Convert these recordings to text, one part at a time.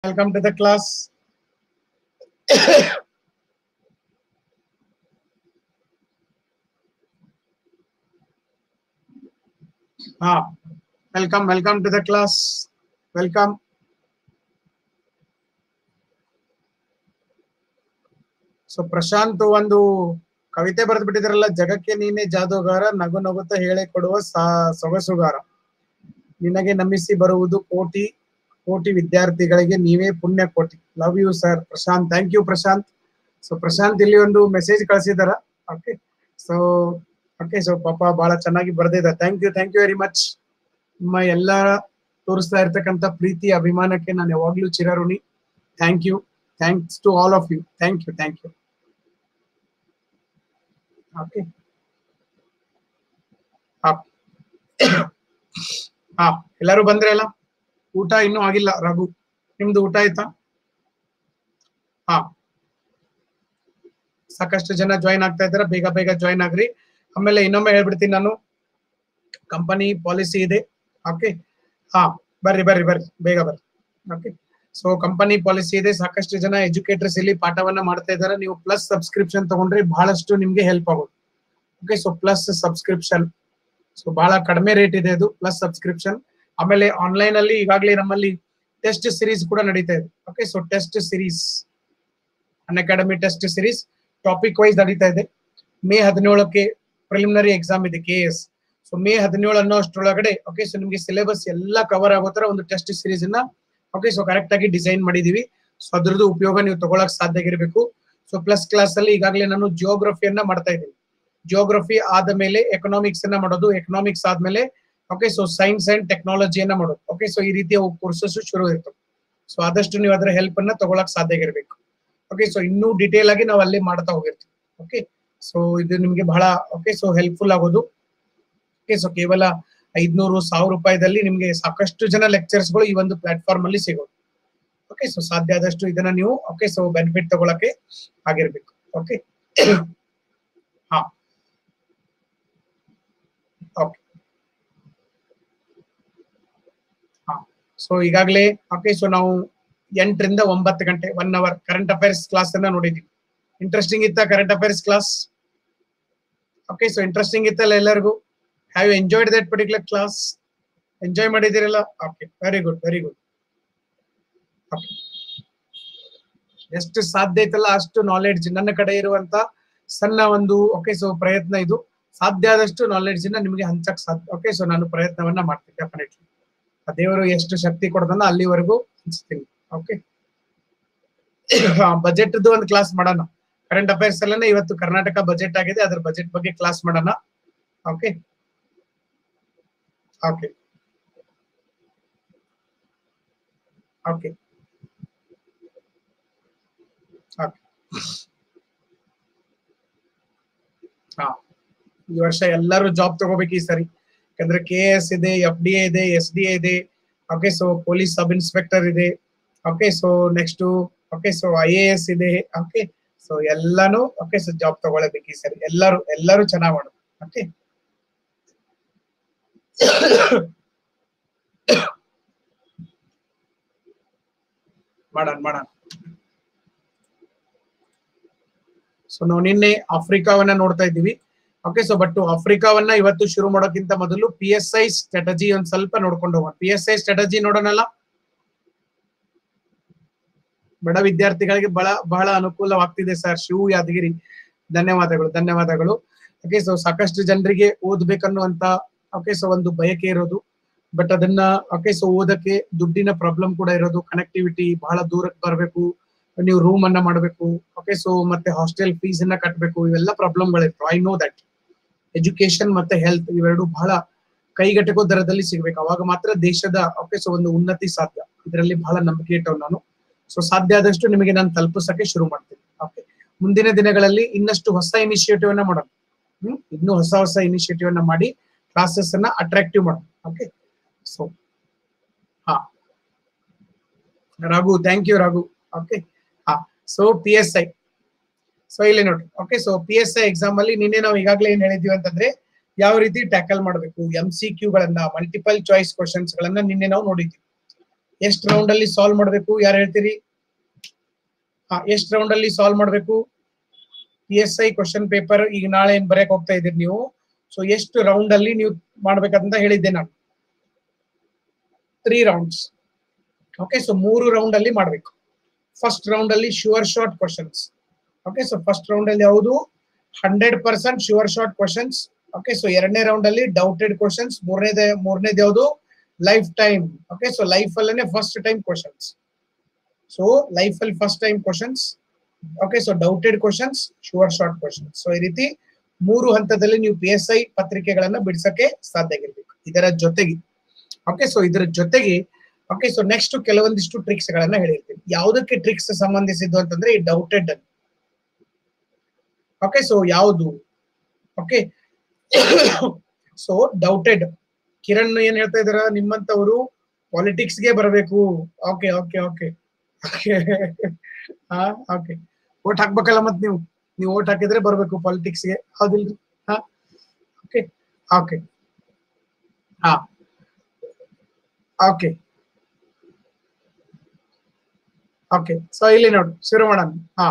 Welcome to the class. ah, welcome, welcome to the class. Welcome. So Prashant ಒಂದು ಕವಿತೆ ಬರೆದು ಬಿಟ್ಟಿದ್ರಲ್ಲ ಜಗಕ್ಕೆ ನೀನೇ ಜಾದೂಗಾರ ನಗು ನಗುತ್ತಾ ಹೇಳಿ ಕೊಡುವ ಸಾ- ಸೊಗಸುಗಾರ ನಿನಗೆ ನಮಿಸಿ ಬರುವುದು ಕೋಟಿ ಕೋಟಿ ವಿದ್ಯಾರ್ಥಿಗಳಿಗೆ ನೀವೇ ಪುಣ್ಯ ಕೋಟಿ love you sir Prashant thank you Prashant so Prashant ಇಲ್ಲಿ ಒಂದು ಮೆಸೇಜ್ ಕಳಿಸಿದಾರ ಓಕೆ ಸೊ ಓಕೆ ಸೊ ಪಾಪ ಬಹಳ ಚೆನ್ನಾಗಿ ಬರ್ದಿದ್ದಾರೆ thank you thank you very much ನಿಮ್ಮ ಎಲ್ಲ ತೋರಿಸ್ತಾ ಇರ್ತಕ್ಕಂಥ ಪ್ರೀತಿ ಅಭಿಮಾನಕ್ಕೆ ನಾನು ಯಾವಾಗ್ಲೂ ಚಿರಋಣಿ thank you thanks to all of you thank you thank you okay ಹಾ ಎಲ್ಲರೂ ಬಂದ್ರೆ ಅಲ್ಲ ಊಟ ಇನ್ನೂ ಆಗಿಲ್ಲ ರಘು ನಿಮ್ದು ಊಟ ಆಯ್ತಾ ಹಾ ಸಾಕಷ್ಟು ಜನ ಜಾಯಿನ್ ಆಗ್ತಾ ಇದ್ದಾರೆ ಬೇಗ ಬೇಗ ಜಾಯಿನ್ ಆಗ್ರಿ ಆಮೇಲೆ ಇನ್ನೊಮ್ಮೆ ಹೇಳ್ಬಿಡ್ತೀನಿ ನಾನು ಕಂಪನಿ ಪಾಲಿಸಿ ಇದೆ ಓಕೆ ಹಾ ಬರ್ರಿ ಬರ್ರಿ ಬರ್ರಿ ಬೇಗ ಬರ್ರಿ ಓಕೆ ಸೊ ಕಂಪನಿ ಪಾಲಿಸಿ ಇದೆ ಸಾಕಷ್ಟು ಜನ ಎಜುಕೇಟರ್ಸ್ ಇಲ್ಲಿ ಪಾಠವನ್ನ ಮಾಡ್ತಾ ಇದ್ದಾರೆ ನೀವು ಪ್ಲಸ್ ಸಬ್ಸ್ಕ್ರಿಪ್ಷನ್ ತಗೊಂಡ್ರೆ ಬಹಳಷ್ಟು ನಿಮ್ಗೆ ಹೆಲ್ಪ್ ಆಗೋದು okay so plus subscription so ಬಹಳ ಕಡಿಮೆ ರೇಟ್ ಇದೆ ಅದು ಪ್ಲಸ್ ಸಬ್ಸ್ಕ್ರಿಪ್ಷನ್ ಆಮೇಲೆ ಆನ್ಲೈನ್ ಅಲ್ಲಿ ಈಗಾಗಲೇ ನಮ್ಮಲ್ಲಿ ಟೆಸ್ಟ್ ಸಿರೀಸ್ ಕೂಡ ನಡೀತಾ ಇದೆ okay so test series Unacademy test series topic wise ನಡೀತಾ ಇದೆ ಮೇ ಹದಿನೇಳಕ್ಕೆ ಪ್ರಿಲಿಮಿನರಿ ಎಕ್ಸಾಮ್ ಇದೆ ಕೆ ಎಸ್ ಸೊ ಮೇ ಹದಿನೇಳು ಅನ್ನೋ ಅಷ್ಟರೊಳಗಡೆ ಓಕೆ ಸೊ ನಿಮ್ಗೆ ಸಿಲೆಬಸ್ ಎಲ್ಲ ಕವರ್ ಆಗೋ ತರ ಒಂದು ಟೆಸ್ಟ್ ಸಿರೀಸ್ ಅನ್ನ ಓಕೆ ಸೊ ಕರೆಕ್ಟ್ ಆಗಿ ಡಿಸೈನ್ ಮಾಡಿದೀವಿ ಸೊ ಅದ್ರದ್ದು ಉಪಯೋಗ ನೀವು ತಗೊಳಕ್ ಸಾಧ್ಯ ಆಗಿರ್ಬೇಕು ಸೊ ಪ್ಲಸ್ ಕ್ಲಾಸ್ ಅಲ್ಲಿ ಈಗಾಗಲೇ ನಾನು ಜಿಯೋಗ್ರಫಿಯನ್ನ ಮಾಡ್ತಾ ಇದ್ದೀನಿ ಜಿಯೋಗ್ರಫಿ ಆದ ಮೇಲೆ ಎಕನಾಮಿಕ್ಸ್ ಅನ್ನ ಮಾಡೋದು ಎಕನಾಮಿಕ್ಸ್ ಆದ್ಮೇಲೆ ಓಕೆ ಸೊ ಸೈನ್ಸ್ ಅಂಡ್ ಟೆಕ್ನಾಲಜಿಯನ್ನ ಮಾಡೋದು ಓಕೆ ಸೊ ಈ ರೀತಿಯ ಕೋರ್ಸಸ್ ಶುರು ಇರ್ತವೆ ಸೊ ಆದಷ್ಟು ನೀವು ಅದರ ಹೆಲ್ಪ್ ಅನ್ನ ತಗೊಳಕ್ ಸಾಧ್ಯ ಆಗಿರ್ಬೇಕು ಓಕೆ ಸೊ ಇನ್ನೂ ಡಿಟೇಲ್ ಆಗಿ ನಾವು ಅಲ್ಲೇ ಮಾಡ್ತಾ ಹೋಗಿರ್ತೀವಿ ಓಕೆ ಸೊ ಇದು ನಿಮ್ಗೆ ಬಹಳ ಓಕೆ ಸೊ ಹೆಲ್ಪ್ಫುಲ್ ಆಗೋದು ಓಕೆ ಸೊ ಕೇವಲ ಐದ್ನೂರು ಸಾವಿರ ರೂಪಾಯಿದಲ್ಲಿ ನಿಮ್ಗೆ ಸಾಕಷ್ಟು ಜನ ಲೆಕ್ಚರ್ಸ್ಗಳು ಈ ಒಂದು ಪ್ಲಾಟ್ಫಾರ್ಮ್ ಅಲ್ಲಿ ಸಿಗೋದು ಓಕೆ ಸೊ ಸಾಧ್ಯ ಆದಷ್ಟು ಇದನ್ನ ನೀವು ಓಕೆ ಸೊ ಬೆನಿಫಿಟ್ ತಗೊಳಕ್ಕೆ ಆಗಿರ್ಬೇಕು ಓಕೆ ಹಾ ಓಕೆ ಹಾ ಸೊ ಈಗಾಗಲೇ ಓಕೆ ಸೊ ನಾವು ಎಂಟರಿಂದ ಒಂಬತ್ತು ಗಂಟೆ one hour current affairs class ಅನ್ನ ನೋಡಿದ್ವಿ ಇಂಟ್ರೆಸ್ಟಿಂಗ್ ಇತ್ತ current affairs class okay so interesting ಇತ್ತಲ್ಲ ಎಲ್ಲರಿಗೂ have you enjoyed that particular class enjoy ಮಾಡಿದಿರಲ್ಲ okay very good very good okay ಎಷ್ಟು ಸಾಧ್ಯ ಐತಲ್ಲ ಅಷ್ಟು ನಾಲೆಡ್ಜ್ ನನ್ನ ಕಡೆ ಇರುವಂತ ಸಣ್ಣ ಒಂದು ಓಕೆ ಸೊ ಪ್ರಯತ್ನ ಇದು ಸಾಧ್ಯ ಆದಷ್ಟು ನಾಲೆಡ್ಜ್ ನ ನಿಮಗೆ ಹಂಚಕ್ ಸಾಧ್ಯ ಓಕೆ ಸೊ ನಾನು ಪ್ರಯತ್ನವನ್ನ ಮಾಡ್ತೀನಿ ಡೆಫಿನೆಟ್ಲಿ ದೇವರು ಎಷ್ಟು ಶಕ್ತಿ ಕೊಡ್ತಾನ ಅಲ್ಲಿವರೆಗೂ ಹಂಚ್ತೀನಿ ಓಕೆ ಬಜೆಟ್ ಒಂದು ಕ್ಲಾಸ್ ಮಾಡೋಣ ಕರೆಂಟ್ ಅಫೇರ್ಸ್ ಅಲ್ಲೇ ಇವತ್ತು ಕರ್ನಾಟಕ ಬಜೆಟ್ ಆಗಿದೆ ಅದ್ರ ಬಜೆಟ್ ಬಗ್ಗೆ ಕ್ಲಾಸ್ ಮಾಡೋಣ ಓಕೆ ಓಕೆ ಓಕೆ ಓಕೆ ಹಾ ಈ ವರ್ಷ ಎಲ್ಲರೂ ಜಾಬ್ ತಗೋಬೇಕು ಈ ಸರಿ ಯಾಕಂದ್ರೆ ಕೆ ಎಸ್ ಇದೆ ಎಫ್ ಡಿ ಎ ಇದೆ ಎಸ್ ಡಿ ಎ ಇದೆ okay so police sub inspector ಇದೆ okay so next okay so I A S ಇದೆ ಓಕೆ ಸೊ ಎಲ್ಲಾನು ಓಕೆ ಸೊ ಜಾಬ್ ತಗೊಳ್ಳಬೇಕು ಈ ಸರಿ ಎಲ್ಲರೂ ಎಲ್ಲರೂ ಚೆನ್ನಾಗಿ ಮಾಡೋದು ಓಕೆ ಮಾಡೋಣ ಮಾಡೋಣ ಸೊ ನಾವು ನಿನ್ನೆ ಆಫ್ರಿಕಾವನ್ನ ನೋಡ್ತಾ ಇದ್ದೀವಿ ಓಕೆ ಸೊ ಬಟ್ ಆಫ್ರಿಕಾವನ್ನ ಇವತ್ತು ಶುರು ಮಾಡೋಕ್ಕಿಂತ ಮೊದಲು ಪಿ ಎಸ್ ಐ ಸ್ಟ್ರಾಟಜಿ ಒಂದ್ ಸ್ವಲ್ಪ ನೋಡ್ಕೊಂಡು ಹೋಗೋಣ ಪಿ ಎಸ್ ಐ ಸ್ಟ್ರಾಟಜಿ ನೋಡೋಣಲ್ಲ ಬಡ ವಿದ್ಯಾರ್ಥಿಗಳಿಗೆ ಬಹಳ ಬಹಳ ಅನುಕೂಲವಾಗ್ತಿದೆ ಸರ್ ಶಿವು ಯಾದಗಿರಿ ಧನ್ಯವಾದಗಳು ಧನ್ಯವಾದಗಳು ಓಕೆ ಸೊ ಸಾಕಷ್ಟು ಜನರಿಗೆ ಓದ್ಬೇಕನ್ನುವಂತ ಓಕೆ ಸೊ ಒಂದು ಬಯಕೆ ಇರೋದು ಬಟ್ ಅದನ್ನ ಓಕೆ ಸೊ ಓದಕ್ಕೆ ದುಡ್ಡಿನ ಪ್ರಾಬ್ಲಮ್ ಕೂಡ ಇರೋದು ಕನೆಕ್ಟಿವಿಟಿ ಬಹಳ ದೂರಕ್ಕೆ ಬರಬೇಕು ನೀವು ರೂಮ್ ಅನ್ನ ಮಾಡಬೇಕು ಓಕೆ ಸೊ ಮತ್ತೆ ಹಾಸ್ಟೆಲ್ ಫೀಸ್ ಅನ್ನ ಕಟ್ಟಬೇಕು ಇವೆಲ್ಲ ಪ್ರಾಬ್ಲಮ್ಗಳಿರ್ತವೆ ಐ ನೋ ದಟ್ ಎಜುಕೇಶನ್ ಮತ್ತೆ ಹೆಲ್ತ್ ಇವೆರಡು ಬಹಳ ಕೈಗೆಟಕೋ ದರದಲ್ಲಿ ಸಿಗ್ಬೇಕು ಅವಾಗ ಮಾತ್ರ ದೇಶದ ಓಕೆ ಸೊ ಒಂದು ಉನ್ನತಿ ಸಾಧ್ಯ ಇದರಲ್ಲಿ ಬಹಳ ನಂಬಿಕೆ ಇಟ್ಟವ್ ನಾನು ಸೊ ಸಾಧ್ಯ ಆದಷ್ಟು ನಿಮಗೆ ನಾನು ತಲುಪಿಸಕ್ಕೆ ಶುರು ಮಾಡ್ತೀನಿ ಓಕೆ ಮುಂದಿನ ದಿನಗಳಲ್ಲಿ ಇನ್ನಷ್ಟು ಹೊಸ ಇನಿಷಿಯೇಟಿವ್ ಅನ್ನ ಮಾಡೋಣ ಹ್ಮ್ ಇನ್ನೂ ಹೊಸ ಹೊಸ ಇನಿಷಿಯೇಟಿವ್ ಅನ್ನ ಮಾಡಿ ಕ್ಲಾಸಸ್ ಅನ್ನ ಅಟ್ರಾಕ್ಟಿವ್ ಮಾಡೋಣ ಓಕೆ ಸೊ ಹಾ Raghu thank you Raghu okay ಹಾ so P S I so ಇಲ್ಲಿ ನೋಡಿ okay so P S I exam ಅಲ್ಲಿ ನಿನ್ನೆ ನಾವು ಈಗಾಗಲೇ ಏನ್ ಹೇಳಿದ್ವಿ ಅಂತಂದ್ರೆ ಯಾವ ರೀತಿ ಟ್ಯಾಕಲ್ ಮಾಡಬೇಕು ಎಂ ಸಿ ಕ್ಯೂ ಗಳನ್ನ ಮಲ್ಟಿಪಲ್ ಚಾಯ್ಸ್ ಕ್ವಶನ್ಸ್ ಗಳನ್ನ ನಿನ್ನೆ ನಾವು ನೋಡಿದ್ವಿ ಎಷ್ಟು ರೌಂಡ್ ಅಲ್ಲಿ ಸಾಲ್ವ್ ಮಾಡಬೇಕು ಯಾರು ಹೇಳ್ತೀರಿ ಹಾ ಎಷ್ಟು ರೌಂಡ್ ಅಲ್ಲಿ ಸಾಲ್ವ್ ಮಾಡಬೇಕು P S I question paper ಈಗ ನಾಳೆ ಏನ್ ಬರೆಯಕ್ ಹೋಗ್ತಾ ಇದ್ದೀರಿ ನೀವು ಸೊ ಎಷ್ಟು ರೌಂಡ್ ಅಲ್ಲಿ ನೀವು ಮಾಡ್ಬೇಕಂತ ಹೇಳಿದ್ದೆ ನಾನು ತ್ರೀ ರೌಂಡ್ಸ್ ಓಕೆ ಸೊ ಮೂರು ರೌಂಡ್ ಅಲ್ಲಿ ಮಾಡಬೇಕು ಫಸ್ಟ್ ರೌಂಡ್ ಅಲ್ಲಿ sure short questions okay so first round ಅಲ್ಲಿ ಯಾವುದು hundred percent sure short questions okay so ಎರಡನೇ ರೌಂಡ್ ಅಲ್ಲಿ ಡೌಟೆಡ್ ಕ್ವಶನ್ಸ್ ಮೂರನೇದ ಮೂರನೇದು ಯಾವುದು life time okay so life ಅಲ್ಲೇ first time questions so life ಅಲ್ಲಿ first time questions okay so doubted questions sure short questions so ಈ ರೀತಿ ಮೂರು ಹಂತದಲ್ಲಿ ನೀವು ಪಿ ಎಸ್ ಐ ಪತ್ರಿಕೆಗಳನ್ನ ಬಿಡಿಸಕ್ಕೆ ಸಾಧ್ಯ ಆಗಿರ್ಬೇಕು ಇದರ ಜೊತೆಗೆ ಓಕೆ ಸೊ ಇದರ ಜೊತೆಗೆ ಓಕೆ ಸೊ ನೆಕ್ಸ್ಟ್ ಕೆಲವೊಂದಿಷ್ಟು ಟ್ರಿಕ್ಸ್ ಗಳನ್ನ ಹೇಳಿರ್ತೀನಿ ಯಾವುದಕ್ಕೆ ಟ್ರಿಕ್ಸ್ ಸಂಬಂಧಿಸಿದ್ದು ಅಂತಂದ್ರೆ ಈ ಡೌಟೆಡ್ ಅಲ್ಲಿ ಓಕೆ ಸೊ ಯಾವುದು ಓಕೆ ಸೊ ಡೌಟೆಡ್ ಕಿರಣ್ ಏನ್ ಹೇಳ್ತಾ ಇದಾರ ನಿಮ್ಮಂತವರು ಪಾಲಿಟಿಕ್ಸ್ ಗೆ ಬರಬೇಕು ಓಕೆ ಓಕೆ ಓಕೆ ಹಾ ಓಕೆ ಓಟ್ ಹಾಕ್ಬೇಕಲ್ಲ ಮತ್ ನೀವು ನೀವು ಓಟ್ ಹಾಕಿದ್ರೆ ಬರ್ಬೇಕು ಪಾಲಿಟಿಕ್ಸ್ ಗೆ ಹೌದಿಲ್ರಿ ಹಾ ಓಕೆ ಓಕೆ ಹಾ ಓಕೆ ಓಕೆ ಸೊ ಇಲ್ಲಿ ನೋಡು ಶುರು ಮಾಡೋಣ ಹಾ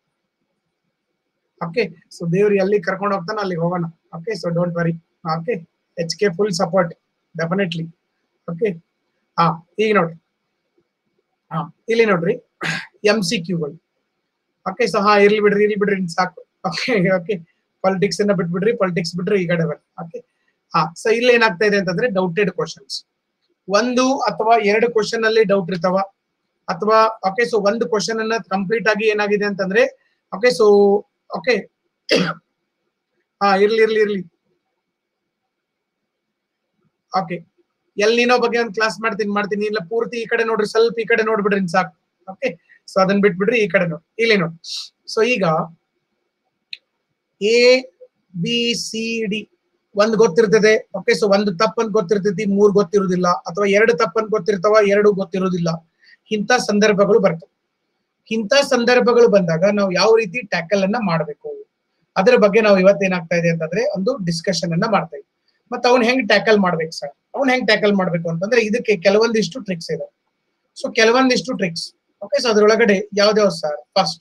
ಓಕೆ ಸೊ ದೇವ್ರು ಎಲ್ಲಿ ಕರ್ಕೊಂಡು ಹೋಗ್ತಾನ ಅಲ್ಲಿಗೆ ಹೋಗೋಣ okay so don't worry okay H K full support definitely okay ಹಾ ಈಗ ನೋಡ್ರಿ ಹಾ ಇಲ್ಲಿ ನೋಡ್ರಿ ಎಂ ಸಿ ಕ್ಯೂಗಳು ಓಕೆ ಸೊ ಹಾ ಇರ್ಲಿ ಬಿಡ್ರಿ ಇರ್ಲಿ ಬಿಡ್ರಿ ಇನ್ ಸಾಕು ಓಕೆ ಓಕೆ ಪಾಲಿಟಿಕ್ಸ್ ಅನ್ನ ಬಿಟ್ಬಿಡ್ರಿ ಪಾಲಿಟಿಕ್ಸ್ ಬಿಟ್ರಿ ಈ ಕಡೆ ಬರ್ರಿ ಓಕೆ ಹಾ ಸೊ ಇಲ್ಲಿ ಏನಾಗ್ತಾ ಇದೆ ಅಂತಂದ್ರೆ ಡೌಟೆಡ್ ಕ್ವಶನ್ಸ್ ಒಂದು ಅಥವಾ ಎರಡು ಕ್ವಶನ್ ಅಲ್ಲಿ ಡೌಟ್ ಇರ್ತಾವ ಅಥವಾ ಓಕೆ ಸೊ ಒಂದು ಕ್ವಶನ್ ಅನ್ನ ಕಂಪ್ಲೀಟ್ ಆಗಿ ಏನಾಗಿದೆ ಅಂತಂದ್ರೆ ಓಕೆ ಸೊ ಓಕೆ ಹಾ ಇರ್ಲಿ ಇರ್ಲಿ ಇರ್ಲಿ ಓಕೆ ಎಲ್ಲಿ ನೀನೋ ಬಗ್ಗೆ ಒಂದು ಕ್ಲಾಸ್ ಮಾಡ್ತೀನಿ ಮಾಡ್ತೀನಿ ಇಲ್ಲ ಪೂರ್ತಿ ಈ ಕಡೆ ನೋಡ್ರಿ ಸ್ವಲ್ಪ ಈ ಕಡೆ ನೋಡ್ಬಿಡ್ರಿ ಇನ್ ಸಾಕು ಓಕೆ ಸೊ ಅದನ್ನ ಬಿಟ್ಬಿಡ್ರಿ ಈ ಕಡೆ ನೋಡಿ ಇಲ್ಲಿ ನೋಡಿ ಸೊ ಈಗ ಎ ಬಿ ಸಿ ಡಿ ಒಂದ್ ಗೊತ್ತಿರ್ತದೆ ಓಕೆ ಸೊ ಒಂದು ತಪ್ಪಂತ ಗೊತ್ತಿರ್ತೈತಿ ಮೂರ್ ಗೊತ್ತಿರುವುದಿಲ್ಲ ಅಥವಾ ಎರಡು ತಪ್ಪಂತ ಗೊತ್ತಿರ್ತಾವ ಎರಡು ಗೊತ್ತಿರುವುದಿಲ್ಲ ಇಂಥ ಸಂದರ್ಭಗಳು ಬರ್ತವೆ ಇಂಥ ಸಂದರ್ಭಗಳು ಬಂದಾಗ ನಾವು ಯಾವ ರೀತಿ ಟ್ಯಾಕಲ್ ಅನ್ನ ಮಾಡಬೇಕು ಅದರ ಬಗ್ಗೆ ನಾವು ಇವತ್ತೇನಾಗ್ತಾ ಇದೆ ಅಂತಂದ್ರೆ ಒಂದು ಡಿಸ್ಕಷನ್ ಅನ್ನ ಮಾಡ್ತಾ ಇದ್ವಿ ಮತ್ತೆ ಅವ್ನ್ ಹೆಂಗ್ ಟ್ಯಾಕಲ್ ಮಾಡ್ಬೇಕು ಸರ್ ಅವ್ನ್ ಹೆಂಗ್ ಟ್ಯಾಕಲ್ ಮಾಡ್ಬೇಕು ಅಂತಂದ್ರೆ ಇದಕ್ಕೆ ಕೆಲವೊಂದಿಷ್ಟು ಟ್ರಿಕ್ಸ್ ಇದೆ ಸೊ ಕೆಲವೊಂದಿಷ್ಟು ಟ್ರಿಕ್ಸ್ ಓಕೆ ಸೊ ಅದ್ರೊಳಗಡೆ ಯಾವ್ದಾವ್ sir first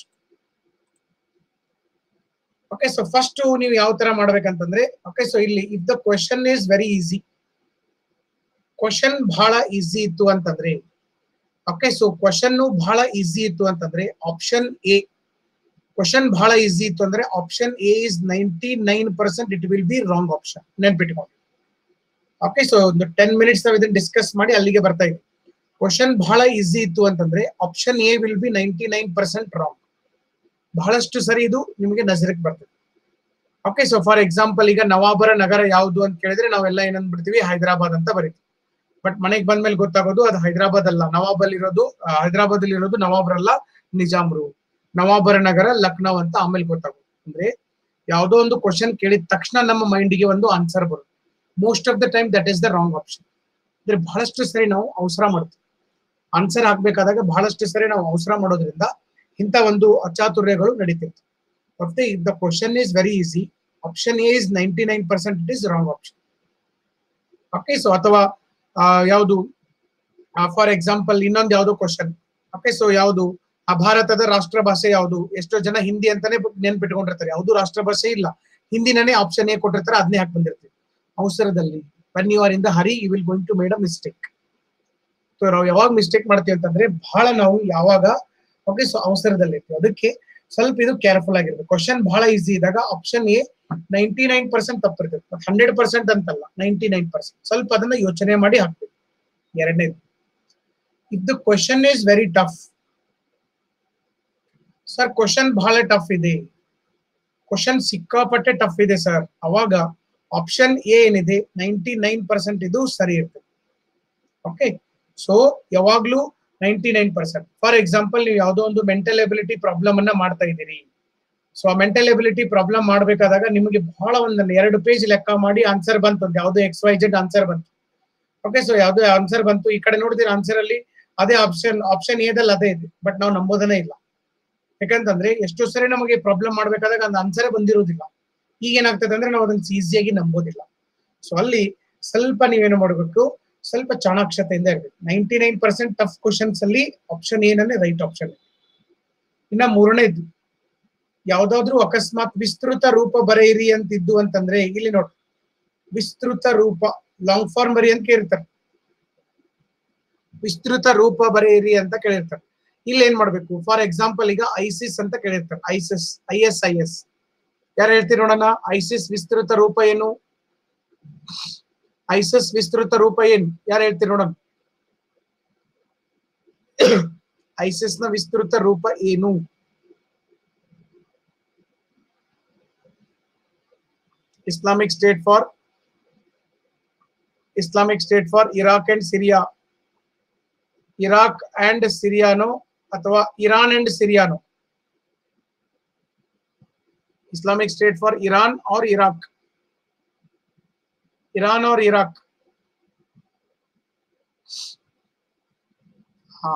okay so first ನೀವು ಯಾವ ತರ ಮಾಡ್ಬೇಕಂತಂದ್ರೆ ಓಕೆ ಸೊ ಇಲ್ಲಿ if the question is very easy question ಬಹಳ ಈಸಿ ಇತ್ತು ಅಂತಂದ್ರೆ ಓಕೆ ಸೊ ಕ್ವಶನ್ ಬಹಳ ಈಸಿ ಇತ್ತು ಅಂತಂದ್ರೆ ಆಪ್ಷನ್ ಎ ಕ್ವಶನ್ ಬಹಳ ಈಸಿ ಇತ್ತು ಅಂದ್ರೆ option A is ninety nine percent it will be wrong option ನೆನ್ಪಿಟ್ಕೊಂಡು ಓಕೆ ಸೊ ಒಂದು ಟೆನ್ ಮಿನಿಟ್ಸ್ ನಾವು ಇದನ್ನ ಡಿಸ್ಕಸ್ ಮಾಡಿ ಅಲ್ಲಿಗೆ ಬರ್ತಾ ಇದ್ವಿ ಕ್ವಶನ್ ಬಹಳ ಈಸಿ ಇತ್ತು ಅಂತಂದ್ರೆ option A will be ninety nine percent wrong ಬಹಳಷ್ಟು ಸರಿ ಇದು ನಿಮಗೆ ನಜರಕ್ಕೆ ಬರ್ತದೆ ಓಕೆ ಸೊ ಫಾರ್ ಎಕ್ಸಾಂಪಲ್ ಈಗ ನವಾಬರ ನಗರ ಯಾವುದು ಅಂತ ಕೇಳಿದ್ರೆ ನಾವೆಲ್ಲ ಏನಂದ್ಬಿಡ್ತೀವಿ ಹೈದರಾಬಾದ್ ಅಂತ ಬರೀತೀವಿ ಬಟ್ ಮನೆಗೆ ಬಂದ್ಮೇಲೆ ಗೊತ್ತಾಗೋದು ಅದು ಹೈದರಾಬಾದ್ ಅಲ್ಲ ನವಾಬ್ ಇರೋದು ಹೈದರಾಬಾದ್ ಅಲ್ಲಿ ಇರೋದು ನವಾಬ್ರಲ್ಲ ನಿಜಾಮ್ರು ನವಾಬರ ನಗರ ಲಕ್ನೋ ಅಂತ ಆಮೇಲೆ ಗೊತ್ತಾಗೋದು ಅಂದ್ರೆ ಯಾವುದೋ ಒಂದು ಕ್ವಶನ್ ಕೇಳಿದ ತಕ್ಷಣ ನಮ್ಮ ಮೈಂಡಿಗೆ ಒಂದು ಆನ್ಸರ್ ಬರುತ್ತೆ most of the time that is the wrong option ಅಂದ್ರೆ ಬಹಳಷ್ಟು ಸರಿ ನಾವು ಅವಸರ ಮಾಡ್ತೀವಿ ಆನ್ಸರ್ ಹಾಕ್ಬೇಕಾದಾಗ ಬಹಳಷ್ಟು ಸರಿ ನಾವು ಅವಸರ ಮಾಡೋದ್ರಿಂದ ಇಂಥ ಒಂದು ಅಚಾತುರ್ಯಗಳು ನಡೀತಿರ್ತವೆ ಮತ್ತೆ if the question is very easy option A is ninety nine percent it is wrong option okay so ಅಥವಾ ಯಾವುದು ಫಾರ್ ಎಕ್ಸಾಂಪಲ್ ಇನ್ನೊಂದು ಯಾವುದು ಕ್ವಶನ್ ಓಕೆ ಸೊ ಯಾವುದು ಆ ಭಾರತದ ರಾಷ್ಟ್ರ ಭಾಷೆ ಯಾವುದು ಎಷ್ಟೋ ಜನ ಹಿಂದಿ ಅಂತಾನೆ ನೆನ್ಪಿಟ್ಕೊಂಡಿರ್ತಾರೆ ಯಾವುದು ರಾಷ್ಟ್ರ ಭಾಷೆ ಇಲ್ಲ ಹಿಂದಿನೇ ಆಪ್ಷನ್ ಎ ಕೊಟ್ಟಿರ್ತಾರೆ ಅದನ್ನೇ ಹಾಕಿ ಬಂದಿರ್ತೀವಿ ಅವಸರದಲ್ಲಿ when you are in the hurry you will going to made a mistake so ನಾವು ಯಾವಾಗ ಮಿಸ್ಟೇಕ್ ಮಾಡ್ತೀವಿ ಅಂತಂದ್ರೆ ಬಹಳ ನಾವು ಯಾವಾಗ ಓಕೆ ಸೊ ಅವಸರದಲ್ಲಿ ಇರ್ತೀವಿ ಅದಕ್ಕೆ ಸ್ವಲ್ಪ ಇದು ಕೇರ್ಫುಲ್ ಆಗಿರ್ಬೇಕು ಕ್ವಶನ್ ಬಹಳ ಈಸಿ ಇದ್ದಾಗ option A ninety nine percent ತಪ್ಪಿರ್ತದೆ hundred percent ಅಂತಲ್ಲ ನೈಂಟಿ ನೈನ್ ಪರ್ಸೆಂಟ್ ಸ್ವಲ್ಪ ಅದನ್ನ ಯೋಚನೆ ಮಾಡಿ ಹಾಕ್ಬೇಕು ಎರಡನೇದು if the question is very tough sir question ಬಹಳ ಟಫ್ ಇದೆ ಕ್ವಶನ್ ಸಿಕ್ಕಾಪಟ್ಟೆ ಟಫ್ ಇದೆ ಸರ್ ಅವಾಗ ಆಪ್ಷನ್ ಎ ಏನಿದೆ ನೈಂಟಿ ನೈನ್ ಪರ್ಸೆಂಟ್ ಇದು ಸರಿ ಇರ್ತದೆ ಓಕೆ ಸೊ ಯಾವಾಗ್ಲೂ ninety nine percent for example ನೀವು ಯಾವುದೋ ಒಂದು ಮೆಂಟಲ್ ಎಬಿಲಿಟಿ ಪ್ರಾಬ್ಲಮ್ ಅನ್ನ ಮಾಡ್ತಾ ಇದ್ದೀರಿ ಸೊ ಆ ಮೆಂಟಲ್ ಎಬಿಲಿಟಿ ಪ್ರಾಬ್ಲಮ್ ಮಾಡ್ಬೇಕಾದಾಗ ನಿಮಗೆ ಬಹಳ ಒಂದು ಎರಡು ಪೇಜ್ ಲೆಕ್ಕ ಮಾಡಿ ಆನ್ಸರ್ ಬಂತು ಒಂದು ಯಾವುದೋ ಎಕ್ಸ್ ವೈ ಜೆಡ್ ಆನ್ಸರ್ ಬಂತು ಓಕೆ ಸೊ ಯಾವುದೋ ಆನ್ಸರ್ ಬಂತು ಈ ಕಡೆ ನೋಡಿದ್ರೆ ಆನ್ಸರ್ ಅಲ್ಲಿ ಅದೇ ಆಪ್ಷನ್ ಆಪ್ಷನ್ ಎದಲ್ಲಿ ಅದೇ ಇದೆ ಬಟ್ ನಾವು ನಂಬೋದನೇ ಇಲ್ಲ ಯಾಕಂತಂದ್ರೆ ಎಷ್ಟೋ ಸರಿ ನಮಗೆ ಪ್ರಾಬ್ಲಮ್ ಮಾಡ್ಬೇಕಾದಾಗ ಒಂದು ಆನ್ಸರ್ ಬಂದಿರೋದಿಲ್ಲ ಈಗ ಏನಾಗ್ತದೆ ಅಂದ್ರೆ ನಾವು ಅದನ್ನ ಈಸಿಯಾಗಿ ನಂಬೋದಿಲ್ಲ ಸೊ ಅಲ್ಲಿ ಸ್ವಲ್ಪ ನೀವೇನು ಮಾಡ್ಬೇಕು ಸ್ವಲ್ಪ ಚಾಣಾಕ್ಷತೆಯಿಂದ ಇರ್ಬೇಕು ninety nine percent tough questions ಅಲ್ಲಿ ಆಪ್ಷನ್ ಏನನ್ನೇ ರೈಟ್ ಆಪ್ಷನ್ ಇನ್ನ ಮೂರನೇದು ಯಾವ್ದಾದ್ರು ಅಕಸ್ಮಾತ್ ವಿಸ್ತೃತ ರೂಪ ಬರೆಯಿರಿ ಅಂತಿದ್ದು ಅಂತಂದ್ರೆ ಇಲ್ಲಿ ನೋಡಿ ವಿಸ್ತೃತ ರೂಪ ಲಾಂಗ್ ಫಾರ್ಮ್ ಬರಿ ಅಂತ ಕೇಳಿರ್ತಾರೆ ವಿಸ್ತೃತ ರೂಪ ಬರೆಯಿರಿ ಅಂತ ಕೇಳಿರ್ತಾರೆ ಇಲ್ಲಿ ಏನ್ ಮಾಡ್ಬೇಕು ಫಾರ್ ಎಕ್ಸಾಂಪಲ್ ಈಗ ಐಸಿಸ್ ಅಂತ ಕೇಳಿರ್ತಾರೆ ISIS I S I S ಯಾರು ಹೇಳ್ತೀರಿ ನೋಡೋಣ ಐಸಿಸ್ ವಿಸ್ತೃತ ರೂಪ ಏನು ಐಸಿಸ್ ವಿಸ್ತೃತ ರೂಪ ಏನು ಯಾರು ಹೇಳ್ತೀರಿ ನೋಡೋಣ ಐಸಿಸ್ ನ ವಿಸ್ತೃತ ರೂಪ ಏನು Islamic State for Islamic State for Iraq and Syria Iraq and ಸಿರಿಯಾನೋ ಅಥವಾ ಇರಾನ್ ಅಂಡ್ ಸಿರಿಯಾನೋ Islamic State for Iran or Iraq Iran और इराक ಹಾ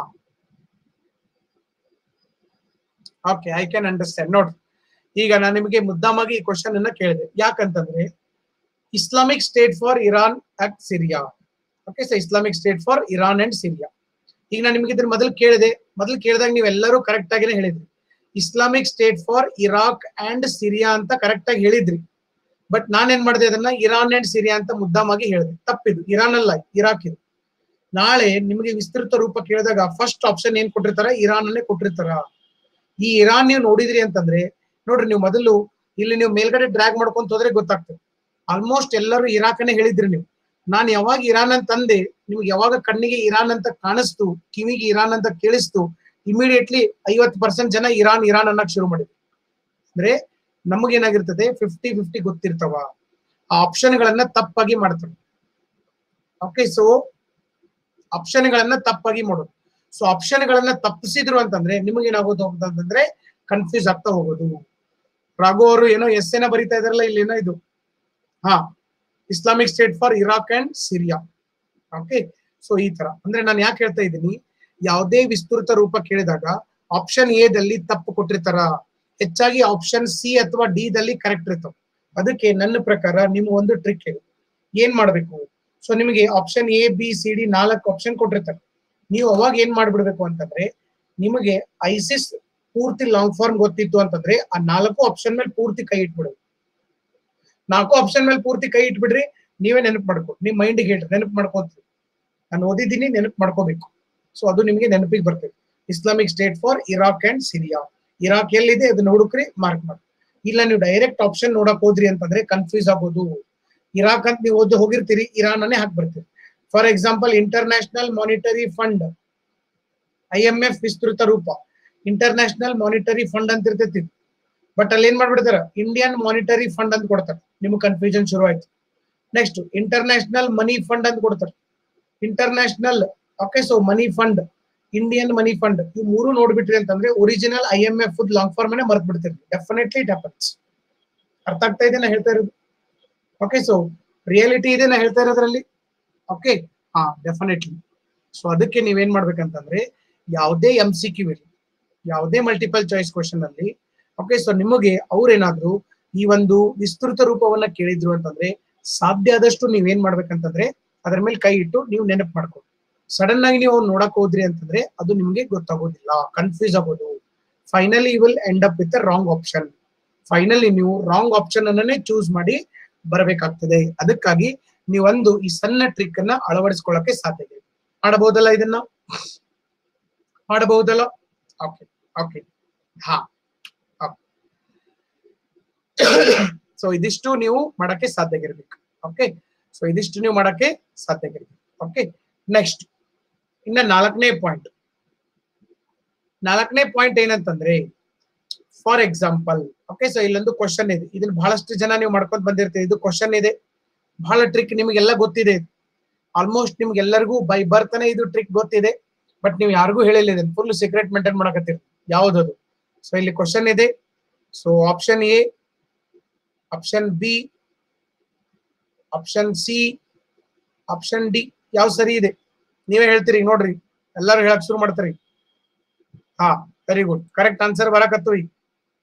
ಓಕೆ ಐ ಕ್ಯಾನ್ ಅಂಡರ್ಸ್ಟ್ಯಾಂಡ್ ನೋಡ್ರಿ ಈಗ ನಾನು ನಿಮಗೆ ಮುದ್ದಾಮಾಗಿ ಈ ಕ್ವಶನ್ ಅನ್ನ ಕೇಳಿದೆ ಯಾಕಂತಂದ್ರೆ Islamic State for Iran at Syria okay so Islamic State for Iran and Syria ಈಗ ನಾನು ನಿಮಗೆ ಇದ್ರ ಮೊದಲು ಕೇಳಿದೆ ಮೊದಲು ಕೇಳಿದಾಗ ನೀವೆಲ್ಲರೂ ಕರೆಕ್ಟ್ ಆಗಿನೇ ಹೇಳಿದ್ರಿ Islamic State for Iraq and Syria ಅಂತ ಕರೆಕ್ಟ್ ಆಗಿ ಹೇಳಿದ್ರಿ ಬಟ್ ನಾನೇನ್ ಮಾಡಿದೆ ಅದನ್ನ ಇರಾನ್ ಅಂಡ್ ಸಿರಿಯಾ ಅಂತ ಮುದ್ದಾಮಾಗಿ ಹೇಳಿದೆ ತಪ್ಪಿದು ಇರಾನ್ ಅಲ್ಲ ಇರಾಕ್ ಇದು ನಾಳೆ ನಿಮಗೆ ವಿಸ್ತೃತ ರೂಪ ಕೇಳಿದಾಗ ಫಸ್ಟ್ ಆಪ್ಷನ್ ಏನ್ ಕೊಟ್ಟಿರ್ತಾರ ಇರಾನ್ ಅನ್ನೇ ಕೊಟ್ಟಿರ್ತಾರ ಈ ಇರಾನ್ ನೀವು ನೋಡಿದ್ರಿ ಅಂತಂದ್ರೆ ನೋಡ್ರಿ ನೀವು ಮೊದಲು ಇಲ್ಲಿ ನೀವು ಮೇಲ್ಗಡೆ ಡ್ರ್ಯಾಗ್ ಮಾಡ್ಕೊಂತ ಹೋದ್ರೆ ಗೊತ್ತಾಗ್ತದೆ ಆಲ್ಮೋಸ್ಟ್ ಎಲ್ಲರೂ ಇರಾಕನ್ನೇ ಹೇಳಿದ್ರಿ ನೀವು ನಾನು ಯಾವಾಗ ಇರಾನ್ ಅಂತ ಅಂದೆ ನಿಮ್ಗೆ ಯಾವಾಗ ಕಣ್ಣಿಗೆ ಇರಾನ್ ಅಂತ ಕಾಣಿಸ್ತು ಕಿವಿಗೆ ಇರಾನ್ ಅಂತ ಕೇಳಿಸ್ತು ಇಮಿಡಿಯೇಟ್ಲಿ ಐವತ್ತು ಪರ್ಸೆಂಟ್ ಜನ ಇರಾನ್ ಇರಾನ್ ಅನ್ನಕ್ ಶುರು ಮಾಡಿದ್ರು ಅಂದ್ರೆ ನಮಗೇನಾಗಿರ್ತದೆ ಫಿಫ್ಟಿ ಫಿಫ್ಟಿ ಗೊತ್ತಿರ್ತಾವ ಆ ಆಪ್ಷನ್ ಗಳನ್ನ ತಪ್ಪಾಗಿ ಮಾಡ್ತಾರೆ ಓಕೆ ಸೊ ಆಪ್ಷನ್ ಗಳನ್ನ ತಪ್ಪಾಗಿ ಮಾಡೋದು ಸೊ ಆಪ್ಷನ್ ಗಳನ್ನ ತಪ್ಪಿಸಿದ್ರು ಅಂತಂದ್ರೆ ನಿಮಗೇನಾಗೋದು ಅಂತಂದ್ರೆ ಕನ್ಫ್ಯೂಸ್ ಆಗ್ತಾ ಹೋಗೋದು ರಾಘು ಅವರು ಏನೋ ಎಸ್ ಎನ ಬರಿತಾ ಇದಾರಲ್ಲ ಇಲ್ಲಿ ಏನೋ ಇದು ಹಾ Islamic State for Iraq and Syria okay so ಈ ತರ ಅಂದ್ರೆ ನಾನು ಯಾಕೆ ಹೇಳ್ತಾ ಇದ್ದೀನಿ ಯಾವುದೇ ವಿಸ್ತೃತ ರೂಪ ಕೇಳಿದಾಗ ಆಪ್ಷನ್ ಎ ದಲ್ಲಿ ತಪ್ಪು ಕೊಟ್ಟಿರ್ತಾರ ಹೆಚ್ಚಾಗಿ ಆಪ್ಷನ್ ಸಿ ಅಥವಾ ಡಿ ದಲ್ಲಿ ಕರೆಕ್ಟ್ ಇರ್ತಾವ ಅದಕ್ಕೆ ನನ್ನ ಪ್ರಕಾರ ನಿಮ್ಮ ಒಂದು ಟ್ರಿಕ್ ಹೇಳಿ ಏನ್ ಮಾಡ್ಬೇಕು ಸೊ ನಿಮಗೆ option A B C D ನಾಲ್ಕು ಆಪ್ಷನ್ ಕೊಟ್ಟಿರ್ತಾರೆ ನೀವು ಅವಾಗ ಏನ್ ಮಾಡ್ಬಿಡ್ಬೇಕು ಅಂತಂದ್ರೆ ನಿಮಗೆ ಐಸಿಸ್ ಪೂರ್ತಿ ಲಾಂಗ್ ಫಾರ್ಮ್ ಗೊತ್ತಿತ್ತು ಅಂತಂದ್ರೆ ಆ ನಾಲ್ಕು ಆಪ್ಷನ್ ಮೇಲೆ ಪೂರ್ತಿ ಕೈ ಇಟ್ಬಿಡು ನಾಲ್ಕು ಆಪ್ಷನ್ ಮೇಲೆ ಪೂರ್ತಿ ಕೈ ಇಟ್ಬಿಡ್ರಿ ನೀವೇ ನೆನಪು ಮಾಡ್ಕೊ ನಿಮ್ ಮೈಂಡಿಗೆ ಹೇಳ್ರಿ ನೆನಪು ಮಾಡ್ಕೊಂತೀರಿ ನಾನು ಓದಿದ್ದೀನಿ ನೆನಪು ಮಾಡ್ಕೋಬೇಕು ಸೊ ಅದು ನಿಮಗೆ ನೆನಪಿಗೆ ಬರ್ತದೆ Islamic State for Iraq and Syria Iraq ಎಲ್ಲಿದೆ ಅದನ್ನ ಹುಡುಕ್ರಿ ಮಾರ್ಕ್ ಮಾಡಿ ಇಲ್ಲ ನೀವು ಡೈರೆಕ್ಟ್ ಆಪ್ಷನ್ ನೋಡಕ್ ಹೋದ್ರಿ ಅಂತಂದ್ರೆ ಕನ್ಫ್ಯೂಸ್ ಆಗೋದು ಇರಾಕ್ ಅಂತ ನೀವು ಓದಿ ಹೋಗಿರ್ತೀರಿ ಇರಾನ್ ಅನ್ನೇ ಹಾಕ್ಬಿಡ್ತೀರಿ for example International Monetary Fund I M F ವಿಸ್ತೃತ ರೂಪ ಇಂಟರ್ನ್ಯಾಷನಲ್ ಮಾನಿಟರಿ ಫಂಡ್ ಅಂತ ಇರ್ತೈತಿ ಬಟ್ ಅಲ್ಲಿ ಏನ್ ಮಾಡ್ಬಿಡ್ತಾರ ಇಂಡಿಯನ್ ಮಾನಿಟರಿ ಫಂಡ್ ಅಂತ ಕೊಡ್ತಾರೆ ನಿಮ್ಗೆ ಕನ್ಫ್ಯೂಷನ್ ಶುರು ಆಯ್ತು ನೆಕ್ಸ್ಟ್ ಇಂಟರ್ನ್ಯಾಷನಲ್ ಮನಿ ಫಂಡ್ ಅಂತ ಕೊಡ್ತಾರೆ international okay so money fund Indian money fund ಇವು ಮೂರು ನೋಡ್ಬಿಟ್ರಿ ಅಂತಂದ್ರೆ original I M F long form ಅನ್ನ ಮರ್ತ್ ಬಿಡ್ತೀರಿ ಡೆಫಿನೆಟ್ಲಿ ಇಟ್ ಹ್ಯಾಪನ್ಸ್ ಅರ್ಥ ಆಗ್ತಾ ಇದೆ ನಾ ಹೇಳ್ತಾ ಇರೋದು ಓಕೆ ಸೊ ರಿಯಾಲಿಟಿ ಇದೆ ನಾ ಹೇಳ್ತಾ ಇರೋದ್ರಲ್ಲಿ ಓಕೆ ಹಾ ಡೆಫಿನೆಟ್ಲಿ ಸೊ ಅದಕ್ಕೆ ನೀವೇನ್ ಮಾಡ್ಬೇಕಂತಂದ್ರೆ ಯಾವುದೇ ಎಂ ಸಿ ಕ್ಯೂ ಇರಲಿ ಯಾವುದೇ ಮಲ್ಟಿಪಲ್ ಚಾಯ್ಸ್ ಕ್ವಶನ್ ಅಲ್ಲಿ ಓಕೆ ಸೊ ನಿಮಗೆ ಅವ್ರೇನಾದ್ರು ಈ ಒಂದು ವಿಸ್ತೃತ ರೂಪವನ್ನ ಕೇಳಿದ್ರು ಅಂತಂದ್ರೆ ಸಾಧ್ಯ ಆದಷ್ಟು ನೀವೇನ್ ಮಾಡ್ಬೇಕಂತಂದ್ರೆ ಅದ್ರ ಮೇಲೆ ಕೈ ಇಟ್ಟು ನೀವು ನೆನಪು ಮಾಡ್ಕೊಂಡು ಸಡನ್ ಆಗಿ ನೀವು ನೋಡಕ್ ಹೋದ್ರಿ ಅಂತಂದ್ರೆ ಅದು ನಿಮ್ಗೆ ಗೊತ್ತಾಗೋದಿಲ್ಲ ಕನ್ಫ್ಯೂಸ್ ಆಗೋದು finally will end up with wrong option finally ನೀವು ರಾಂಗ್ ಆಪ್ಷನ್ ಅನ್ನೇ ಚೂಸ್ ಮಾಡಿ ಬರಬೇಕಾಗ್ತದೆ ಅದಕ್ಕಾಗಿ ನೀವೊಂದು ಈ ಸಣ್ಣ ಟ್ರಿಕ್ ಅನ್ನ ಅಳವಡಿಸ್ಕೊಳ್ಳಕ್ಕೆ ಸಾಧ್ಯ ಇದೆ ಮಾಡಬಹುದಲ್ಲ ಇದನ್ನ ಮಾಡಬಹುದಲ್ಲ ಓಕೆ ಓಕೆ ಹಾ ಸೊ ಇದಿಷ್ಟು ನೀವು ಮಾಡಕ್ಕೆ ಸಾಧ್ಯ ಇರ್ಬೇಕು ಓಕೆ ಸೊ ಇದಿಷ್ಟು ನೀವು ಮಾಡಕ್ಕೆ ಸಾಧ್ಯ ಇರ್ಬೇಕು ಓಕೆ ನೆಕ್ಸ್ಟ್ ಇನ್ನ ನಾಲ್ಕನೇ ಪಾಯಿಂಟ್ ನಾಲ್ಕನೇ ಪಾಯಿಂಟ್ ಏನಂತಂದ್ರೆ ಫಾರ್ ಎಕ್ಸಾಂಪಲ್ ಓಕೆ ಸೊ ಇಲ್ಲೊಂದು ಕ್ವಶನ್ ಇದೆ ಇದನ್ನ ಬಹಳಷ್ಟು ಜನ ನೀವು ಮಾಡ್ಕೊಂಡ್ ಬಂದಿರ್ತೀರಿ ಇದು ಕ್ವಶನ್ ಇದೆ ಬಹಳ ಟ್ರಿಕ್ ನಿಮಗೆಲ್ಲ ಗೊತ್ತಿದೆ ಆಲ್ಮೋಸ್ಟ್ ನಿಮ್ಗೆಲ್ಲರಿಗೂ ಬೈ ಬರ್ತನೆ ಇದು ಟ್ರಿಕ್ ಗೊತ್ತಿದೆ ಬಟ್ ನೀವು ಯಾರಿಗೂ ಹೇಳಿಲ್ಲ ಇದನ್ನ ಫುಲ್ ಸೀಕ್ರೆಟ್ ಮೇಂಟೈನ್ ಮಾಡಕತ್ತೀರಿ ಯಾವ್ದದು ಸೊ ಇಲ್ಲಿ ಕ್ವಶನ್ ಇದೆ so option A option B option C option D ಯಾವ ಸರಿ ಇದೆ ನೀವೇ ಹೇಳ್ತೀರಿ ಈಗ ನೋಡ್ರಿ ಎಲ್ಲರೂ ಹೇಳಕ್ ಶುರು ಮಾಡ್ತಾರಿ ಹಾ ವೆರಿ ಗುಡ್ ಕರೆಕ್ಟ್ ಆನ್ಸರ್ ಬರಾಕತ್ತು ಈಗ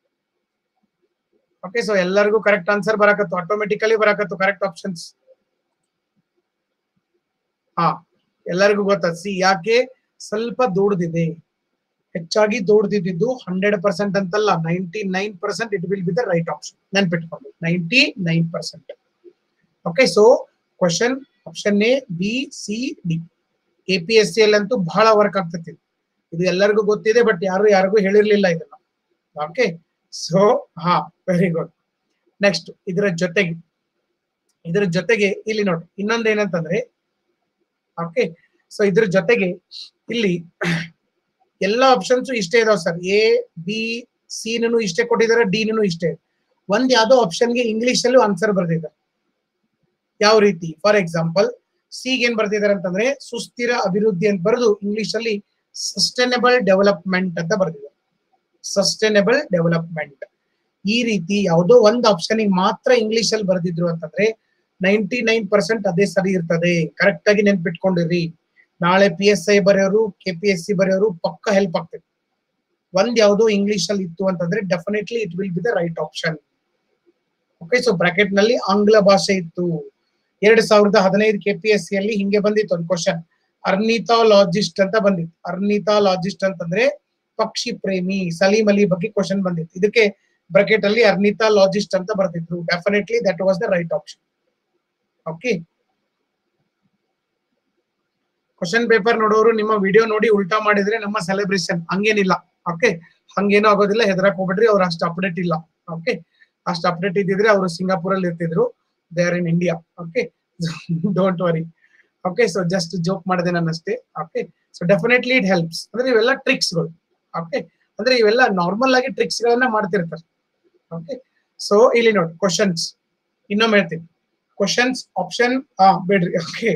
ಓಕೆ ಸೊ ಎಲ್ಲರಿಗೂ ಕರೆಕ್ಟ್ ಆನ್ಸರ್ ಬರಾಕತ್ತು ಆಟೋಮೆಟಿಕಲಿ ಬರಾಕತ್ತು ಕರೆಕ್ಟ್ ಆಪ್ಷನ್ಸ್ ಹಾ ಎಲ್ಲರಿಗೂ ಗೊತ್ತ ಸಿ ಯಾಕೆ ಸ್ವಲ್ಪ ದೊಡ್ಡದಿದೆ ಹೆಚ್ಚಾಗಿ ದೊಡ್ಡದಿದ್ದು ಹಂಡ್ರೆಡ್ ಪರ್ಸೆಂಟ್ ಅಂತಲ್ಲ ninety nine percent it will be the right option ನೆನ್ಪಿಟ್ಕೊಂಡು ninety nine percent okay so question option A B C D A P S C ಅಲ್ಲಿ ಅಂತೂ ಬಹಳ ವರ್ಕ್ ಆಗ್ತೈತಿ ಇದು ಎಲ್ಲರಿಗೂ ಗೊತ್ತಿದೆ ಬಟ್ ಯಾರು ಯಾರಿಗೂ ಹೇಳಿರ್ಲಿಲ್ಲ ಇದನ್ನ ಓಕೆ ಸೊ ಹಾ ವೆರಿ ಗುಡ್ ನೆಕ್ಸ್ಟ್ ಇದರ ಜೊತೆಗೆ ಇದರ ಜೊತೆಗೆ ಇಲ್ಲಿ ನೋಡಿ ಇನ್ನೊಂದು ಏನಂತಂದ್ರೆ ಓಕೆ ಸೊ ಇದ್ರ ಜೊತೆಗೆ ಇಲ್ಲಿ ಎಲ್ಲ ಆಪ್ಷನ್ಸ್ ಇಷ್ಟೇ ಇದಾವೆ ಸರ್ ಎ ಬಿ ಸಿ ನೂ ಇಷ್ಟೇ ಕೊಟ್ಟಿದ್ದಾರೆ ಡಿ ನೂ ಇಷ್ಟೇ ಒಂದ್ ಯಾವ್ದೋ ಆಪ್ಷನ್ಗೆ ಇಂಗ್ಲಿಷ್ ಅಲ್ಲೂ ಆನ್ಸರ್ ಬರ್ದಿದ್ದಾರೆ ಯಾವ ರೀತಿ ಫಾರ್ ಎಕ್ಸಾಂಪಲ್ ಸಿಗೆ ಏನ್ ಬರ್ತಿದ್ದಾರೆ ಅಂತಂದ್ರೆ ಸುಸ್ಥಿರ ಅಭಿವೃದ್ಧಿ ಅಂತ ಬರೆದು ಇಂಗ್ಲಿಷ್ ಅಲ್ಲಿ ಸಸ್ಟೈನಬಲ್ ಡೆವಲಪ್ಮೆಂಟ್ ಅಂತ ಬರ್ದಿದ್ದಾರೆ ಸಸ್ಟೈನಬಲ್ ಡೆವಲಪ್ಮೆಂಟ್ ಈ ರೀತಿ ಯಾವುದೋ ಒಂದು ಆಪ್ಷನ್ ಮಾತ್ರ ಇಂಗ್ಲಿಷ್ ಅಲ್ಲಿ ಬರ್ದಿದ್ರು ಅಂತಂದ್ರೆ ನೈಂಟಿ ನೈನ್ ಪರ್ಸೆಂಟ್ ಅದೇ ಸರಿ ಇರ್ತದೆ ಕರೆಕ್ಟ್ ಆಗಿ ನೆನ್ಪಿಟ್ಕೊಂಡಿರಿ ನಾಳೆ ಪಿ ಎಸ್ ಐ ಬರೆಯೋರು ಕೆ ಪಿ ಎಸ್ ಸಿ ಬರೆಯೋರು ಪಕ್ಕ ಹೆಲ್ಪ್ ಆಗ್ತದೆ ಒಂದ್ ಯಾವ್ದೋ ಇಂಗ್ಲಿಷ್ ಅಲ್ಲಿ ಇತ್ತು ಅಂತಂದ್ರೆ definitely it will be the right option okay so bracket ನಲ್ಲಿ ಆಂಗ್ಲ ಭಾಷೆ ಇತ್ತು ಎರಡ್ ಸಾವಿರದ ಹದಿನೈದು ಕೆ ಪಿ ಎಸ್ ಸಿ ಅಲ್ಲಿ ಹಿಂಗೆ ಬಂದಿತ್ತು ಒಂದು ಕ್ವಶನ್ ಅರ್ನಿಥಾಲಜಿಸ್ಟ್ ಅಂತ ಬಂದಿತ್ತು ಅರ್ನಿಥಾಲಜಿಸ್ಟ್ ಅಂತಂದ್ರೆ ಪಕ್ಷಿ ಪ್ರೇಮಿ ಸಲೀಂ ಅಲಿ ಬಗ್ಗೆ ಕ್ವಶನ್ ಬಂದಿತ್ತು ಇದಕ್ಕೆ ಬ್ರಾಕೆಟ್ ಅಲ್ಲಿ ಅರ್ನಿಥಾಲಜಿಸ್ಟ್ ಅಂತ ಬರ್ತಿದ್ರು definitely that was the right option okay question paper ನೋಡೋರು ನಿಮ್ಮ ವಿಡಿಯೋ ನೋಡಿ ಉಲ್ಟಾ ಮಾಡಿದ್ರೆ ನಮ್ಮ ಸೆಲೆಬ್ರೇಷನ್ ಹಂಗೇನಿಲ್ಲ ಓಕೆ ಹಂಗೇನೂ ಆಗೋದಿಲ್ಲ ಹೆದರಕ್ ಹೋಗ್ಬಿಡ್ರಿ ಅವ್ರು ಅಷ್ಟು ಅಪ್ಡೇಟ್ ಇಲ್ಲ ಓಕೆ ಅಷ್ಟು ಅಪ್ಡೇಟ್ ಇದ್ದಿದ್ರೆ ಅವರು ಸಿಂಗಾಪುರ್ ಅಲ್ಲಿ ಇರ್ತಿದ್ರು they are in India okay don't worry okay so just joke ಮಾಡಿದೆ ನಾನು ಅಷ್ಟೇ okay so definitely it helps ಅಂದ್ರೆ ಇವೆಲ್ಲ ಟ್ರಿಕ್ಸ್ಗಳು ಓಕೆ ಅಂದ್ರೆ ಇವೆಲ್ಲ ನಾರ್ಮಲ್ ಆಗಿ ಟ್ರಿಕ್ಸ್ ಗಳನ್ನ ಮಾಡ್ತಿರ್ತಾರೆ ಓಕೆ ಸೊ ಇಲ್ಲಿ ನೋಡಿ ಕ್ವಶನ್ಸ್ ಇನ್ನೊಮ್ಮೆ ಹೇಳ್ತೀನಿ ಕ್ವಶನ್ಸ್ ಆಪ್ಷನ್ ಹಾ ಬಿಡ್ರಿ ಓಕೆ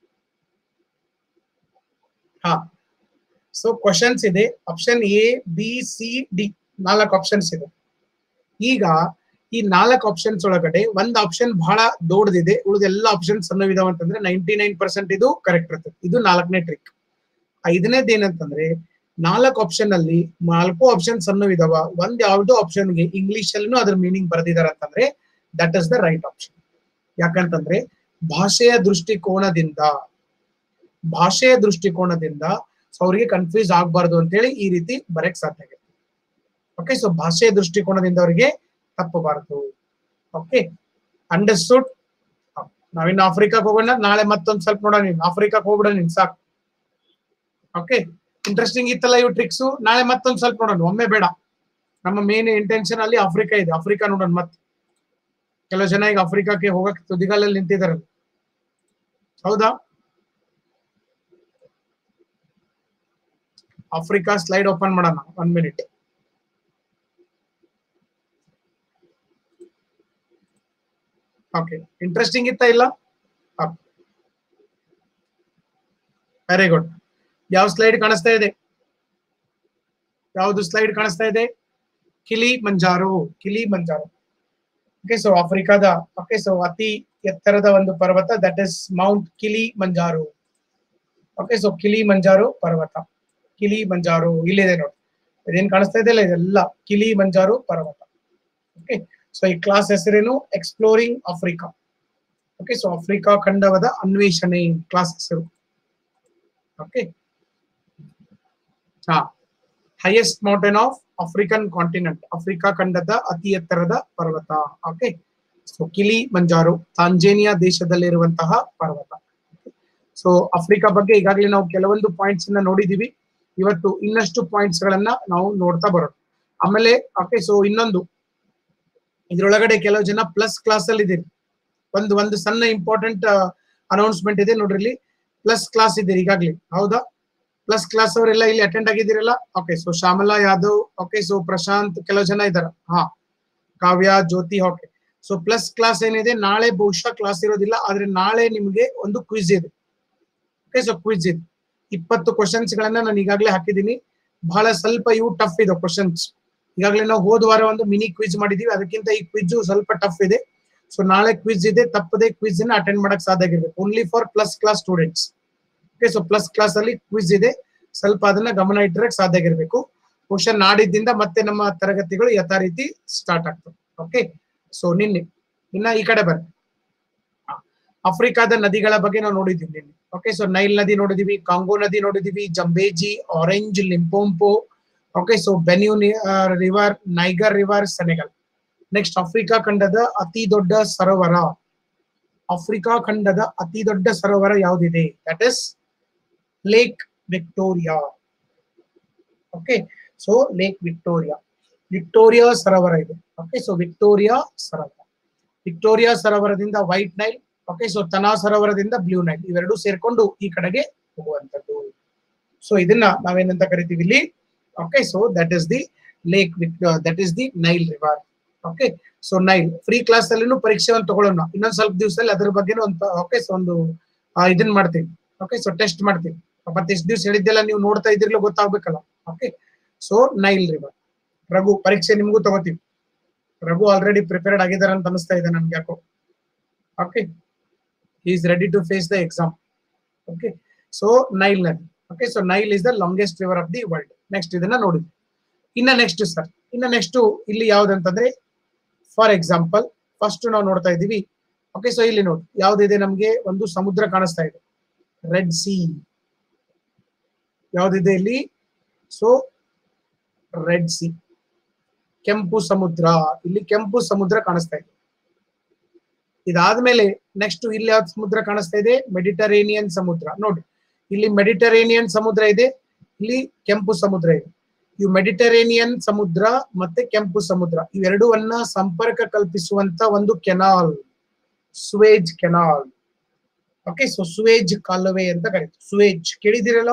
ಹಾ ಸೊ ಕ್ವಶನ್ಸ್ ಇದೆ option A B C D ನಾಲ್ಕು ಆಪ್ಷನ್ಸ್ ಇದೆ ಈಗ ಈ ನಾಲ್ಕು ಆಪ್ಷನ್ಸ್ ಒಳಗಡೆ ಒಂದ್ ಆಪ್ಷನ್ ಬಹಳ ದೊಡ್ಡದಿದೆ ಉಳಿದ ಎಲ್ಲ ಆಪ್ಷನ್ಸ್ ಸಣ್ಣವಿದಾವ ಅಂತಂದ್ರೆ ನೈಂಟಿ ನೈನ್ ಪರ್ಸೆಂಟ್ ಇದು ಕರೆಕ್ಟ್ ಇರ್ತದೆ ಇದು ನಾಲ್ಕನೇ ಟ್ರಿಕ್ ಐದನೇದು ಏನಂತಂದ್ರೆ ನಾಲ್ಕು ಆಪ್ಷನ್ ಅಲ್ಲಿ ನಾಲ್ಕು ಆಪ್ಷನ್ ಸಣ್ಣವಿದಾವ ಒಂದ್ ಯಾವ್ದೋ ಆಪ್ಷನ್ಗೆ ಇಂಗ್ಲಿಷ್ ಅಲ್ಲಿನೂ ಅದ್ರ ಮೀನಿಂಗ್ ಬರೆದಿದ್ದಾರೆ ಅಂತಂದ್ರೆ that is the right option ಯಾಕಂತಂದ್ರೆ ಭಾಷೆಯ ದೃಷ್ಟಿಕೋನದಿಂದ ಭಾಷೆಯ ದೃಷ್ಟಿಕೋನದಿಂದ ಸೊ ಅವರಿಗೆ ಕನ್ಫ್ಯೂಸ್ ಆಗ್ಬಾರ್ದು ಅಂತೇಳಿ ಈ ರೀತಿ ಬರಕ್ ಸಾಧ್ಯ ಆಗುತ್ತೆ ಓಕೆ ಸೊ ಭಾಷೆಯ ದೃಷ್ಟಿಕೋನದಿಂದ ಅವರಿಗೆ ತಪ್ಪಬಾರದು ಓಕೆ ಅಂಡರ್ಸ್ಟುಡ್ ನಾವಿನ್ನು ಆಫ್ರಿಕಾಕ್ ಹೋಗೋಣ ನಾಳೆ ಮತ್ತೊಂದ್ ಸ್ವಲ್ಪ ನೋಡೋಣ ನೀನು ಆಫ್ರಿಕಾಕ್ ಹೋಗ್ಬಿಡ ನೀನ್ ಸಾಕು ಓಕೆ ಇಂಟ್ರೆಸ್ಟಿಂಗ್ ಇತ್ತಲ್ಲ ಇವು ಟ್ರಿಕ್ಸ್ ನಾಳೆ ಮತ್ತೊಂದ್ ಸ್ವಲ್ಪ ನೋಡೋಣ ಒಮ್ಮೆ ಬೇಡ ನಮ್ಮ ಮೇನ್ ಇಂಟೆನ್ಷನ್ ಅಲ್ಲಿ ಆಫ್ರಿಕಾ ಇದೆ ಆಫ್ರಿಕಾ ನೋಡೋಣ ಮತ್ತೆ ಕೆಲವು ಜನ ಈಗ ಆಫ್ರಿಕಾಕ್ಕೆ ಹೋಗಕ್ ತುದಿಗಾಲಲ್ಲಿ ನಿಂತಿದ್ದಾರೆ ಹೌದಾ ಆಫ್ರಿಕಾ ಸ್ಲೈಡ್ ಓಪನ್ ಮಾಡೋಣ ಒನ್ ಮಿನಿಟ್ ಓಕೆ ಇಂಟ್ರೆಸ್ಟಿಂಗ್ ಇತ್ತ ಇಲ್ಲ ವೆರಿ ಗುಡ್ ಯಾವ ಸ್ಲೈಡ್ ಕಾಣಿಸ್ತಾ ಇದೆ ಯಾವುದು ಸ್ಲೈಡ್ ಕಾಣಿಸ್ತಾ ಇದೆ Kilimanjaro Kilimanjaro okay so ಆಫ್ರಿಕಾದ ಓಕೆ ಸೊ ಅತಿ ಎತ್ತರದ ಒಂದು ಪರ್ವತ that is Mount Kilimanjaro okay so Kilimanjaro ಪರ್ವತ ಕಿಲಿ ಮಂಜಾರು ಇಲ್ಲಿದೆ ನೋಡಿ ಇದೇನ್ ಕಾಣಿಸ್ತಾ ಇದೆ ಇದೆಲ್ಲ ಕಿಲಿ ಮಂಜಾರು ಪರ್ವತ ಓಕೆ ಸೊ ಈ ಕ್ಲಾಸ್ ಹೆಸರೇನು exploring Africa okay so Africa ಖಂಡವದ ಅನ್ವೇಷಣೆ ಕ್ಲಾಸ್ ಹೆಸರು ಓಕೆ ಹಾ highest mountain of African continent Africa ಖಂಡದ ಅತಿ ಎತ್ತರದ ಪರ್ವತ okay so Kilimanjaro Tanzania ದೇಶದಲ್ಲಿರುವಂತಹ ಪರ್ವತ ಸೊ ಆಫ್ರಿಕಾ ಬಗ್ಗೆ ಈಗಾಗಲೇ ನಾವು ಕೆಲವೊಂದು ಪಾಯಿಂಟ್ಸ್ ಅನ್ನ ನೋಡಿದೀವಿ ಇವತ್ತು ಇನ್ನಷ್ಟು ಪಾಯಿಂಟ್ಸ್ ಗಳನ್ನ ನಾವು ನೋಡ್ತಾ ಬರೋಣ ಆಮೇಲೆ ಓಕೆ ಸೊ ಇನ್ನೊಂದು ಇದ್ರೊಳಗಡೆ ಕೆಲವು ಜನ ಪ್ಲಸ್ ಕ್ಲಾಸ್ ಅಲ್ಲಿ ಇದೀರಿ ಒಂದು ಒಂದು ಸಣ್ಣ ಇಂಪಾರ್ಟೆಂಟ್ ಅನೌನ್ಸ್ಮೆಂಟ್ ಇದೆ ನೋಡ್ರಿ ಇಲ್ಲಿ ಪ್ಲಸ್ ಕ್ಲಾಸ್ ಇದೀರಿ ಈಗಾಗ್ಲಿ ಹೌದಾ ಪ್ಲಸ್ ಕ್ಲಾಸ್ ಅವರೆಲ್ಲ ಇಲ್ಲಿ ಅಟೆಂಡ್ ಆಗಿದ್ದೀರಲ್ಲ okay so Shyamala Yadav okay so Prashant ಕೆಲವು ಜನ ಇದಾರ ಹಾ Kavya Jyothi okay so plus class ಏನಿದೆ ನಾಳೆ ಬಹುಶಃ ಕ್ಲಾಸ್ ಇರೋದಿಲ್ಲ ಆದ್ರೆ ನಾಳೆ ನಿಮ್ಗೆ ಒಂದು ಕ್ವಿಜ್ ಇದೆ ಓಕೆ ಸೊ ಕ್ವಿಜ್ ಇದೆ ಇಪ್ಪತ್ತು ಕ್ವಶನ್ಸ್ ಗಳನ್ನ ನಾನು ಈಗಾಗಲೇ ಹಾಕಿದ್ದೀನಿ ಬಹಳ ಸ್ವಲ್ಪ ಇವು ಟಫ್ ಇದೆ ಕ್ವಶನ್ಸ್ ಈಗಾಗಲೇ ನಾವು ಹೋದ ವಾರ ಒಂದು ಮಿನಿ ಕ್ವಿಜ್ ಮಾಡಿದೀವಿ ಅದಕ್ಕಿಂತ ಈ ಕ್ವಿಜ್ ಸ್ವಲ್ಪ ಟಫ್ ಇದೆ ಸೊ ನಾಳೆ ಕ್ವಿಜ್ ಇದೆ ತಪ್ಪದೆ ಕ್ವಿಜ್ ಅನ್ನ ಅಟೆಂಡ್ ಮಾಡಕ್ ಸಾಧ್ಯ ಆಗಿರ್ಬೇಕು only for plus class students okay so plus class ಅಲ್ಲಿ ಕ್ವಿಜ್ ಇದೆ ಸ್ವಲ್ಪ ಅದನ್ನ ಗಮನ ಇಟ್ಟಿರಕ್ ಸಾಧ್ಯ ಆಗಿರ್ಬೇಕು ಬಹುಶಃ ನಾಡಿದ್ದಿಂದ ಮತ್ತೆ ನಮ್ಮ ತರಗತಿಗಳು ಯಥಾ ರೀತಿ ಸ್ಟಾರ್ಟ್ ಆಗ್ತವೆ ಓಕೆ ಸೊ ನಿನ್ನೆ ಇನ್ನ ಈ ಕಡೆ ಬರ್ರಿ ಆಫ್ರಿಕಾದ ನದಿಗಳ ಬಗ್ಗೆ ನಾವು ನೋಡಿದ್ದೀವಿ ನಿನ್ನೆ ಓಕೆ ಸೊ ನೈಲ್ ನದಿ ನೋಡಿದೀವಿ ಕಾಂಗೋ ನದಿ ನೋಡಿದೀವಿ Zambezi Orange Limpopo okay so Benue river Niger river Senegal next Africa ಖಂಡದ ಅತಿ ದೊಡ್ಡ ಸರೋವರ ಆಫ್ರಿಕಾ ಖಂಡದ ಅತಿ ದೊಡ್ಡ ಸರೋವರ ಯಾವುದಿದೆ that is Lake Victoria okay so lake Victoria Victoria ಸರೋವರ ಇದೆ ಓಕೆ ಸೊ ವಿಕ್ಟೋರಿಯಾ ಸರೋವರ ವಿಕ್ಟೋರಿಯಾ ಸರೋವರದಿಂದ White Nile okay so Tana ಸರೋವರದಿಂದ ಬ್ಲೂ ನೈಲ್ ಇವೆರಡು ಸೇರ್ಕೊಂಡು ಈ ಕಡೆಗೆ ಹೋಗುವಂತದ್ದು ಸೊ ಇದನ್ನ ನಾವೇನಂತ ಕರಿತೀವಿ ಇಲ್ಲಿ okay so that is the lake that is the Nile river okay so Nile free class ಅಲ್ಲಿನೂ ಪರೀಕ್ಷೆ ಒಂದು ತಗೊಳ್ಳೋಣ ಇನ್ನೊಂದ್ ಸ್ವಲ್ಪ ದಿವಸದಲ್ಲಿ ಅದ್ರ ಬಗ್ಗೆ ಒಂದು ಓಕೆ ಸೊ ಒಂದು ಆ, ಇದನ್ನ ಮಾಡ್ತೀವಿ ಓಕೆ ಸೊ ಟೆಸ್ಟ್ ಮಾಡ್ತೀವಿ ಮತ್ತೆ ಇಷ್ಟು ದಿವಸ ಹೇಳಿದ್ದೆಲ್ಲ ನೀವು ನೋಡ್ತಾ ಇದ್ರಿಲ್ಲ ಗೊತ್ತಾಗ್ಬೇಕಲ್ಲ okay so Nile river Raghu ಪರೀಕ್ಷೆ ನಿಮಗೂ ತಗೋತೀವಿ ರಘು ಆಲ್ರೆಡಿ ಪ್ರಿಪೇರ್ಡ್ ಆಗಿದ್ದಾರೆ ಅಂತ ಅನಿಸ್ತಾ ಇದೆ ನನ್ಗೆ ಯಾಕೋ okay is ready to face the exam okay so Nile ನದಿ okay so Nile is the longest river of the world next ಇದನ್ನ ನೋಡಿದ್ವಿ ಇನ್ನ ನೆಕ್ಸ್ಟ್ ಸರ್ ಇನ್ನ ನೆಕ್ಸ್ಟ್ ಇಲ್ಲಿ ಯಾವ್ದಂತಂದ್ರೆ ಫಾರ್ ಎಕ್ಸಾಂಪಲ್ ಫಸ್ಟ್ ನಾವು ನೋಡ್ತಾ ಇದೀವಿ ಓಕೆ ಸೊ ಇಲ್ಲಿ ನೋಡಿ ಯಾವ್ದಿದೆ ನಮ್ಗೆ ಒಂದು ಸಮುದ್ರ ಕಾಣಿಸ್ತಾ ಇದೆ ರೆಡ್ ಸಿ ಯಾವ್ದಿದೆ ಇಲ್ಲಿ ಸೊ ರೆಡ್ ಸಿ ಕೆಂಪು ಸಮುದ್ರ ಇಲ್ಲಿ ಕೆಂಪು ಸಮುದ್ರ ಕಾಣಿಸ್ತಾ ಇದೆ ಇದಾದ್ಮೇಲೆ ನೆಕ್ಸ್ಟ್ ಇಲ್ಲಿ ಯಾವ್ದು ಸಮುದ್ರ ಕಾಣಿಸ್ತಾ ಇದೆ ಮೆಡಿಟರೇನಿಯನ್ ಸಮುದ್ರ ನೋಡಿ ಇಲ್ಲಿ ಮೆಡಿಟರೇನಿಯನ್ ಸಮುದ್ರ ಇದೆ ಇಲ್ಲಿ ಕೆಂಪು ಸಮುದ್ರ ಇದೆ ಇವು ಮೆಡಿಟರೇನಿಯನ್ ಸಮುದ್ರ ಮತ್ತೆ ಕೆಂಪು ಸಮುದ್ರ ಇವೆರಡೂವನ್ನ ಸಂಪರ್ಕ ಕಲ್ಪಿಸುವಂತ ಒಂದು canal Suez canal okay so Suez ಕಾಲುವೆ ಅಂತ ಕರೀತೀವಿ ಸುವೇಜ್ ಕೇಳಿದಿರಲ್ಲ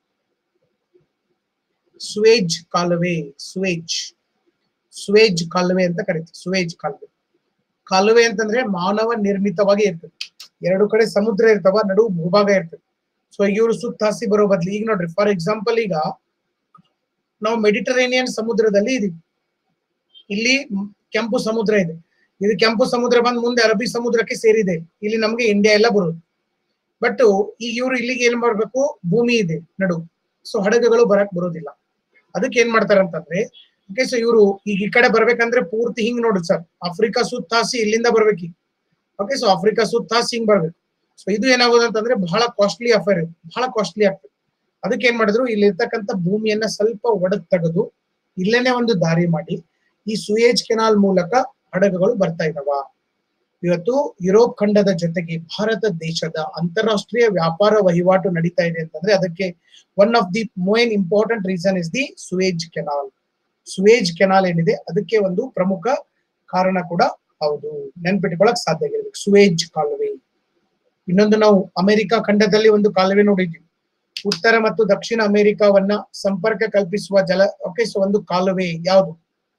ಸುವೇಜ್ ಕಾಲುವೆ ಸುವೇಜ್ ಸುವೇಜ್ ಕಾಲುವೆ ಅಂತ ಕರೀತೀವಿ ಸುವೇಜ್ ಕಾಲುವೆ ಕಾಲುವೆ ಅಂತಂದ್ರೆ ಮಾನವ ನಿರ್ಮಿತವಾಗಿ ಇರ್ತದೆ ಎರಡು ಕಡೆ ಸಮುದ್ರ ಇರ್ತಾವ ನಡುವು ಭೂಭಾಗ ಇರ್ತದೆ ಸೊ ಇವರು ಸುತ್ತ ಹಸಿ ಬರೋ ಬದ್ಲಿ ಈಗ ನೋಡ್ರಿ ಫಾರ್ ಎಕ್ಸಾಂಪಲ್ ಈಗ ನಾವು ಮೆಡಿಟರೇನಿಯನ್ ಸಮುದ್ರದಲ್ಲಿ ಇದೀವಿ ಇಲ್ಲಿ ಮ್- ಕೆಂಪು ಸಮುದ್ರ ಇದೆ ಇದು ಕೆಂಪು ಸಮುದ್ರ ಬಂದ್ ಮುಂದೆ ಅರಬ್ಬಿ ಸಮುದ್ರಕ್ಕೆ ಸೇರಿದೆ ಇಲ್ಲಿ ನಮ್ಗೆ ಇಂಡಿಯಾ ಎಲ್ಲ ಬರೋದು ಬಟ್ ಈಗ ಇವರು ಇಲ್ಲಿಗೆ ಏನ್ ಮಾಡ್ಬೇಕು ಭೂಮಿ ಇದೆ ನಡು ಸೊ ಹಡಗುಗಳು ಬರಕ್ ಬರೋದಿಲ್ಲ ಅದಕ್ಕೆ ಏನ್ ಮಾಡ್ತಾರೆ ಅಂತಂದ್ರೆ ಓಕೆ ಸೊ ಇವರು ಈಗ ಈ ಕಡೆ ಬರ್ಬೇಕಂದ್ರೆ ಪೂರ್ತಿ ಹಿಂಗ್ ನೋಡಿ ಸರ್ ಆಫ್ರಿಕಾ ಸುತ್ತಾಸಿ ಇಲ್ಲಿಂದ ಬರ್ಬೇಕು ಓಕೆ ಸೊ ಆಫ್ರಿಕಾ ಸುತ್ತಾಸಿ ಹಿಂಗ್ ಬರ್ಬೇಕು ಸೊ ಇದು ಏನಾಗೋದು ಅಂತಂದ್ರೆ ಬಹಳ ಕಾಸ್ಟ್ಲಿ ಅಫೇರ್ ಇದು ಬಹಳ ಕಾಸ್ಟ್ಲಿ ಆಗ್ತದೆ ಅದಕ್ಕೆ ಏನ್ ಮಾಡಿದ್ರು ಇಲ್ಲಿ ಇರ್ತಕ್ಕಂಥ ಭೂಮಿಯನ್ನ ಸ್ವಲ್ಪ ಒಡೆದ್ ತೆಗೆದು ಇಲ್ಲೇನೆ ಒಂದು ದಾರಿ ಮಾಡಿ ಈ ಸುಯೇಜ್ ಕೆನಾಲ್ ಮೂಲಕ ಹಡಗುಗಳು ಬರ್ತಾ ಇದಾವ ಇವತ್ತು ಯುರೋಪ್ ಖಂಡದ ಜೊತೆಗೆ ಭಾರತ ದೇಶದ ಅಂತಾರಾಷ್ಟ್ರೀಯ ವ್ಯಾಪಾರ ವಹಿವಾಟು ನಡೀತಾ ಇದೆ ಅಂತಂದ್ರೆ ಅದಕ್ಕೆ ಒನ್ ಆಫ್ ದಿ ಮೋನ್ important reason is the Suez canal Suez canal ಏನಿದೆ ಅದಕ್ಕೆ ಒಂದು ಪ್ರಮುಖ ಕಾರಣ ಕೂಡ ಹೌದು ನೆನ್ಪಿಟ್ಕೊಳಕ್ ಸಾಧ್ಯ ಆಗಿರ್ಬೇಕು ಸುಯೇಜ್ ಕಾಲುವೆ ಇನ್ನೊಂದು ನಾವು ಅಮೆರಿಕ ಖಂಡದಲ್ಲಿ ಒಂದು ಕಾಲುವೆ ನೋಡಿದ್ವಿ ಉತ್ತರ ಮತ್ತು ದಕ್ಷಿಣ ಅಮೆರಿಕವನ್ನ ಸಂಪರ್ಕ ಕಲ್ಪಿಸುವ ಜಲ ಓಕೆ ಸೊ ಒಂದು ಕಾಲುವೆ ಯಾವುದು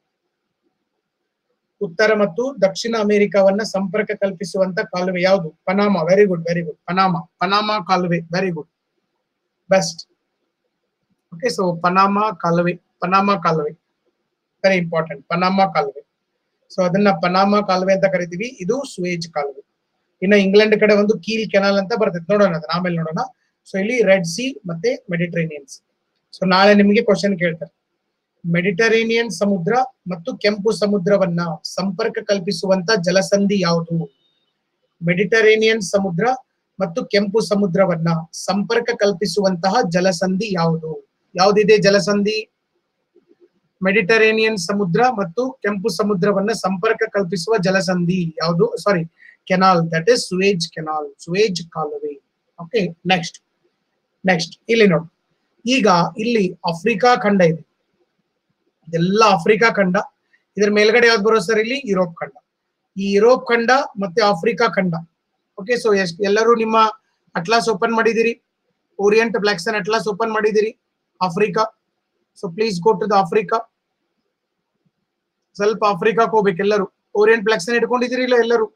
ಉತ್ತರ ಮತ್ತು ದಕ್ಷಿಣ ಅಮೆರಿಕವನ್ನ ಸಂಪರ್ಕ ಕಲ್ಪಿಸುವಂತ ಕಾಲುವೆ ಯಾವುದು Panama very good very good Panama Panama ಕಾಲುವೆ very good best okay so Panama ಕಾಲುವೆ ಪನಾಮ ಕಾಲುವೆ ವೆರಿ ಇಂಪಾರ್ಟೆಂಟ್ ಪನಾಮ ಕಾಲುವೆ ಸೊ ಅದನ್ನ ಪನಾಮ ಕಾಲುವೆ ಅಂತ ಕರಿತೀವಿ ಇದು ಸುವೇಜ್ ಕಾಲುವೆ ಇನ್ನು ಇಂಗ್ಲೆಂಡ್ ಕಡೆ ಒಂದು ಕೀಲ್ ಕೆನಾಲ್ ಅಂತ ಬರ್ತೈತೆ ನೋಡೋಣ ಅದನ್ನ ಆಮೇಲೆ ನೋಡೋಣ ಸೊ ಇಲ್ಲಿ ರೆಡ್ ಸಿ ಮತ್ತೆ ಮೆಡಿಟರೇನಿಯನ್ ಸಿ ಸೊ ನಾಳೆ ನಿಮಗೆ ಕ್ವಶನ್ ಕೇಳ್ತಾರೆ ಮೆಡಿಟರೇನಿಯನ್ ಸಮುದ್ರ ಮತ್ತು ಕೆಂಪು ಸಮುದ್ರವನ್ನ ಸಂಪರ್ಕ ಕಲ್ಪಿಸುವಂತ ಜಲಸಂಧಿ ಯಾವುದು ಮೆಡಿಟರೇನಿಯನ್ ಸಮುದ್ರ ಮತ್ತು ಕೆಂಪು ಸಮುದ್ರವನ್ನ ಸಂಪರ್ಕ ಕಲ್ಪಿಸುವಂತಹ ಜಲಸಂಧಿ ಯಾವುದು ಯಾವುದಿದೆ ಜಲಸಂಧಿ ಮೆಡಿಟರೇನಿಯನ್ ಸಮುದ್ರ ಮತ್ತು ಕೆಂಪು ಸಮುದ್ರವನ್ನ ಸಂಪರ್ಕ ಕಲ್ಪಿಸುವ ಜಲಸಂಧಿ ಯಾವುದು sorry canal that is Suez canal Suez ಕಾಲುವೆ ಓಕೆ ನೆಕ್ಸ್ಟ್ ನೆಕ್ಸ್ಟ್ ಇಲ್ಲಿ ನೋಡಿ ಈಗ ಇಲ್ಲಿ ಆಫ್ರಿಕಾ ಖಂಡ ಇದೆ ಇದೆಲ್ಲ ಆಫ್ರಿಕಾ ಖಂಡ ಇದ್ರ ಮೇಲ್ಗಡೆ ಯಾವ್ದು ಬರೋ ಸರ್ ಇಲ್ಲಿ ಯುರೋಪ್ ಖಂಡ ಈ ಯುರೋಪ್ ಖಂಡ ಮತ್ತೆ ಆಫ್ರಿಕಾ ಖಂಡ ಓಕೆ ಸೊ ಎಷ್ಟ್ ಎಲ್ಲರೂ ನಿಮ್ಮ ಅಟ್ಲಾಸ್ ಓಪನ್ ಮಾಡಿದಿರಿ ಓರಿಯಂಟ್ ಬ್ಲಾಕ್ಸನ್ ಅಟ್ಲಾಸ್ ಓಪನ್ ಮಾಡಿದಿರಿ Africa so please go to the Africa ಸ್ವಲ್ಪ ಆಫ್ರಿಕಾಕ್ ಹೋಗ್ಬೇಕು ಎಲ್ಲರೂ ಓರಿಯಂಟ್ ಬ್ಲಾಕ್ಸನ್ ಇಟ್ಕೊಂಡಿದ್ದೀರಿ ಇಲ್ಲ ಎಲ್ಲರೂ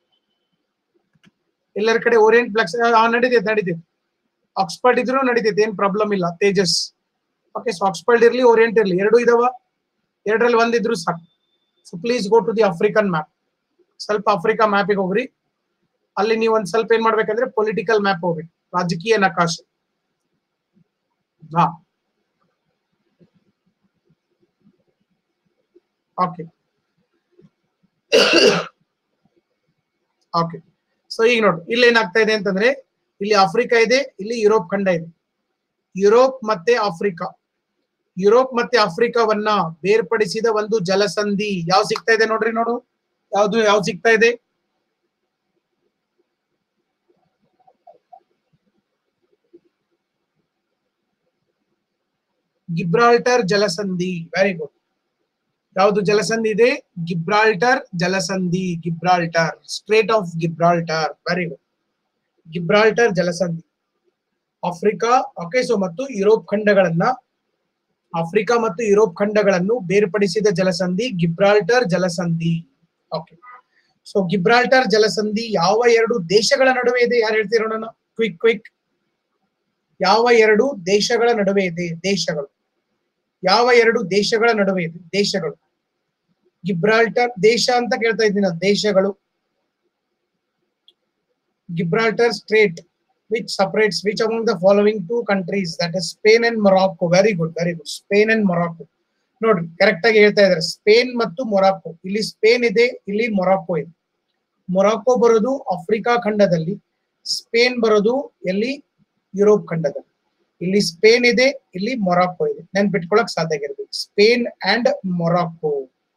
ಎಲ್ಲರ ಕಡೆ ಓರಿಯಂಟ್ ಬ್ಲಾಕ್ಸ್ ನಡೀತೈತೆ ನಡೀತೈತೆ ಆಕ್ಸ್ಫರ್ಡ್ ಇದ್ರು ನಡೀತೈತೆ ಏನ್ ಪ್ರಾಬ್ಲಮ್ ಇಲ್ಲ ತೇಜಸ್ ಓಕೆ ಸೊ ಆಕ್ಸ್ಫರ್ಡ್ ಇರ್ಲಿ ಓರಿಯಂಟ್ ಇರ್ಲಿ ಎರಡು ಇದಾವ ಎರಡರಲ್ಲಿ ಒಂದಿದ್ರು ಸಾಕು so please go to the African map ಸ್ವಲ್ಪ ಆಫ್ರಿಕಾ ಮ್ಯಾಪಿಗೆ ಹೋಗ್ರಿ ಅಲ್ಲಿ ನೀವು ಒಂದ್ ಸ್ವಲ್ಪ ಏನ್ ಮಾಡ್ಬೇಕಂದ್ರೆ ಪೊಲಿಟಿಕಲ್ ಮ್ಯಾಪ್ ಹೋಗ್ಬೇಕು ರಾಜಕೀಯ ನಕಾಶೆ ಹಾ ಓಕೆ ಓಕೆ ಸೊ ಈಗ ನೋಡಿ ಇಲ್ಲಿ ಏನಾಗ್ತಾ ಇದೆ ಅಂತಂದ್ರೆ ಇಲ್ಲಿ ಆಫ್ರಿಕಾ ಇದೆ ಇಲ್ಲಿ ಯುರೋಪ್ ಖಂಡ ಇದೆ ಯುರೋಪ್ ಮತ್ತೆ ಆಫ್ರಿಕಾ ಯುರೋಪ್ ಮತ್ತೆ ಆಫ್ರಿಕಾವನ್ನ ಬೇರ್ಪಡಿಸಿದ ಒಂದು ಜಲಸಂಧಿ ಯಾವ ಸಿಗ್ತಾ ಇದೆ ನೋಡ್ರಿ ನೋಡು ಯಾವ್ದು ಯಾವ್ದು ಸಿಗ್ತಾ ಇದೆ ಗಿಬ್ರಾಲ್ಟರ್ ಜಲಸಂಧಿ ವೆರಿ ಗುಡ್ ಯಾವುದು ಜಲಸಂಧಿ ಇದೆ ಗಿಬ್ರಾಲ್ಟರ್ ಜಲಸಂಧಿ Gibraltar strait of Gibraltar very good Gibraltar ಜಲಸಂಧಿ ಆಫ್ರಿಕಾ ಓಕೆ ಸೊ ಮತ್ತು ಯುರೋಪ್ ಖಂಡಗಳನ್ನ ಆಫ್ರಿಕಾ ಮತ್ತು ಯುರೋಪ್ ಖಂಡಗಳನ್ನು ಬೇರ್ಪಡಿಸಿದ ಜಲಸಂಧಿ ಗಿಬ್ರಾಲ್ಟರ್ ಜಲಸಂಧಿ ಓಕೆ ಸೊ ಗಿಬ್ರಾಲ್ಟರ್ ಜಲಸಂಧಿ ಯಾವ ಎರಡು ದೇಶಗಳ ನಡುವೆ ಇದೆ ಯಾರು ಹೇಳ್ತೀರೋ ನೋಡೋಣ ಕ್ವಿಕ್ ಕ್ವಿಕ್ ಯಾವ ಎರಡು ದೇಶಗಳ ನಡುವೆ ಇದೆ ದೇಶಗಳು ಯಾವ ಎರಡು ದೇಶಗಳ ನಡುವೆ ಇದೆ ದೇಶಗಳು ಗಿಬ್ರಾಲ್ಟರ್ ದೇಶ ಅಂತ ಕೇಳ್ತಾ ಇದ್ದೀನಿ ನಾನು, ದೇಶಗಳು Gibraltar strait which separates which among the following two countries that is Spain and Morocco very good very good Spain and Morocco ನೋಡ್ರಿ ಕರೆಕ್ಟ್ ಆಗಿ ಹೇಳ್ತಾ ಇದ್ದಾರೆ ಸ್ಪೇನ್ ಮತ್ತು ಮೊರಾಕೋ ಇಲ್ಲಿ ಸ್ಪೇನ್ ಇದೆ ಇಲ್ಲಿ ಮೊರಾಕೋ ಇದೆ ಮೊರಾಕೋ ಬರೋದು ಆಫ್ರಿಕಾ ಖಂಡದಲ್ಲಿ ಸ್ಪೇನ್ ಬರೋದು ಎಲ್ಲಿ ಯುರೋಪ್ ಖಂಡದಲ್ಲಿ ಇಲ್ಲಿ ಸ್ಪೇನ್ ಇದೆ ಇಲ್ಲಿ ಮೊರಾಕೋ ಇದೆ ನೆನ್ಪಿಟ್ಕೊಳಕ್ ಸಾಧ್ಯ ಆಗಿರ್ಬೇಕು Spain and Morocco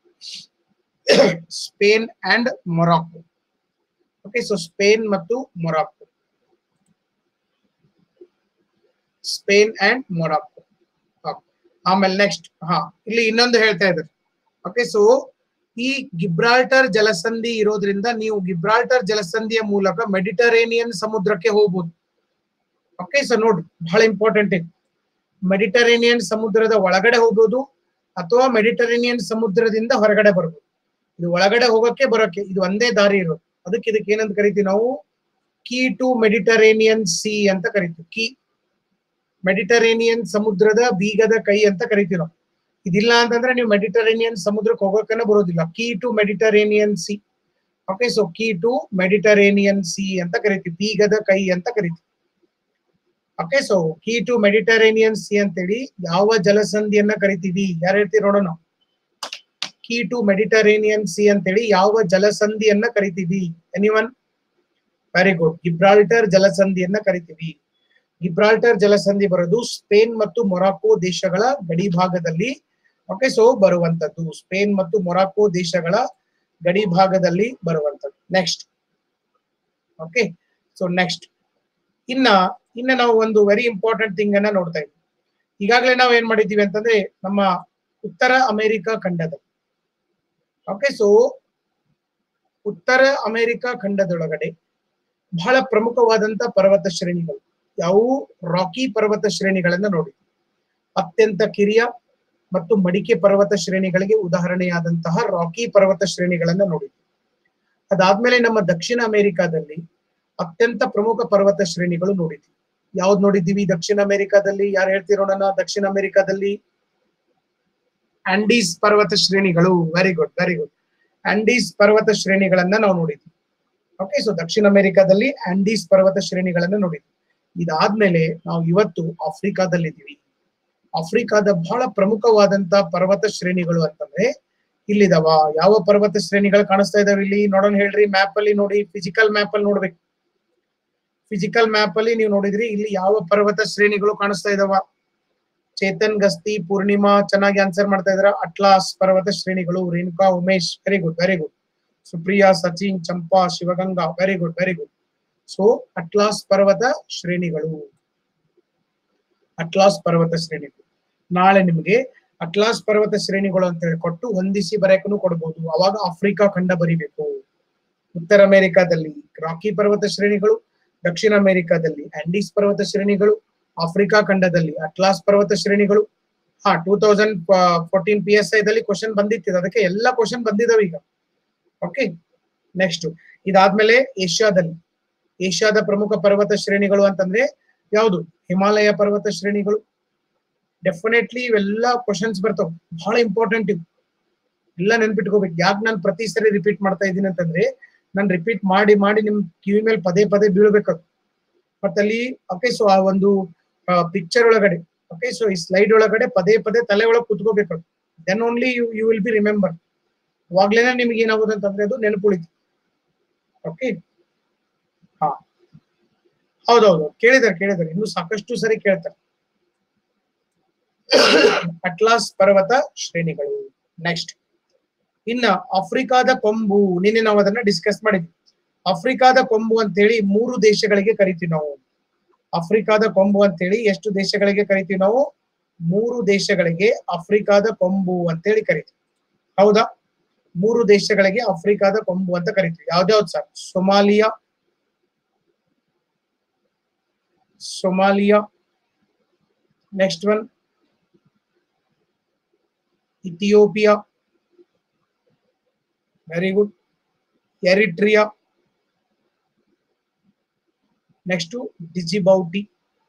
Spain and Morocco okay so Spain ಮತ್ತು ಮೊರಾಕೋ ಸ್ಪೇನ್ ಅಂಡ್ ಮೊರಾಕೋ ಆಮೇಲೆ ನೆಕ್ಸ್ಟ್ ಹಾ ಇಲ್ಲಿ ಇನ್ನೊಂದು ಹೇಳ್ತಾ ಇದ್ದಾರೆ ಓಕೆ ಸೊ ಈ ಗಿಬ್ರಾಲ್ಟರ್ ಜಲಸಂಧಿ ಇರೋದ್ರಿಂದ ನೀವು ಗಿಬ್ರಾಲ್ಟರ್ ಜಲಸಂಧಿಯ ಮೂಲಕ ಮೆಡಿಟರೇನಿಯನ್ ಸಮುದ್ರಕ್ಕೆ ಹೋಗ್ಬೋದು ಓಕೆ ಸೊ ನೋಡಿ ಬಹಳ ಇಂಪಾರ್ಟೆಂಟ್ ಇದೆ ಮೆಡಿಟರೇನಿಯನ್ ಸಮುದ್ರದ ಒಳಗಡೆ ಹೋಗ್ಬೋದು ಅಥವಾ ಮೆಡಿಟರೇನಿಯನ್ ಸಮುದ್ರದಿಂದ ಹೊರಗಡೆ ಬರ್ಬೋದು ಇದು ಒಳಗಡೆ ಹೋಗಕ್ಕೆ ಬರೋಕೆ ಇದು ಒಂದೇ ದಾರಿ ಇರೋದು ಅದಕ್ಕೆ ಇದಕ್ಕೆ ಏನಂತ ಕರಿತೀವಿ ನಾವು ಕೀ ಟು ಮೆಡಿಟರೇನಿಯನ್ ಸಿ ಅಂತ ಕರಿತೀವಿ ಕೀ ಮೆಡಿಟರೇನಿಯನ್ ಸಮುದ್ರದ ಬೀಗದ ಕೈ ಅಂತ ಕರಿತೀವಿ ನಾವು ಇದಿಲ್ಲ ಅಂತಂದ್ರೆ ನೀವು ಮೆಡಿಟರೇನಿಯನ್ ಸಮುದ್ರಕ್ಕೆ ಹೋಗೋಕನ್ನ ಬರೋದಿಲ್ಲ key to Mediterranean sea okay so key to Mediterranean sea ಅಂತ ಕರಿತೀವಿ ಬೀಗದ ಕೈ ಅಂತ ಕರಿತೀವಿ okay so key to Mediterranean sea ಅಂತೇಳಿ ಯಾವ ಜಲಸಂಧಿಯನ್ನ ಕರಿತೀವಿ ಯಾರು ಹೇಳ್ತೀವಿ ನೋಡೋಣ ಕೀ ಟು ಮೆಡಿಟರೇನಿಯನ್ ಸಿ ಅಂತೇಳಿ ಯಾವ ಜಲಸಂಧಿಯನ್ನ ಕರಿತೀವಿ ಎನಿವನ್ ವೆರಿ ಗುಡ್ ಗಿಬ್ರಾಲ್ಟರ್ ಜಲಸಂಧಿಯನ್ನ ಕರಿತೀವಿ ಗಿಬ್ರಾಲ್ಟರ್ ಜಲಸಂಧಿ ಬರೋದು ಸ್ಪೇನ್ ಮತ್ತು ಮೊರಾಕೋ ದೇಶಗಳ ಗಡಿ ಭಾಗದಲ್ಲಿ ಓಕೆ ಸೊ ಬರುವಂತದ್ದು ಸ್ಪೇನ್ ಮತ್ತು ಮೊರಾಕೋ ದೇಶಗಳ ಗಡಿ ಭಾಗದಲ್ಲಿ ಬರುವಂತದ್ದು ನೆಕ್ಸ್ಟ್ ಓಕೆ ಸೊ ನೆಕ್ಸ್ಟ್ ಇನ್ನ ಇನ್ನ ನಾವು ಒಂದು ವೆರಿ ಇಂಪಾರ್ಟೆಂಟ್ ಥಿಂಗ್ ಅನ್ನ ನೋಡ್ತಾ ಇದ್ವಿ ಈಗಾಗಲೇ ನಾವು ಏನ್ ಮಾಡಿದ್ದೀವಿ ಅಂತಂದ್ರೆ ನಮ್ಮ ಉತ್ತರ ಅಮೆರಿಕ ಖಂಡದಲ್ಲಿ ಓಕೆ ಸೊ ಉತ್ತರ ಅಮೆರಿಕ ಖಂಡದೊಳಗಡೆ ಬಹಳ ಪ್ರಮುಖವಾದಂತ ಪರ್ವತ ಶ್ರೇಣಿಗಳು ಯಾವುವು ರಾಕಿ ಪರ್ವತ ಶ್ರೇಣಿಗಳನ್ನ ನೋಡಿ ಅತ್ಯಂತ ಕಿರಿಯ ಮತ್ತು ಮಡಿಕೆ ಪರ್ವತ ಶ್ರೇಣಿಗಳಿಗೆ ಉದಾಹರಣೆಯಾದಂತಹ ರಾಕಿ ಪರ್ವತ ಶ್ರೇಣಿಗಳನ್ನ ನೋಡಿ ಅದಾದ್ಮೇಲೆ ನಮ್ಮ ದಕ್ಷಿಣ ಅಮೆರಿಕಾದಲ್ಲಿ ಅತ್ಯಂತ ಪ್ರಮುಖ ಪರ್ವತ ಶ್ರೇಣಿಗಳು ನೋಡಿದ್ವಿ ಯಾವ್ದು ನೋಡಿದ್ದೀವಿ ದಕ್ಷಿಣ ಅಮೆರಿಕಾದಲ್ಲಿ ಯಾರು ಹೇಳ್ತಿರೋಣ ದಕ್ಷಿಣ ಅಮೆರಿಕಾದಲ್ಲಿ ಆಂಡೀಸ್ ಪರ್ವತ ಶ್ರೇಣಿಗಳು very good very good Andes ಪರ್ವತ ಶ್ರೇಣಿಗಳನ್ನ ನಾವು ನೋಡಿದ್ವಿ ಓಕೆ ಸೊ ದಕ್ಷಿಣ ಅಮೆರಿಕಾದಲ್ಲಿ ಆಂಡೀಸ್ ಪರ್ವತ ಶ್ರೇಣಿಗಳನ್ನ ನೋಡಿದ್ವಿ ಇದಾದ್ಮೇಲೆ ನಾವು ಇವತ್ತು ಆಫ್ರಿಕಾದಲ್ಲಿದ್ದೀವಿ ಆಫ್ರಿಕಾದ ಬಹಳ ಪ್ರಮುಖವಾದಂತ ಪರ್ವತ ಶ್ರೇಣಿಗಳು ಅಂತಂದ್ರೆ ಇಲ್ಲಿದಾವ ಯಾವ ಪರ್ವತ ಶ್ರೇಣಿಗಳು ಕಾಣಿಸ್ತಾ ಇದಾವೆ ಇಲ್ಲಿ ನೋಡೋಣ ಹೇಳ್ರಿ ಮ್ಯಾಪ್ ಅಲ್ಲಿ ನೋಡಿ ಫಿಸಿಕಲ್ ಮ್ಯಾಪ್ ಅಲ್ಲಿ ನೋಡ್ಬೇಕು ಫಿಸಿಕಲ್ ಮ್ಯಾಪ್ ಅಲ್ಲಿ ನೀವು ನೋಡಿದ್ರಿ ಇಲ್ಲಿ ಯಾವ ಪರ್ವತ ಶ್ರೇಣಿಗಳು ಕಾಣಿಸ್ತಾ ಇದಾವ ಚೇತನ್ ಗಸ್ತಿ ಪೂರ್ಣಿಮಾ ಚೆನ್ನಾಗಿ ಆನ್ಸರ್ ಮಾಡ್ತಾ ಇದಾರ ಅಟ್ಲಾಸ್ ಪರ್ವತ ಶ್ರೇಣಿಗಳು Renuka Umesh very good very good Supriya Sachin Champa Shivaganga very good very good so Atlas ಪರ್ವತ ಶ್ರೇಣಿಗಳು ಅಟ್ಲಾಸ್ ಪರ್ವತ ಶ್ರೇಣಿಗಳು ನಾಳೆ ನಿಮಗೆ ಅಟ್ಲಾಸ್ ಪರ್ವತ ಶ್ರೇಣಿಗಳು ಅಂತ ಹೇಳಿ ಕೊಟ್ಟು ಹೊಂದಿಸಿ ಬರೆಯಕ್ಕೂ ಕೊಡ್ಬೋದು ಅವಾಗ ಆಫ್ರಿಕಾ ಖಂಡ ಬರಿಬೇಕು ಉತ್ತರ ಅಮೆರಿಕಾದಲ್ಲಿ ರಾಕಿ ಪರ್ವತ ಶ್ರೇಣಿಗಳು ದಕ್ಷಿಣ ಅಮೆರಿಕಾದಲ್ಲಿ ಆಂಡೀಸ್ ಪರ್ವತ ಶ್ರೇಣಿಗಳು ಆಫ್ರಿಕಾ ಖಂಡದಲ್ಲಿ ಅಟ್ಲಾಸ್ ಪರ್ವತ ಶ್ರೇಣಿಗಳು ಹಾ two thousand fourteen P S ಐದಲ್ಲಿ ಕ್ವಶನ್ ಬಂದಿತ್ತು ಅದಕ್ಕೆ ಎಲ್ಲ ಕ್ವಶನ್ ಬಂದಿದಾವೆ ಈಗ ಓಕೆ ನೆಕ್ಸ್ಟ್ ಇದಾದ್ಮೇಲೆ ಏಷ್ಯಾದಲ್ಲಿ ಏಷ್ಯಾದ ಪ್ರಮುಖ ಪರ್ವತ ಶ್ರೇಣಿಗಳು ಅಂತಂದ್ರೆ ಯಾವುದು ಹಿಮಾಲಯ ಪರ್ವತ ಶ್ರೇಣಿಗಳು ಡೆಫಿನೆಟ್ಲಿ ಇವೆಲ್ಲ ಕ್ವಶನ್ಸ್ ಬರ್ತಾವ ಬಹಳ ಇಂಪಾರ್ಟೆಂಟ್ ಇವು ಎಲ್ಲ ನೆನ್ಪಿಟ್ಕೋಬೇಕು ಯಾಕೆ ನಾನು ಪ್ರತಿ ಸರಿ ರಿಪೀಟ್ ಮಾಡ್ತಾ ಇದ್ದೀನಿ ಅಂತಂದ್ರೆ ನಾನು ರಿಪೀಟ್ ಮಾಡಿ ಮಾಡಿ ನಿಮ್ ಕಿವಿ ಮೇಲೆ ಪದೇ ಪದೇ ಬೀಳ್ಬೇಕು ಮತ್ತೆ ಅಲ್ಲಿ ಓಕೆ ಸೊ ಆ ಒಂದು ಪಿಕ್ಚರ್ ಒಳಗಡೆ ಓಕೆ ಸೊ ಈ ಸ್ಲೈಡ್ ಒಳಗಡೆ ಪದೇ ಪದೇ ತಲೆ ಒಳಗೆ ಕುತ್ಕೋಬೇಕು then only you you will be remember ಅವಾಗ್ಲೇನೆ ನಿಮ್ಗೆ ಏನಾಗುತ್ತೆ ಅಂತಂದ್ರೆ ಅದು ನೆನಪುಳಿತು ಓಕೆ ಹಾ ಹೌದೌದು ಕೇಳಿದಾರೆ ಕೇಳಿದಾರೆ ಇನ್ನು ಸಾಕಷ್ಟು ಸರಿ ಕೇಳ್ತಾರೆ ಅಟ್ಲಾಸ್ ಪರ್ವತ ಶ್ರೇಣಿಗಳು ನೆಕ್ಸ್ಟ್ ಇನ್ನ ಆಫ್ರಿಕಾದ ಕೊಂಬು ನಿನ್ನೆ ನಾವು ಅದನ್ನ ಡಿಸ್ಕಸ್ ಮಾಡಿದ್ವಿ ಆಫ್ರಿಕಾದ ಕೊಂಬು ಅಂತೇಳಿ ಮೂರು ದೇಶಗಳಿಗೆ ಕರಿತೀವಿ ನಾವು ಆಫ್ರಿಕಾದ ಕೊಂಬು ಅಂತೇಳಿ ಎಷ್ಟು ದೇಶಗಳಿಗೆ ಕರಿತೀವಿ ನಾವು ಮೂರು ದೇಶಗಳಿಗೆ ಆಫ್ರಿಕಾದ ಕೊಂಬು ಅಂತೇಳಿ ಕರಿತೀವಿ ಹೌದಾ ಮೂರು ದೇಶಗಳಿಗೆ ಆಫ್ರಿಕಾದ ಕೊಂಬು ಅಂತ ಕರಿತೀವಿ ಯಾವ್ದ್ಯಾವ್ದು sir Somalia Somalia next one Ethiopia very good Eritrea next Djibouti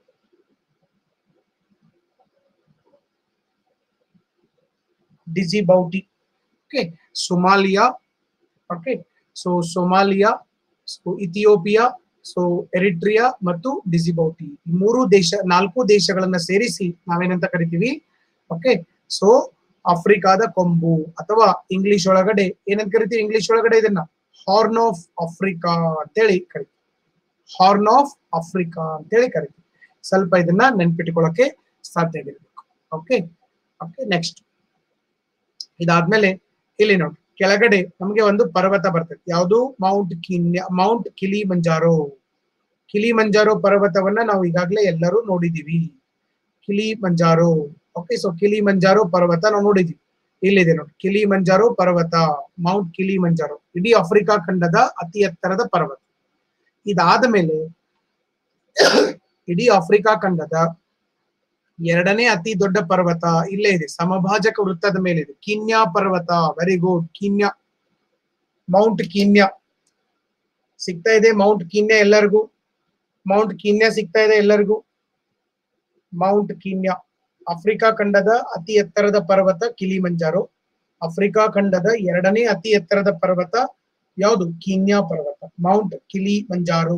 Djibouti okay Somalia okay so Somalia so Ethiopia so Eritrea ಮತ್ತು ಡಿಜಿಬೌಟಿ ಈ ಮೂರು ದೇಶ ನಾಲ್ಕು ದೇಶಗಳನ್ನ ಸೇರಿಸಿ ನಾವೇನಂತ ಕರಿತೀವಿ ಓಕೆ ಸೊ ಆಫ್ರಿಕಾದ ಕೊಂಬು ಅಥವಾ ಇಂಗ್ಲಿಷ್ ಒಳಗಡೆ ಏನಂತ ಕರಿತೀವಿ ಇಂಗ್ಲಿಷ್ ಒಳಗಡೆ ಇದನ್ನ ಹಾರ್ನ್ ಆಫ್ ಆಫ್ರಿಕಾ ಅಂತೇಳಿ ಕರಿತೀವಿ ಹಾರ್ನ್ ಆಫ್ ಆಫ್ರಿಕಾ ಅಂತೇಳಿ ಕರಿತೀವಿ ಸ್ವಲ್ಪ ಇದನ್ನ ನೆನ್ಪಿಟ್ಕೊಳ್ಳೋಕೆ ಸಾಧ್ಯ ಆಗಿರ್ಬೇಕು ಓಕೆ ಓಕೆ ನೆಕ್ಸ್ಟ್ ಇದಾದ್ಮೇಲೆ ಇಲ್ಲಿ ನೋಡಿ ಕೆಳಗಡೆ ನಮಗೆ ಒಂದು ಪರ್ವತ ಬರ್ತದೆ ಯಾವುದು ಮೌಂಟ್ ಕಿನ್ಯ ಮೌಂಟ್ ಕಿಲಿ ಮಂಜಾರೋ ಕಿಲಿ ಮಂಜಾರೋ ಪರ್ವತವನ್ನ ನಾವು ಈಗಾಗಲೇ ಎಲ್ಲರೂ ನೋಡಿದೀವಿ ಕಿಲಿ ಮಂಜಾರೋ ಓಕೆ ಸೊ ಕಿಲಿ ಮಂಜಾರೋ ಪರ್ವತ ನಾವು ನೋಡಿದೀವಿ ಇಲ್ಲಿದೆ ನೋಡಿ ಕಿಲಿ ಮಂಜಾರೋ ಪರ್ವತ ಮೌಂಟ್ ಕಿಲಿ ಮಂಜಾರೋ ಇಡೀ ಆಫ್ರಿಕಾ ಖಂಡದ ಅತಿ ಎತ್ತರದ ಪರ್ವತ ಇದಾದ ಮೇಲೆ ಇಡೀ ಆಫ್ರಿಕಾ ಖಂಡದ ಎರಡನೇ ಅತಿ ದೊಡ್ಡ ಪರ್ವತ ಇಲ್ಲೇ ಇದೆ ಸಮಭಾಜಕ ವೃತ್ತದ ಮೇಲಿದೆ ಕಿನ್ಯಾ ಪರ್ವತ very good Kenya mount Kenya ಸಿಗ್ತಾ ಇದೆ ಮೌಂಟ್ ಕಿನ್ಯಾ ಎಲ್ಲರಿಗೂ ಮೌಂಟ್ ಕಿನ್ಯಾ ಸಿಗ್ತಾ ಇದೆ ಎಲ್ಲರಿಗೂ ಮೌಂಟ್ ಕಿನ್ಯಾ ಆಫ್ರಿಕಾ ಖಂಡದ ಅತಿ ಎತ್ತರದ ಪರ್ವತ ಕಿಲಿಮಂಜಾರೋ ಆಫ್ರಿಕಾ ಖಂಡದ ಎರಡನೇ ಅತಿ ಎತ್ತರದ ಪರ್ವತ ಯಾವುದು ಕಿನ್ಯಾ ಪರ್ವತ mount Kilimanjaro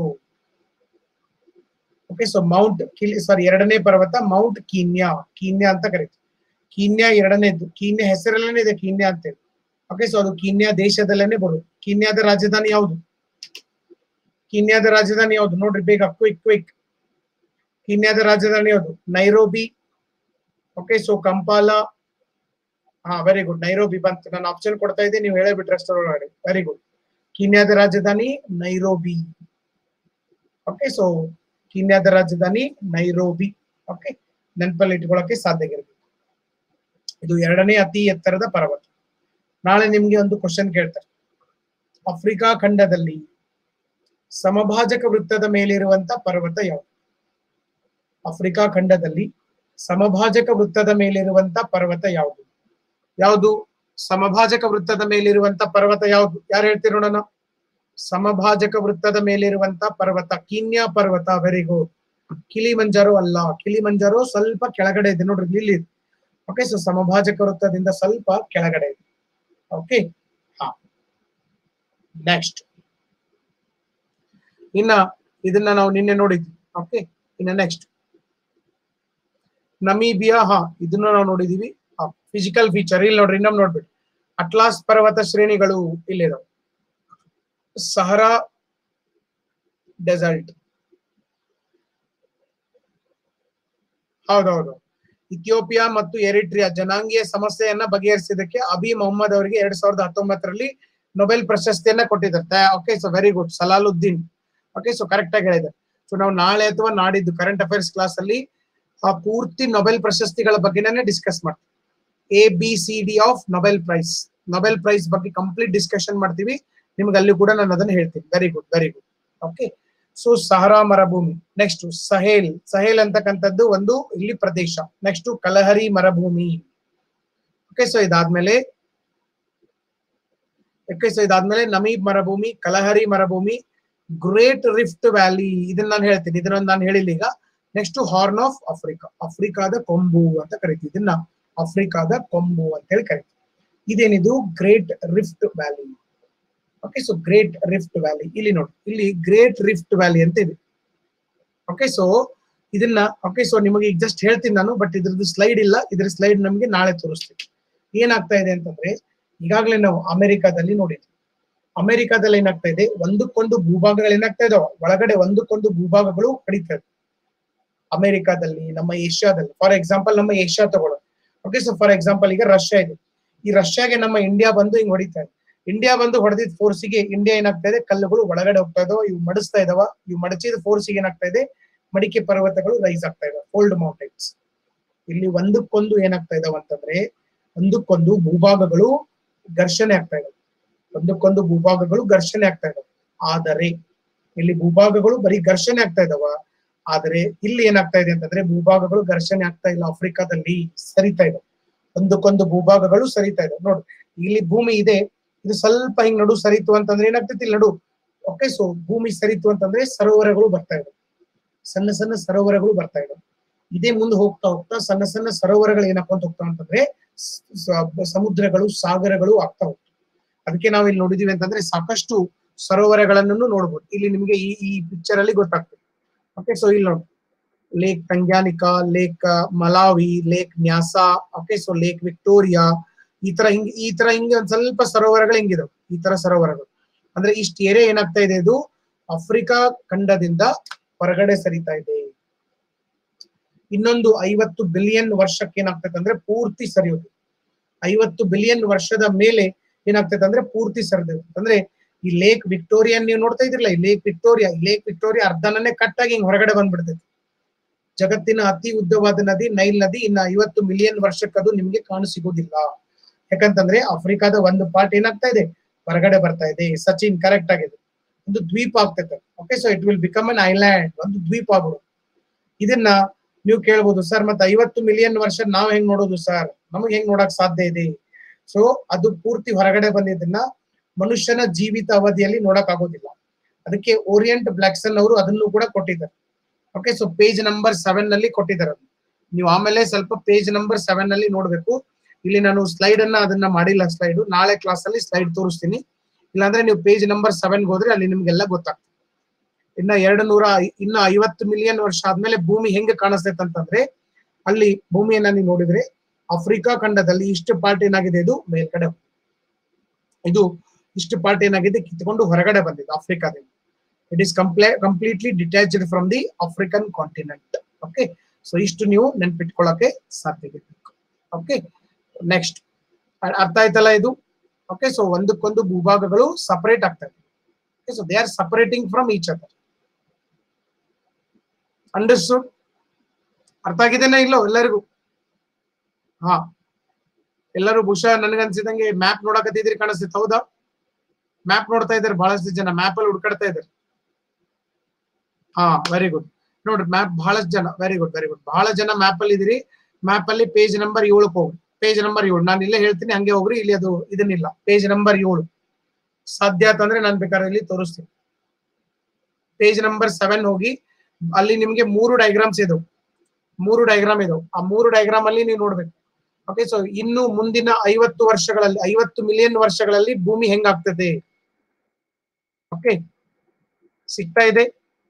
okay so mount Kili sorry ಎರಡನೇ ಪರ್ವತ ಮೌಂಟ್ ಕೀನ್ಯಾ ಕೀನ್ಯಾ ಅಂತ ಕರೀತೀವಿ ಕೀನ್ಯಾ ಎರಡನೇದು ಕೀನ್ಯಾ ಹೆಸರಲ್ಲೇನೆ ಇದೆ ಕೀನ್ಯಾ ಅಂತೇಳಿ ಓಕೆ ಸೊ ಅದು ಕೀನ್ಯಾ ದೇಶದಲ್ಲೇನೆ ಬರುದು ಕೀನ್ಯಾದ ರಾಜಧಾನಿ ಯಾವುದು ಕೀನ್ಯಾದ ರಾಜಧಾನಿ ಯಾವುದು ನೋಡ್ರಿ ಬೇಗ ಕ್ವಿಕ್ ಕ್ವಿಕ್ ಕೀನ್ಯಾದ ರಾಜಧಾನಿ ಯಾವುದು ನೈರೋಬಿ ಓಕೆ ಸೊ ಕಂಪಾಲ ಹಾ ವೆರಿ ಗುಡ್ ನೈರೋಬಿ ಬಂತು ನಾನು ಆಪ್ಷನ್ ಕೊಡ್ತಾ ಇದ್ದೆ ನೀವು ಹೇಳೇ ಬಿಟ್ರೆ ಅಷ್ಟರೊಳಗಡೆ ವೆರಿ ಗುಡ್ ಕೀನ್ಯಾದ ರಾಜಧಾನಿ ನೈರೋಬಿ ಓಕೆ ಸೊ ಕೀನ್ಯಾದ ರಾಜಧಾನಿ ನೈರೋಬಿ ಓಕೆ ನೆನಪಲ್ಲಿ ಇಟ್ಕೊಳ್ಳೋಕೆ ಸಾಧ್ಯ ಇರಬೇಕು ಇದು ಎರಡನೇ ಅತಿ ಎತ್ತರದ ಪರ್ವತ ನಾಳೆ ನಿಮ್ಗೆ ಒಂದು ಕ್ವಶನ್ ಕೇಳ್ತಾರೆ ಆಫ್ರಿಕಾ ಖಂಡದಲ್ಲಿ ಸಮಭಾಜಕ ವೃತ್ತದ ಮೇಲಿರುವಂತ ಪರ್ವತ ಯಾವುದು ಆಫ್ರಿಕಾ ಖಂಡದಲ್ಲಿ ಸಮಭಾಜಕ ವೃತ್ತದ ಮೇಲಿರುವಂತ ಪರ್ವತ ಯಾವುದು ಯಾವುದು ಸಮಭಾಜಕ ವೃತ್ತದ ಮೇಲಿರುವಂತ ಪರ್ವತ ಯಾವುದು ಯಾರು ಹೇಳ್ತೀರ ನೋಡೋಣ ಸಮಭಾಜಕ ವೃತ್ತದ ಮೇಲಿರುವಂತ ಪರ್ವತ ಕೀನ್ಯಾ ಪರ್ವತ ವೆರಿ ಗುಡ್ ಕಿಲಿ ಮಂಜಾರೋ ಅಲ್ಲ ಕಿಲಿ ಮಂಜಾರೋ ಸ್ವಲ್ಪ ಕೆಳಗಡೆ ಇದೆ ನೋಡ್ರಿ ಇಲ್ಲಿ ಓಕೆ ಸೊ ಸಮಭಾಜಕ ವೃತ್ತದಿಂದ ಸ್ವಲ್ಪ ಕೆಳಗಡೆ ಇದೆ ಓಕೆ ಹಾ ನೆಕ್ಸ್ಟ್ ಇನ್ನ ಇದನ್ನ ನಾವು ನಿನ್ನೆ ನೋಡಿದ್ವಿ ಓಕೆ ಇನ್ನ ನೆಕ್ಸ್ಟ್ ನಮೀಬಿಯಾ ಹಾ ಇದನ್ನ ನಾವು ನೋಡಿದೀವಿ ಫಿಸಿಕಲ್ ಫೀಚರ್ ಇಲ್ಲಿ ನೋಡ್ರಿ ಇನ್ನೊಮ್ಮೆ ನೋಡ್ಬಿಡಿ ಅಟ್ಲಾಸ್ ಪರ್ವತ ಶ್ರೇಣಿಗಳು ಇಲ್ಲಿದಾವೆ ಸಹರಾ ಡೆಸರ್ಟ್ ಹೌದೌದು ಇಥಿಯೋಪಿಯಾ ಮತ್ತು ಎರಿಟ್ರಿಯಾ ಜನಾಂಗೀಯ ಸಮಸ್ಯೆಯನ್ನ ಬಗೆಹರಿಸಿದಕ್ಕೆ ಅಬಿ ಮೊಹಮ್ಮದ್ ಅವರಿಗೆ ಎರಡ್ ಸಾವಿರದ ಹತ್ತೊಂಬತ್ತರಲ್ಲಿ ನೊಬೆಲ್ ಪ್ರಶಸ್ತಿಯನ್ನ ಕೊಟ್ಟಿದ್ದಾರೆ okay so very good Salaluddin okay so correct ಆಗಿ ಹೇಳಿದ್ದಾರೆ ಸೊ ನಾವು ನಾಳೆ ಅಥವಾ ನಾಡಿದ್ದು ಕರೆಂಟ್ ಅಫೇರ್ಸ್ ಕ್ಲಾಸ್ ಅಲ್ಲಿ ಆ ಪೂರ್ತಿ ನೊಬೆಲ್ ಪ್ರಶಸ್ತಿಗಳ ಬಗ್ಗೆನೇ ಡಿಸ್ಕಸ್ ಮಾಡ್ತೀವಿ A B C D of Nobel prize Nobel prize ಬಗ್ಗೆ ಕಂಪ್ಲೀಟ್ ಡಿಸ್ಕಷನ್ ಮಾಡ್ತೀವಿ ನಿಮ್ಗೆ ಅಲ್ಲಿ ಕೂಡ ನಾನು ಅದನ್ನ ಹೇಳ್ತೀನಿ very good very good okay so Sahara ಮರುಭೂಮಿ ನೆಕ್ಸ್ಟ್ ಸಹೇಲ್ ಸಹೇಲ್ ಅಂತಕ್ಕಂಥದ್ದು ಒಂದು ಇಲ್ಲಿ ಪ್ರದೇಶ ನೆಕ್ಸ್ಟ್ ಕಲಹರಿ ಮರುಭೂಮಿ ಓಕೆ ಸೊ ಇದಾದ್ಮೇಲೆ ಓಕೆ ಸೊ ಇದಾದ್ಮೇಲೆ ನಮೀಬ್ ಮರುಭೂಮಿ ಕಲಹರಿ ಮರುಭೂಮಿ ಗ್ರೇಟ್ ರಿಫ್ಟ್ ವ್ಯಾಲಿ ಇದನ್ನ ನಾನು ಹೇಳ್ತೀನಿ ಇದನ್ನ ನಾನು ಹೇಳಿಲ್ಲ ಈಗ ನೆಕ್ಸ್ಟ್ ಹಾರ್ನ್ ಆಫ್ ಆಫ್ರಿಕಾ ಆಫ್ರಿಕಾದ ಕೊಂಬು ಅಂತ ಕರಿತೀವಿ ಇದನ್ನ ಆಫ್ರಿಕಾದ ಕೊಂಬು ಅಂತ ಹೇಳಿ ಕರಿತೀವಿ ಇದೇನಿದು great rift valley okay so great rift valley ಇಲ್ಲಿ ನೋಡಿ ಇಲ್ಲಿ ಗ್ರೇಟ್ ರಿಫ್ಟ್ ವ್ಯಾಲಿ ಅಂತ ಇದೆ ಓಕೆ ಸೊ ಇದನ್ನ ಓಕೆ ಸೊ ನಿಮಗೆ ಈಗ ಜಸ್ಟ್ ಹೇಳ್ತೀನಿ ನಾನು ಬಟ್ ಇದ್ರದ್ದು ಸ್ಲೈಡ್ ಇಲ್ಲ ಇದ್ರ ಸ್ಲೈಡ್ ನಮಗೆ ನಾಳೆ ತೋರಿಸ್ತೀನಿ ಏನಾಗ್ತಾ ಇದೆ ಅಂತಂದ್ರೆ ಈಗಾಗಲೇ ನಾವು ಅಮೆರಿಕಾದಲ್ಲಿ ನೋಡಿದ್ವಿ ಅಮೆರಿಕಾದಲ್ಲಿ ಏನಾಗ್ತಾ ಇದೆ ಒಂದಕ್ಕೊಂದು ಭೂಭಾಗಗಳು ಏನಾಗ್ತಾ ಇದಾವ ಒಳಗಡೆ ಒಂದಕ್ಕೊಂದು ಭೂಭಾಗಗಳು ಕಡಿತಾ ಇದೆ ಅಮೆರಿಕಾದಲ್ಲಿ ನಮ್ಮ ಏಷ್ಯಾದಲ್ಲಿ ಫಾರ್ ಎಕ್ಸಾಂಪಲ್ ನಮ್ಮ ಏಷ್ಯಾ ತಗೊಳ್ಳೋದು ಓಕೆ ಸೊ ಫಾರ್ ಎಕ್ಸಾಂಪಲ್ ಈಗ ರಷ್ಯಾ ಇದೆ ಈ ರಷ್ಯಾಗೆ ನಮ್ಮ ಇಂಡಿಯಾ ಬಂದು ಹಿಂಗ್ ಹೊಡಿತಾ ಇದೆ ಇಂಡಿಯಾ ಬಂದು ಹೊಡೆದಿದ್ ಫೋರ್ಸಿಗೆ ಇಂಡಿಯಾ ಏನಾಗ್ತಾ ಇದೆ ಕಲ್ಲುಗಳು ಒಳಗಡೆ ಹೋಗ್ತಾ ಇದಾವ ಇವು ಮಡಿಸ್ತಾ ಇದಾವ ಇವು ಮಡಚಿದ ಫೋರ್ಸಿಗೆ ಏನಾಗ್ತಾ ಇದೆ ಮಡಿಕೆ ಪರ್ವತಗಳು ರೈಸ್ ಆಗ್ತಾ ಇದಾವೆ ಫೋಲ್ಡ್ ಮೌಂಟೈನ್ಸ್ ಇಲ್ಲಿ ಒಂದಕ್ಕೊಂದು ಏನಾಗ್ತಾ ಇದಾವ ಅಂತಂದ್ರೆ ಒಂದಕ್ಕೊಂದು ಭೂಭಾಗಗಳು ಘರ್ಷಣೆ ಆಗ್ತಾ ಇದಾವೆ ಒಂದಕ್ಕೊಂದು ಭೂಭಾಗಗಳು ಘರ್ಷಣೆ ಆಗ್ತಾ ಇದಾವೆ ಆದರೆ ಇಲ್ಲಿ ಭೂಭಾಗಗಳು ಬರೀ ಘರ್ಷಣೆ ಆಗ್ತಾ ಇದಾವ ಆದರೆ ಇಲ್ಲಿ ಏನಾಗ್ತಾ ಇದೆ ಅಂತಂದ್ರೆ ಭೂಭಾಗಗಳು ಘರ್ಷಣೆ ಆಗ್ತಾ ಇಲ್ಲ ಆಫ್ರಿಕಾದಲ್ಲಿ ಸರಿತಾ ಇದೆ ಒಂದಕ್ಕೊಂದು ಭೂಭಾಗಗಳು ಸರಿತಾ ಇದೆ ನೋಡಿ ಇಲ್ಲಿ ಭೂಮಿ ಇದೆ ಇದು ಸ್ವಲ್ಪ ಹಿಂಗ್ ನಡು ಸರಿತು ಅಂತಂದ್ರೆ ಏನಾಗ್ತೈತಿ ಇಲ್ಲಿ ನಡು ಓಕೆ ಸೊ ಭೂಮಿ ಸರಿತು ಅಂತಂದ್ರೆ ಸರೋವರಗಳು ಬರ್ತಾ ಇದೆ ಸಣ್ಣ ಸಣ್ಣ ಸರೋವರಗಳು ಬರ್ತಾ ಇದೆ ಇದೇ ಮುಂದೆ ಹೋಗ್ತಾ ಹೋಗ್ತಾ ಸಣ್ಣ ಸಣ್ಣ ಸರೋವರಗಳು ಏನಾಗ್ಕೊಂತ ಹೋಗ್ತಾವ ಅಂತಂದ್ರೆ ಸ- ಸ- ಸಮುದ್ರಗಳು ಸಾಗರಗಳು ಆಗ್ತಾ ಹೋಗ್ತವೆ ಅದಕ್ಕೆ ನಾವು ಇಲ್ಲಿ ನೋಡಿದೀವಿ ಅಂತಂದ್ರೆ ಸಾಕಷ್ಟು ಸರೋವರಗಳನ್ನು ನೋಡ್ಬೋದು ಇಲ್ಲಿ ನಿಮಗೆ ಈ ಈ ಪಿಕ್ಚರ್ ಅಲ್ಲಿ ಗೊತ್ತಾಗ್ತದೆ ಓಕೆ ಸೊ ಇಲ್ಲಿ ನೋಡಿ lake Tanganyika lake Malawi lake Nyasa okay so lake Victoria ಈ ತರ ಹಿಂಗ್ ಈ ತರ ಹಿಂಗೆ ಒಂದ್ ಸ್ವಲ್ಪ ಸರೋವರಗಳು ಹಿಂಗಿದಾವೆ ಈ ತರ ಸರೋವರಗಳು ಅಂದ್ರೆ ಇಷ್ಟು ಏರಿಯಾ ಏನಾಗ್ತಾ ಇದೆ ಇದು ಆಫ್ರಿಕಾ ಖಂಡದಿಂದ ಹೊರಗಡೆ ಸರಿತಾ ಇದೆ ಇನ್ನೊಂದು ಐವತ್ತು ಬಿಲಿಯನ್ ವರ್ಷಕ್ಕೆ ಏನಾಗ್ತೈತೆ ಅಂದ್ರೆ ಪೂರ್ತಿ ಸರಿಯೋದು ಐವತ್ತು ಬಿಲಿಯನ್ ವರ್ಷದ ಮೇಲೆ ಏನಾಗ್ತೈತೆ ಅಂದ್ರೆ ಪೂರ್ತಿ ಸರಿದ ಅಂದ್ರೆ ಈ ಲೇಕ್ ವಿಕ್ಟೋರಿಯಾ ನೀವು ನೋಡ್ತಾ ಇದ್ರಲ್ಲ ಈ ಲೇಕ್ ವಿಕ್ಟೋರಿಯಾ ಈ ಲೇಕ್ ವಿಕ್ಟೋರಿಯಾ ಅರ್ಧನೇ ಕಟ್ ಆಗಿ ಹಿಂಗ್ ಹೊರಗಡೆ ಬಂದ್ಬಿಡ್ತೈತಿ ಜಗತ್ತಿನ ಅತಿ ಉದ್ದವಾದ ನದಿ ನೈಲ್ ನದಿ ಇನ್ನ ಐವತ್ತು ಮಿಲಿಯನ್ ವರ್ಷಕ್ಕೆ ಅದು ನಿಮ್ಗೆ ಕಾಣಸಿಗೋದಿಲ್ಲ ಯಾಕಂತಂದ್ರೆ ಆಫ್ರಿಕಾದ ಒಂದು ಪಾರ್ಟ್ ಏನಾಗ್ತಾ ಇದೆ ಹೊರಗಡೆ ಬರ್ತಾ ಇದೆ ಸಚಿನ್ ಕರೆಕ್ಟ್ ಆಗಿದೆ ಒಂದು ದ್ವೀಪ ಆಗ್ತೈತೆ okay so it will become an island ಒಂದು ದ್ವೀಪ ಆಗ್ಬಿಡು ಇದನ್ನ ನೀವು ಕೇಳ್ಬೋದು ಸರ್ ಮತ್ತೆ ಐವತ್ತು ಮಿಲಿಯನ್ ವರ್ಷ ನಾವ್ ಹೆಂಗ್ ನೋಡೋದು ಸರ್ ನಮಗ್ ಹೆಂಗ್ ನೋಡಕ್ ಸಾಧ್ಯ ಇದೆ ಸೊ ಅದು ಪೂರ್ತಿ ಹೊರಗಡೆ ಬಂದಿದ್ದನ್ನ ಮನುಷ್ಯನ ಜೀವಿತ ಅವಧಿಯಲ್ಲಿ ನೋಡಕ್ ಆಗೋದಿಲ್ಲ ಅದಕ್ಕೆ ಓರಿಯಂಟ್ ಬ್ಲಾಕ್ಸನ್ ಅವರು ಅದನ್ನು ಕೂಡ ಕೊಟ್ಟಿದ್ದಾರೆ okay so page number seven ನಲ್ಲಿ ಕೊಟ್ಟಿದ್ದಾರೆ ಅದನ್ನ. ನೀವು ಆಮೇಲೆ ಸ್ವಲ್ಪ ಪೇಜ್ ನಂಬರ್ ಸೆವೆನ್ ನಲ್ಲಿ ನೋಡ್ಬೇಕು ಇಲ್ಲಿ ನಾನು ಸ್ಲೈಡ್ ಅನ್ನ ಅದನ್ನ ಮಾಡಿಲ್ಲ ಸ್ಲೈಡ್ ನಾಳೆ ಕ್ಲಾಸ್ ಅಲ್ಲಿ ಸ್ಲೈಡ್ ತೋರಿಸ್ತೀನಿ ಇಲ್ಲಾಂದ್ರೆ ನೀವು ಪೇಜ್ ನಂಬರ್ ಸೆವೆನ್ ಹೋದ್ರೆ ಅಲ್ಲಿ ನಿಮ್ಗೆಲ್ಲ ಗೊತ್ತಾಗ್ತದೆ ಇನ್ನ ಎರಡು ನೂರ ಐ- ಇನ್ನ ಐವತ್ತು ಮಿಲಿಯನ್ ವರ್ಷ ಆದ್ಮೇಲೆ ಭೂಮಿ ಹೆಂಗೆ ಕಾಣಿಸ್ತೈತೆ ಅಂತಂದ್ರೆ ಅಲ್ಲಿ ಭೂಮಿಯನ್ನ ನೀವು ನೋಡಿದ್ರೆ ಆಫ್ರಿಕಾ ಖಂಡದಲ್ಲಿ ಇಷ್ಟು ಪಾರ್ಟ್ ಏನಾಗಿದೆ ಇದು ಮೇಲ್ಗಡೆ ಹೋಗಿದೆ. ಇದು ಇಷ್ಟು ಪಾರ್ಟ್ ಏನಾಗಿದೆ ಕಿತ್ಕೊಂಡು ಹೊರಗಡೆ ಬಂದಿದೆ ಆಫ್ರಿಕಾದಿಂದ it is comple completely detached from the African continent okay so ಇಷ್ಟು ನೀವು ನೆನ್ಪಿಟ್ಕೊಳ್ಳಕ್ಕೆ ಸಾಧ್ಯತೆ ಓಕೆ ನೆಕ್ಸ್ಟ್ ಅರ್ಥ ಆಯ್ತಲ್ಲ ಇದು ಓಕೆ ಸೊ ಒಂದಕ್ಕೊಂದು ಭೂಭಾಗಗಳು ಸಪರೇಟ್ ಆಗ್ತಾ ಇದೆ okay so they are separating from each other understood ಅರ್ಥ ಆಗಿದೆನಾ ಇಲ್ಲೋ ಎಲ್ಲರಿಗೂ ಹಾ ಎಲ್ಲರೂ ಬಹುಶಃ ನನಗನ್ಸಿದಂಗೆ ಮ್ಯಾಪ್ ನೋಡಕತ್ತಿದ್ರಿ ಕಾಣಿಸ್ತಿತ್ತು ಹೌದಾ ಮ್ಯಾಪ್ ನೋಡ್ತಾ ಇದ್ದಾರೆ ಬಹಳಷ್ಟು ಜನ ಮ್ಯಾಪ್ ಅಲ್ಲಿ ಹುಡ್ಕಾಡ್ತಾ ಇದ್ದಾರೆ ಹಾ ವೆರಿ ಗುಡ್ ನೋಡ್ರಿ ಮ್ಯಾಪ್ ಬಹಳಷ್ಟು ಜನ ವೆರಿ ಗುಡ್ ವೆರಿ ಗುಡ್ ಬಹಳ ಜನ ಮ್ಯಾಪ್ ಅಲ್ಲಿ ಇದೀರಿ ಮ್ಯಾಪ್ ಅಲ್ಲಿ ಪೇಜ್ ನಂಬರ್ ಏಳಕ್ಕೆ ಹೋಗ್ರಿ ಪೇಜ್ ನಂಬರ್ ಏಳು ನಾನು ಇಲ್ಲೇ ಹೇಳ್ತೀನಿ ಹಂಗೆ ಹೋಗ್ರಿ ಇಲ್ಲಿ ಅದು ಇದನ್ನಿಲ್ಲ ಪೇಜ್ ನಂಬರ್ ಏಳು ಸಾಧ್ಯ ಅಂತಂದ್ರೆ ನಾನು ಬೇಕಾದ್ರೆ ಇಲ್ಲಿ ತೋರಿಸ್ತೀನಿ ಪೇಜ್ ನಂಬರ್ ಸೆವೆನ್ ಹೋಗಿ ಅಲ್ಲಿ ನಿಮ್ಗೆ ಮೂರು ಡೈಗ್ರಾಮ್ಸ್ ಇದಾವೆ ಮೂರು ಡೈಗ್ರಾಮ್ ಇದಾವೆ ಆ ಮೂರು ಡೈಗ್ರಾಮ್ ಅಲ್ಲಿ ನೀವು ನೋಡ್ಬೇಕು ಓಕೆ ಸೊ ಇನ್ನು ಮುಂದಿನ ಐವತ್ತು ವರ್ಷಗಳಲ್ಲಿ ಐವತ್ತು ಮಿಲಿಯನ್ ವರ್ಷಗಳಲ್ಲಿ ಭೂಮಿ ಹೆಂಗಾಗ್ತದೆ ಓಕೆ ಸಿಗ್ತಾ ಇದೆ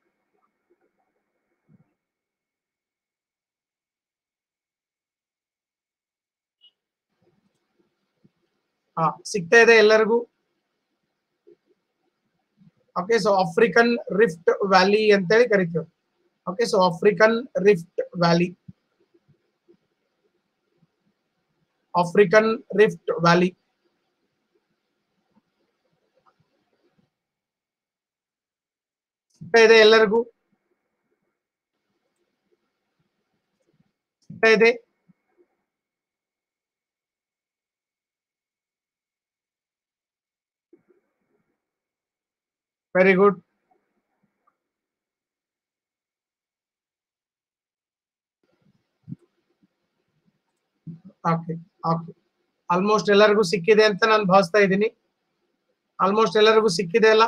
ಹಾ ಸಿಗ್ತಾ ಇದೆ ಎಲ್ಲರಿಗೂ okay so African rift valley ಅಂತೇಳಿ ಕರಿತೀವಿ okay so African rift valley African rift valley ಸಿಗ್ತಾ ಇದೆ ಎಲ್ಲರಿಗೂ ಸಿಗ್ತಾ ಇದೆ very good okay okay almost ಎಲ್ಲರಿಗೂ ಸಿಕ್ಕಿದೆ ಅಂತ ನಾನು ಭಾವಿಸ್ತಾ ಇದ್ದೀನಿ ಆಲ್ಮೋಸ್ಟ್ ಎಲ್ಲರಿಗೂ ಸಿಕ್ಕಿದೆ ಅಲ್ಲ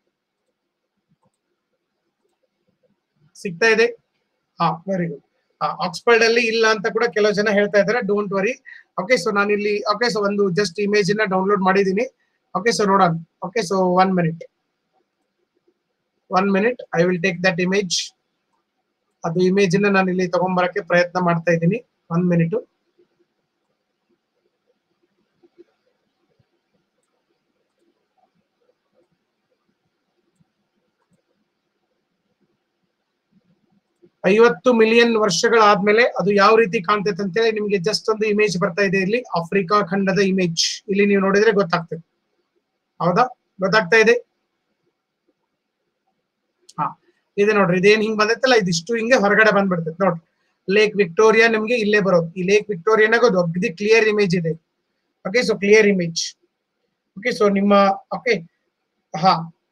ಸಿಗ್ತಾ ಇದೆ ಹಾ ವೆರಿ ಗುಡ್ ಆಕ್ಸ್ಫರ್ಡ್ ಅಲ್ಲಿ ಇಲ್ಲ ಅಂತ ಕೂಡ ಕೆಲವು ಜನ ಹೇಳ್ತಾ ಇದ್ದಾರೆ ಡೋಂಟ್ ವರಿ ಓಕೆ ಸೊ ನಾನು ಇಲ್ಲಿ ಓಕೆ ಸೊ ಒಂದು ಜಸ್ಟ್ ಇಮೇಜ್ ನ ಡೌನ್ಲೋಡ್ ಮಾಡಿದ್ದೀನಿ ಓಕೆ ಸೊ ನೋಡೋಣ okay so one minute one minute I will take that image ಅದು ಇಮೇಜ್ ನ ನಾನು ಇಲ್ಲಿ ತಗೊಂಡ್ಬರಕ್ಕೆ ಪ್ರಯತ್ನ ಮಾಡ್ತಾ ಇದ್ದೀನಿ ಒನ್ ಮಿನಿಟ್ ಐವತ್ತು ಮಿಲಿಯನ್ ವರ್ಷಗಳಾದ್ಮೇಲೆ ಅದು ಯಾವ ರೀತಿ ಕಾಣ್ತೈತೆ ಅಂತೇಳಿ ನಿಮ್ಗೆ ಜಸ್ಟ್ ಒಂದು ಇಮೇಜ್ ಬರ್ತಾ ಇದೆ ಇಲ್ಲಿ ಆಫ್ರಿಕಾ ಖಂಡದ ಇಮೇಜ್ ಇಲ್ಲಿ ನೀವು ನೋಡಿದ್ರೆ ಗೊತ್ತಾಗ್ತದೆ ಹೌದಾ ಗೊತ್ತಾಗ್ತಾ ಇದೆ ಹಾ ಇದೆ ನೋಡ್ರಿ ಇದೇನ್ ಹಿಂಗ್ ಬಂದೈತಲ್ಲ ಇದಿಷ್ಟು ಹಿಂಗೆ ಹೊರಗಡೆ ಬಂದ್ಬಿಡ್ತೈತೆ ನೋಡ್ರಿ ಲೇಕ್ ವಿಕ್ಟೋರಿಯಾ ನಿಮ್ಗೆ ಇಲ್ಲೇ ಬರೋದು ಈ ಲೇಕ್ ವಿಕ್ಟೋರಿಯಾನಾಗ ಅಗ್ದಿ ಕ್ಲಿಯರ್ ಇಮೇಜ್ ಇದೆ okay so clear image okay so ನಿಮ್ಮ ಓಕೆ ಹಾ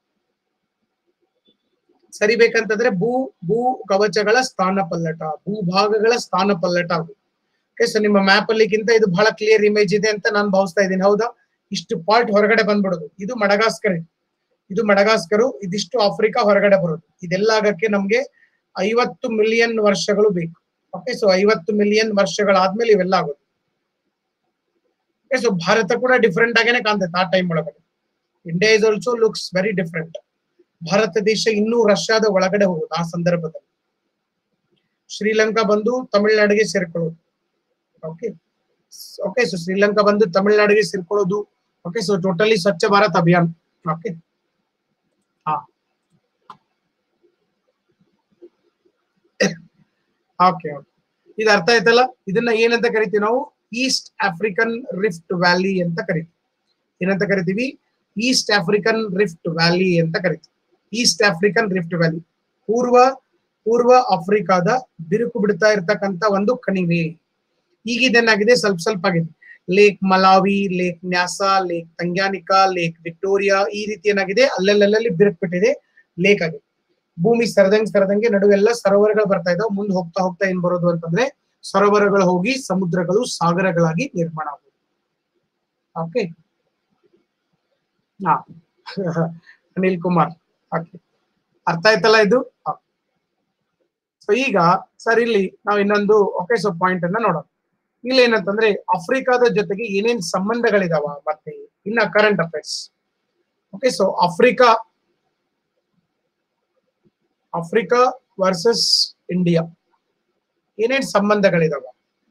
ಸರಿಬೇಕಂತಂದ್ರೆ ಭೂ ಭೂ ಕವಚಗಳ ಸ್ಥಾನ ಪಲ್ಲಟ ಭೂಭಾಗಗಳ ಸ್ಥಾನ ಪಲ್ಲಟ ಓಕೆ ಸೊ ನಿಮ್ಮ ಮ್ಯಾಪ್ ಅಲ್ಲಿಗಿಂತ ಇದು ಬಹಳ ಕ್ಲಿಯರ್ ಇಮೇಜ್ ಇದೆ ಅಂತ ನಾನು ಭಾವಿಸ್ತಾ ಇದ್ದೀನಿ ಹೌದಾ ಇಷ್ಟು ಪಾರ್ಟ್ ಹೊರಗಡೆ ಬಂದ್ಬಿಡೋದು ಇದು ಮಡಗಾಸ್ಕರ್ ಇದು. ಇದು ಮಡಗಾಸ್ಕರು ಇದಿಷ್ಟು ಆಫ್ರಿಕಾ ಹೊರಗಡೆ ಬರೋದು ಇದೆಲ್ಲ ಆಗಕ್ಕೆ ನಮ್ಗೆ ಐವತ್ತು ಮಿಲಿಯನ್ ವರ್ಷಗಳು ಬೇಕು ಓಕೆ ಸೊ ಐವತ್ತು ಮಿಲಿಯನ್ ವರ್ಷಗಳಾದ್ಮೇಲೆ ಇವೆಲ್ಲ ಆಗೋದು ಓಕೆ ಸೊ ಭಾರತ ಕೂಡ ಡಿಫ್ರೆಂಟ್ ಆಗೇನೆ ಕಾಣ್ತೈತೆ ಆ ಟೈಮ್ ಒಳಗಡೆ India is also looks very different ಭಾರತ ದೇಶ ಇನ್ನೂ ರಷ್ಯಾದ ಒಳಗಡೆ ಹೋಗುದು ಆ ಸಂದರ್ಭದಲ್ಲಿ ಶ್ರೀಲಂಕಾ ಬಂದು ತಮಿಳ್ನಾಡಿಗೆ ಸೇರ್ಕೊಳ್ಳೋದು ಓಕೆ ಓಕೆ ಸೊ ಶ್ರೀಲಂಕಾ ಬಂದು ತಮಿಳ್ನಾಡಿಗೆ ಸೇರ್ಕೊಳ್ಳೋದು okay so totally Swachh Bharat Abhiyan okay ಹಾ ಓಕೆ ಓಕೆ ಇದು ಅರ್ಥ ಆಯ್ತಲ್ಲ ಇದನ್ನ ಏನಂತ ಕರಿತೀವಿ ನಾವು ಈಸ್ಟ್ ಆಫ್ರಿಕನ್ ರಿಫ್ಟ್ ವ್ಯಾಲಿ ಅಂತ ಕರಿತೀವಿ ಏನಂತ ಕರಿತೀವಿ ಈಸ್ಟ್ ಆಫ್ರಿಕನ್ ರಿಫ್ಟ್ ವ್ಯಾಲಿ ಅಂತ ಕರಿತೀವಿ ಈಸ್ಟ್ ಆಫ್ರಿಕನ್ ರಿಫ್ಟ್ ವ್ಯಾಲಿ ಪೂರ್ವ ಪೂರ್ವ ಆಫ್ರಿಕಾದ ಬಿರುಕು ಬಿಡ್ತಾ ಇರ್ತಕ್ಕಂತ ಒಂದು ಕಣಿವೆ ಈಗ ಇದೇನಾಗಿದೆ ಸ್ವಲ್ಪ ಸ್ವಲ್ಪ ಆಗಿದೆ lake Malawi lake Nyasa lake Tanganyika lake Victoria ಈ ರೀತಿ ಏನಾಗಿದೆ ಅಲ್ಲಲ್ಲಲ್ಲಿ ಬಿರುಕು ಬಿಟ್ಟಿದೆ ಲೇಕ್ ಆಗಿದೆ ಭೂಮಿ ಸರದಂಗ್ ಸರದಂಗೆ ನಡುವೆಲ್ಲ ಸರೋವರಗಳು ಬರ್ತಾ ಇದಾವೆ ಮುಂದೆ ಹೋಗ್ತಾ ಹೋಗ್ತಾ ಏನ್ ಬರೋದು ಅಂತಂದ್ರೆ ಸರೋವರಗಳು ಹೋಗಿ ಸಮುದ್ರಗಳು ಸಾಗರಗಳಾಗಿ ನಿರ್ಮಾಣ ಆಗೋದು ಓಕೆ ಹಾ ಅನಿಲ್ ಕುಮಾರ್ ಓಕೆ ಅರ್ಥ ಆಯ್ತಲ್ಲ ಇದು ಸೊ ಈಗ ಸರ್ ಇಲ್ಲಿ ನಾವು ಇನ್ನೊಂದು ಓಕೆ ಸೊ ಪಾಯಿಂಟ್ ಅನ್ನ ನೋಡೋಣ ಇಲ್ಲಿ ಏನಂತಂದ್ರೆ ಆಫ್ರಿಕಾದ ಜೊತೆಗೆ ಏನೇನ್ ಸಂಬಂಧಗಳಿದಾವ ಮತ್ತೆ ಇನ್ನ current affairs okay so Africa Africa versus India ಏನೇನ್ ಸಂಬಂಧಗಳಿದಾವ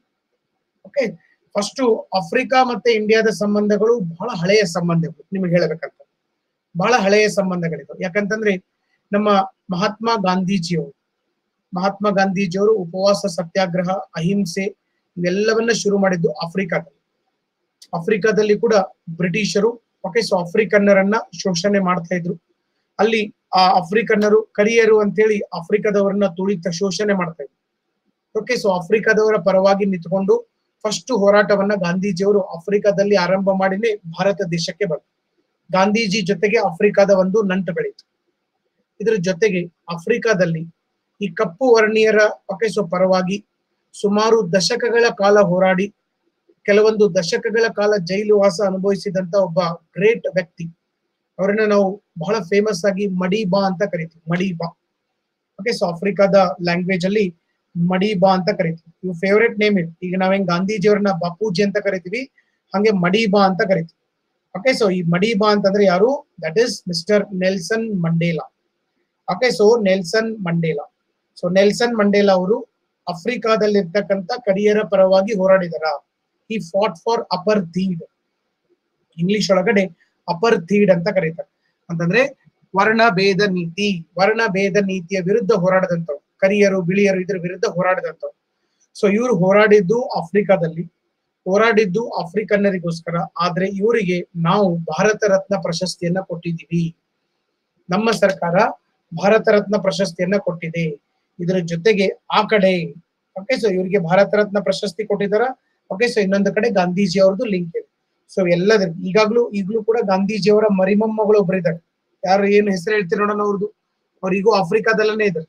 ಓಕೆ ಫಸ್ಟ್ ಆಫ್ರಿಕಾ ಮತ್ತೆ ಇಂಡಿಯಾದ ಸಂಬಂಧಗಳು ಬಹಳ ಹಳೆಯ ಸಂಬಂಧಗಳು ನಿಮಗೆ ಹೇಳಬೇಕಂತ ಬಹಳ ಹಳೆಯ ಸಂಬಂಧಗಳಿದಾವೆ ಯಾಕಂತಂದ್ರೆ ನಮ್ಮ ಮಹಾತ್ಮ ಗಾಂಧೀಜಿಯವರು ಮಹಾತ್ಮ ಗಾಂಧೀಜಿಯವರು ಉಪವಾಸ ಸತ್ಯಾಗ್ರಹ ಅಹಿಂಸೆ ಇವೆಲ್ಲವನ್ನ ಶುರು ಮಾಡಿದ್ದು ಆಫ್ರಿಕಾದಲ್ಲಿ ಆಫ್ರಿಕಾದಲ್ಲಿ ಕೂಡ ಬ್ರಿಟಿಷರು ಓಕೆ ಸೊ ಆಫ್ರಿಕನ್ನರನ್ನ ಶೋಷಣೆ ಮಾಡ್ತಾ ಇದ್ರು ಅಲ್ಲಿ ಆ ಆಫ್ರಿಕನ್ನರು ಕರಿಯರು ಅಂತೇಳಿ ಆಫ್ರಿಕಾದವರನ್ನ ತುಳಿತ ಶೋಷಣೆ ಮಾಡ್ತಾ ಇದ್ರು ಓಕೆ ಸೊ ಆಫ್ರಿಕಾದವರ ಪರವಾಗಿ ನಿಂತ್ಕೊಂಡು ಫಸ್ಟ್ ಹೋರಾಟವನ್ನ ಗಾಂಧೀಜಿಯವರು ಆಫ್ರಿಕಾದಲ್ಲಿ ಆರಂಭ ಮಾಡಿನೇ ಭಾರತ ದೇಶಕ್ಕೆ ಬಂತು ಗಾಂಧೀಜಿ ಜೊತೆಗೆ ಆಫ್ರಿಕಾದ ಒಂದು ನಂಟು ಬೆಳೀತು ಇದ್ರ ಜೊತೆಗೆ ಆಫ್ರಿಕಾದಲ್ಲಿ ಈ ಕಪ್ಪು ವರ್ಣೀಯರ ಓಕೆ ಸೊ ಪರವಾಗಿ ಸುಮಾರು ದಶಕಗಳ ಕಾಲ ಹೋರಾಡಿ ಕೆಲವೊಂದು ದಶಕಗಳ ಕಾಲ ಜೈಲು ವಾಸ ಅನುಭವಿಸಿದಂತ ಒಬ್ಬ ಗ್ರೇಟ್ ವ್ಯಕ್ತಿ ಅವರನ್ನ ನಾವು ಬಹಳ ಫೇಮಸ್ ಆಗಿ ಮಡಿಬಾ ಅಂತ ಕರಿತೀವಿ ಮಡಿಬಾ ಓಕೆ ಸೊ ಆಫ್ರಿಕಾದ ಲ್ಯಾಂಗ್ವೇಜ್ ಅಲ್ಲಿ ಮಡಿಬಾ ಅಂತ ಕರಿತೀವಿ ಇವ್ ಫೇವ್ರೆಟ್ ನೇಮ್ ಇದು ಈಗ ನಾವ್ ಹೆಂಗ್ ಗಾಂಧೀಜಿಯವ್ರನ್ನ ಬಾಪೂಜಿ ಅಂತ ಕರಿತೀವಿ ಹಂಗೆ ಮಡಿಬಾ ಅಂತ ಕರಿತೀವಿ ಓಕೆ ಸೊ ಈ ಮಡಿಬಾ ಅಂತಂದ್ರೆ ಯಾರು that is mister Nelson Mandela okay so Nelson Mandela so Nelson Mandela ಅವರು ಆಫ್ರಿಕಾದಲ್ಲಿರ್ತಕ್ಕಂಥ ಕರಿಯರ ಪರವಾಗಿ ಹೋರಾಡಿದಾರ ಈ fought for apartheid English ಒಳಗಡೆ ಅಪರ್ ಥೀಡ್ ಅಂತ ಕರೀತಾರೆ ಅಂತಂದ್ರೆ ವರ್ಣ ಭೇದ ನೀತಿ ವರ್ಣ ಭೇದ ನೀತಿಯ ವಿರುದ್ಧ ಹೋರಾಡದಂತವ್ರು ಕರಿಯರು ಬಿಳಿಯರು ಇದ್ರ ವಿರುದ್ಧ ಹೋರಾಡಿದಂತವ್ರು ಸೊ ಇವ್ರು ಹೋರಾಡಿದ್ದು ಆಫ್ರಿಕಾದಲ್ಲಿ ಹೋರಾಡಿದ್ದು ಆಫ್ರಿಕನ್ನರಿಗೋಸ್ಕರ ಆದ್ರೆ ಇವರಿಗೆ ನಾವು ಭಾರತ ರತ್ನ ಪ್ರಶಸ್ತಿಯನ್ನ ಕೊಟ್ಟಿದ್ದೀವಿ ನಮ್ಮ ಸರ್ಕಾರ ಭಾರತ ರತ್ನ ಪ್ರಶಸ್ತಿಯನ್ನ ಕೊಟ್ಟಿದೆ ಇದರ ಜೊತೆಗೆ ಆ ಕಡೆ ಓಕೆ ಸೊ ಇವರಿಗೆ ಭಾರತ ರತ್ನ ಪ್ರಶಸ್ತಿ ಕೊಟ್ಟಿದಾರ ಓಕೆ ಸೊ ಇನ್ನೊಂದು ಕಡೆ ಗಾಂಧೀಜಿ ಅವ್ರದ್ದು ಲಿಂಕ್ ಇದೆ ಸೊ ಎಲ್ಲದ್ರ ಈಗಾಗ್ಲೂ ಈಗಲೂ ಕೂಡ ಗಾಂಧೀಜಿಯವರ ಮರಿಮೊಮ್ಮಗಳು ಒಬ್ರು ಇದ್ದಾರೆ ಯಾರು ಏನು ಹೆಸರು ಹೇಳ್ತೀರಿ ನೋಡೋಣ ಅವ್ರದ್ದು ಅವ್ರಿಗೂ ಆಫ್ರಿಕಾದಲ್ಲೇ ಇದ್ದಾರೆ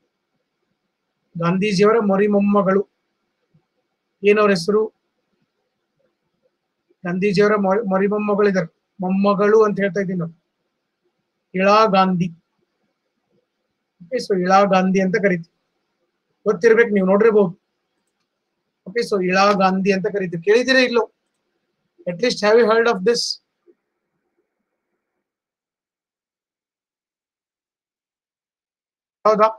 ಗಾಂಧೀಜಿಯವರ ಮರಿಮೊಮ್ಮಗಳು ಏನವ್ರ ಹೆಸರು ಗಾಂಧೀಜಿಯವರ ಮೊರಿ ಮರಿಮೊಮ್ಮಗಳಿದ್ದಾರೆ ಮೊಮ್ಮಗಳು ಅಂತ ಹೇಳ್ತಾ ಇದ್ದೀನಿ ನಾವು ಇಳಾ ಗಾಂಧಿ ಓಕೆ ಸೊ ಇಳಾ ಗಾಂಧಿ ಅಂತ ಕರಿತೀವಿ ಗೊತ್ತಿರ್ಬೇಕು ನೀವು ನೋಡಿರ್ಬೋದು ಓಕೆ ಸೊ ಇಳಾ ಗಾಂಧಿ ಅಂತ ಕರಿತೀವಿ ಕೇಳಿದಿರಾ ಇಲ್ಲೋ at least have you heard of this ಹೌದಾ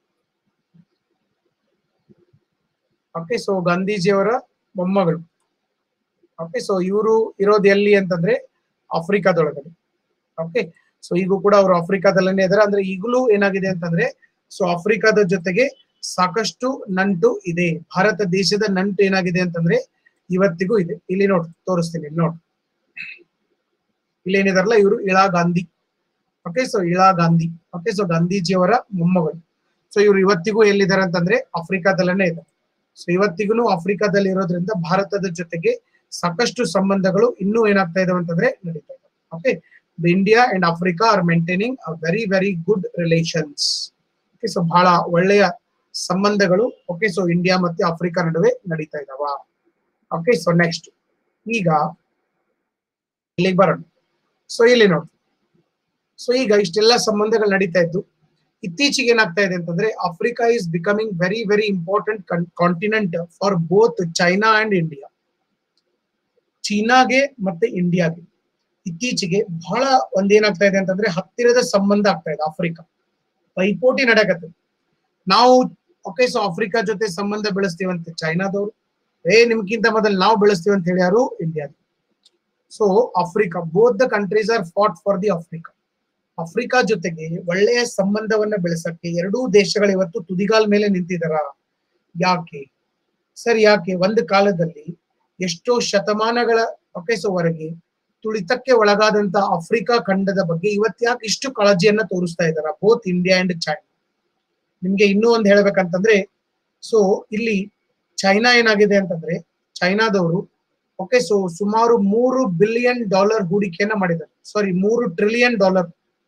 ಓಕೆ ಸೊ ಗಾಂಧೀಜಿಯವರ ಮೊಮ್ಮಗಳು ಓಕೆ ಸೊ ಇವರು ಇರೋದು ಎಲ್ಲಿ ಅಂತಂದ್ರೆ ಆಫ್ರಿಕಾದೊಳಗಡೆ ಓಕೆ ಸೊ ಈಗೂ ಕೂಡ ಅವರು ಆಫ್ರಿಕಾದಲ್ಲೇ ಇದಾರೆ ಅಂದ್ರೆ ಈಗಲೂ ಏನಾಗಿದೆ ಅಂತಂದ್ರೆ ಸೊ ಆಫ್ರಿಕಾದ ಜೊತೆಗೆ ಸಾಕಷ್ಟು ನಂಟು ಇದೆ ಭಾರತ ದೇಶದ ನಂಟು ಏನಾಗಿದೆ ಅಂತಂದ್ರೆ ಇವತ್ತಿಗೂ ಇದೆ ಇಲ್ಲಿ ನೋಡ್ ತೋರಿಸ್ತೀನಿ ಇಲ್ಲಿ ನೋಡ್ ಇಲ್ಲಿ ಏನಿದಾರಲ್ಲ ಇವರು Ila Gandhi okay so Ila Gandhi okay so ಗಾಂಧೀಜಿಯವರ ಮೊಮ್ಮಗಳು ಸೊ ಇವರು ಇವತ್ತಿಗೂ ಎಲ್ಲಿದ್ದಾರೆ ಅಂತಂದ್ರೆ ಆಫ್ರಿಕಾದಲ್ಲೇನೆ ಇದೆ ಸೊ ಇವತ್ತಿಗೂ ಆಫ್ರಿಕಾದಲ್ಲಿ ಇರೋದ್ರಿಂದ ಭಾರತದ ಜೊತೆಗೆ ಸಾಕಷ್ಟು ಸಂಬಂಧಗಳು ಇನ್ನೂ ಏನಾಗ್ತಾ ಇದಾವೆ ಅಂತಂದ್ರೆ ನಡೀತಾ ಇದೆ okay India and Africa are maintaining a very very good relations okay so ಬಹಳ ಒಳ್ಳೆಯ ಸಂಬಂಧಗಳು ಓಕೆ ಸೊ ಇಂಡಿಯಾ ಮತ್ತೆ ಆಫ್ರಿಕಾ ನಡುವೆ ನಡೀತಾ ಇದಾವ ಓಕೆ ಸೊ ನೆಕ್ಸ್ಟ್ ಈಗ ಇಲ್ಲಿಗೆ ಬರೋಣ ಸೊ ಇಲ್ಲಿ ನೋಡಿ ಸೊ ಈಗ ಇಷ್ಟೆಲ್ಲ ಸಂಬಂಧಗಳು ನಡೀತಾ ಇದ್ದು ಇತ್ತೀಚೆಗೆ ಏನಾಗ್ತಾ ಇದೆ ಅಂತಂದ್ರೆ Africa is becoming very very important continent for both China and India ಚೀನಾಗೆ ಮತ್ತೆ ಇಂಡಿಯಾಗೆ ಇತ್ತೀಚೆಗೆ ಬಹಳ ಒಂದೇನಾಗ್ತಾ ಇದೆ ಅಂತಂದ್ರೆ ಹತ್ತಿರದ ಸಂಬಂಧ ಆಗ್ತಾ ಇದೆ ಆಫ್ರಿಕಾ ಪೈಪೋಟಿ ನಡೆಯಕತ್ತೆ ನಾವು ಓಕೆ ಸೊ ಆಫ್ರಿಕಾ ಜೊತೆ ಸಂಬಂಧ ಬೆಳೆಸ್ತೀವಂತೆ ಚೈನಾದವರು ಏ ನಿಮ್ಗಿಂತ ಮೊದಲು ನಾವು ಬೆಳೆಸ್ತೀವಿ ಅಂತ ಹೇಳಿ ಯಾರು ಇಂಡಿಯಾದ so Africa both the countries are fought for the Africa Africa ಜೊತೆಗೆ ಒಳ್ಳೆಯ ಸಂಬಂಧವನ್ನ ಬೆಳೆಸಕ್ಕೆ ಎರಡೂ ದೇಶಗಳು ಇವತ್ತು ತುದಿಗಾಲ್ ಮೇಲೆ ನಿಂತಿದಾರ ಯಾಕೆ ಸರ್ ಯಾಕೆ ಒಂದು ಕಾಲದಲ್ಲಿ ಎಷ್ಟೋ ಶತಮಾನಗಳ ಓಕೆ ಸೊ ವರೆಗೆ ತುಳಿತಕ್ಕೆ ಒಳಗಾದಂತ ಆಫ್ರಿಕಾ ಖಂಡದ ಬಗ್ಗೆ ಇವತ್ತು ಯಾಕೆ ಇಷ್ಟು ಕಾಳಜಿಯನ್ನ ತೋರಿಸ್ತಾ ಇದಾರ ಬೋತ್ ಇಂಡಿಯಾ ಅಂಡ್ ಚೈನಾ ನಿಮ್ಗೆ ಇನ್ನೂ ಒಂದು ಹೇಳ್ಬೇಕಂತಂದ್ರೆ ಸೊ ಇಲ್ಲಿ ಚೈನಾ ಏನಾಗಿದೆ ಅಂತಂದ್ರೆ ಚೈನಾದವರು ಓಕೆ ಸೊ ಸುಮಾರು ಮೂರು ಬಿಲಿಯನ್ ಡಾಲರ್ ಹೂಡಿಕೆಯನ್ನ ಮಾಡಿದ್ದಾರೆ ಸಾರಿ ಮೂರು ಟ್ರಿಲಿಯನ್ ಡಾಲರ್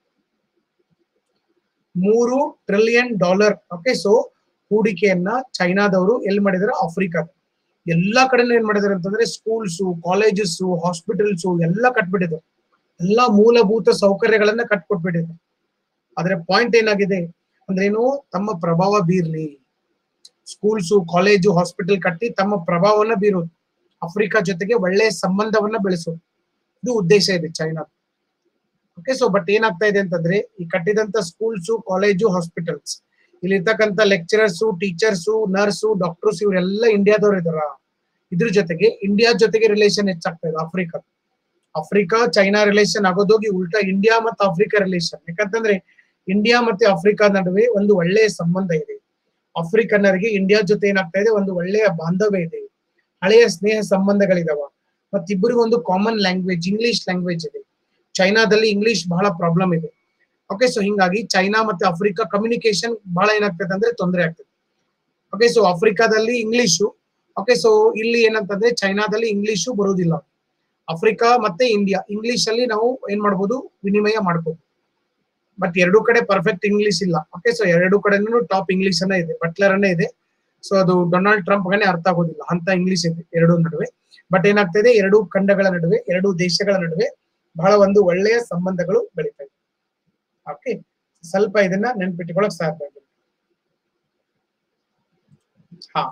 ಮೂರು ಟ್ರಿಲಿಯನ್ ಡಾಲರ್ ಓಕೆ ಸೊ ಹೂಡಿಕೆಯನ್ನ ಚೈನಾದವರು ಎಲ್ಲಿ ಮಾಡಿದಾರೆ ಆಫ್ರಿಕಾ ಎಲ್ಲಾ ಕಡೆನೂ ಏನ್ ಮಾಡಿದಾರೆ ಅಂತಂದ್ರೆ ಸ್ಕೂಲ್ಸ್ ಕಾಲೇಜಸ್ ಹಾಸ್ಪಿಟಲ್ಸ್ ಎಲ್ಲ ಕಟ್ಬಿಟ್ಟಿದ್ದಾರೆ ಎಲ್ಲಾ ಮೂಲಭೂತ ಸೌಕರ್ಯಗಳನ್ನ ಕಟ್ಕೊಟ್ಬಿಟ್ಟಿದ್ದಾರೆ ಆದ್ರೆ ಪಾಯಿಂಟ್ ಏನಾಗಿದೆ ಅಂದ್ರೇನು ತಮ್ಮ ಪ್ರಭಾವ ಬೀರ್ಲಿ ಸ್ಕೂಲ್ಸ್ ಕಾಲೇಜು ಹಾಸ್ಪಿಟಲ್ ಕಟ್ಟಿ ತಮ್ಮ ಪ್ರಭಾವವನ್ನ ಬೀರೋದು ಆಫ್ರಿಕಾ ಜೊತೆಗೆ ಒಳ್ಳೆಯ ಸಂಬಂಧವನ್ನ ಬೆಳೆಸೋದು ಇದು ಉದ್ದೇಶ ಇದೆ ಚೈನಾ ಓಕೆ ಸೊ ಬಟ್ ಏನಾಗ್ತಾ ಇದೆ ಅಂತಂದ್ರೆ ಈ ಕಟ್ಟಿದಂತ ಸ್ಕೂಲ್ಸ್ ಕಾಲೇಜು ಹಾಸ್ಪಿಟಲ್ಸ್ ಇಲ್ಲಿ ಇರ್ತಕ್ಕಂಥ ಲೆಕ್ಚರರ್ಸ್ ಟೀಚರ್ಸ್ ನರ್ಸು ಡಾಕ್ಟರ್ಸ್ ಇವರೆಲ್ಲ ಇಂಡಿಯಾದವ್ರು ಇದಾರ ಇದ್ರ ಜೊತೆಗೆ ಇಂಡಿಯಾ ಜೊತೆಗೆ ರಿಲೇಷನ್ ಹೆಚ್ಚಾಗ್ತಾ ಇದೆ ಆಫ್ರಿಕಾ ಆಫ್ರಿಕಾ ಚೈನಾ ರಿಲೇಷನ್ ಆಗೋದೋಗಿ ಉಲ್ಟಾ ಇಂಡಿಯಾ ಮತ್ತು ಆಫ್ರಿಕಾ ರಿಲೇಷನ್ ಯಾಕಂತಂದ್ರೆ ಇಂಡಿಯಾ ಮತ್ತೆ ಆಫ್ರಿಕಾ ನಡುವೆ ಒಂದು ಒಳ್ಳೆಯ ಸಂಬಂಧ ಇದೆ ಆಫ್ರಿಕನ್ನರಿಗೆ ಇಂಡಿಯಾ ಜೊತೆ ಏನಾಗ್ತಾ ಇದೆ ಒಂದು ಒಳ್ಳೆಯ ಬಾಂಧವ್ಯ ಇದೆ ಹಳೆಯ ಸ್ನೇಹ ಸಂಬಂಧಗಳಿದಾವ ಮತ್ತಿಬ್ಬರಿಗೂ ಒಂದು ಕಾಮನ್ ಲ್ಯಾಂಗ್ವೇಜ್ ಇಂಗ್ಲಿಷ್ ಲ್ಯಾಂಗ್ವೇಜ್ ಇದೆ ಚೈನಾದಲ್ಲಿ ಇಂಗ್ಲಿಷ್ ಬಹಳ ಪ್ರಾಬ್ಲಮ್ ಇದೆ ಓಕೆ ಸೊ ಹಿಂಗಾಗಿ ಚೈನಾ ಮತ್ತೆ ಆಫ್ರಿಕಾ ಕಮ್ಯುನಿಕೇಶನ್ ಬಹಳ ಏನಾಗ್ತದೆ ಅಂದ್ರೆ ತೊಂದರೆ ಆಗ್ತದೆ ಓಕೆ ಸೊ ಆಫ್ರಿಕಾದಲ್ಲಿ ಇಂಗ್ಲಿಷು ಓಕೆ ಸೊ ಇಲ್ಲಿ ಏನಂತಂದ್ರೆ ಚೈನಾದಲ್ಲಿ ಇಂಗ್ಲಿಷು ಬರುವುದಿಲ್ಲ ಆಫ್ರಿಕಾ ಮತ್ತೆ ಇಂಡಿಯಾ ಇಂಗ್ಲಿಷ್ ಅಲ್ಲಿ ನಾವು ಏನ್ ಮಾಡ್ಬೋದು ವಿನಿಮಯ ಮಾಡ್ಬೋದು ಬಟ್ ಎರಡು ಕಡೆ ಪರ್ಫೆಕ್ಟ್ ಇಂಗ್ಲಿಷ್ ಇಲ್ಲ ಓಕೆ ಸೊ ಎರಡು ಕಡೆನೂ ಟಾಪ್ ಇಂಗ್ಲಿಷ್ ಅನ್ನ ಇದೆ ಬಟ್ಲರ್ ಅನ್ನೇ ಇದೆ ಸೊ ಅದು ಡೊನಾಲ್ಡ್ ಟ್ರಂಪ್ ಗನೇ ಅರ್ಥ ಆಗೋದಿಲ್ಲ ಅಂತ ಇಂಗ್ಲಿಷ್ ಇದೆ ಎರಡೂ ನಡುವೆ ಬಟ್ ಏನಾಗ್ತದೆ ಎರಡು ಖಂಡಗಳ ನಡುವೆ ಎರಡು ದೇಶಗಳ ನಡುವೆ ಬಹಳ ಒಂದು ಒಳ್ಳೆಯ ಸಂಬಂಧಗಳು ಬೆಳೀತಾ ಇದೆ ಓಕೆ ಸ್ವಲ್ಪ ಇದನ್ನ ನೆನ್ಪಿಟ್ಕೊಳಕ್ ಸಾಧ್ಯ ಆಗಿದೆ ಹಾ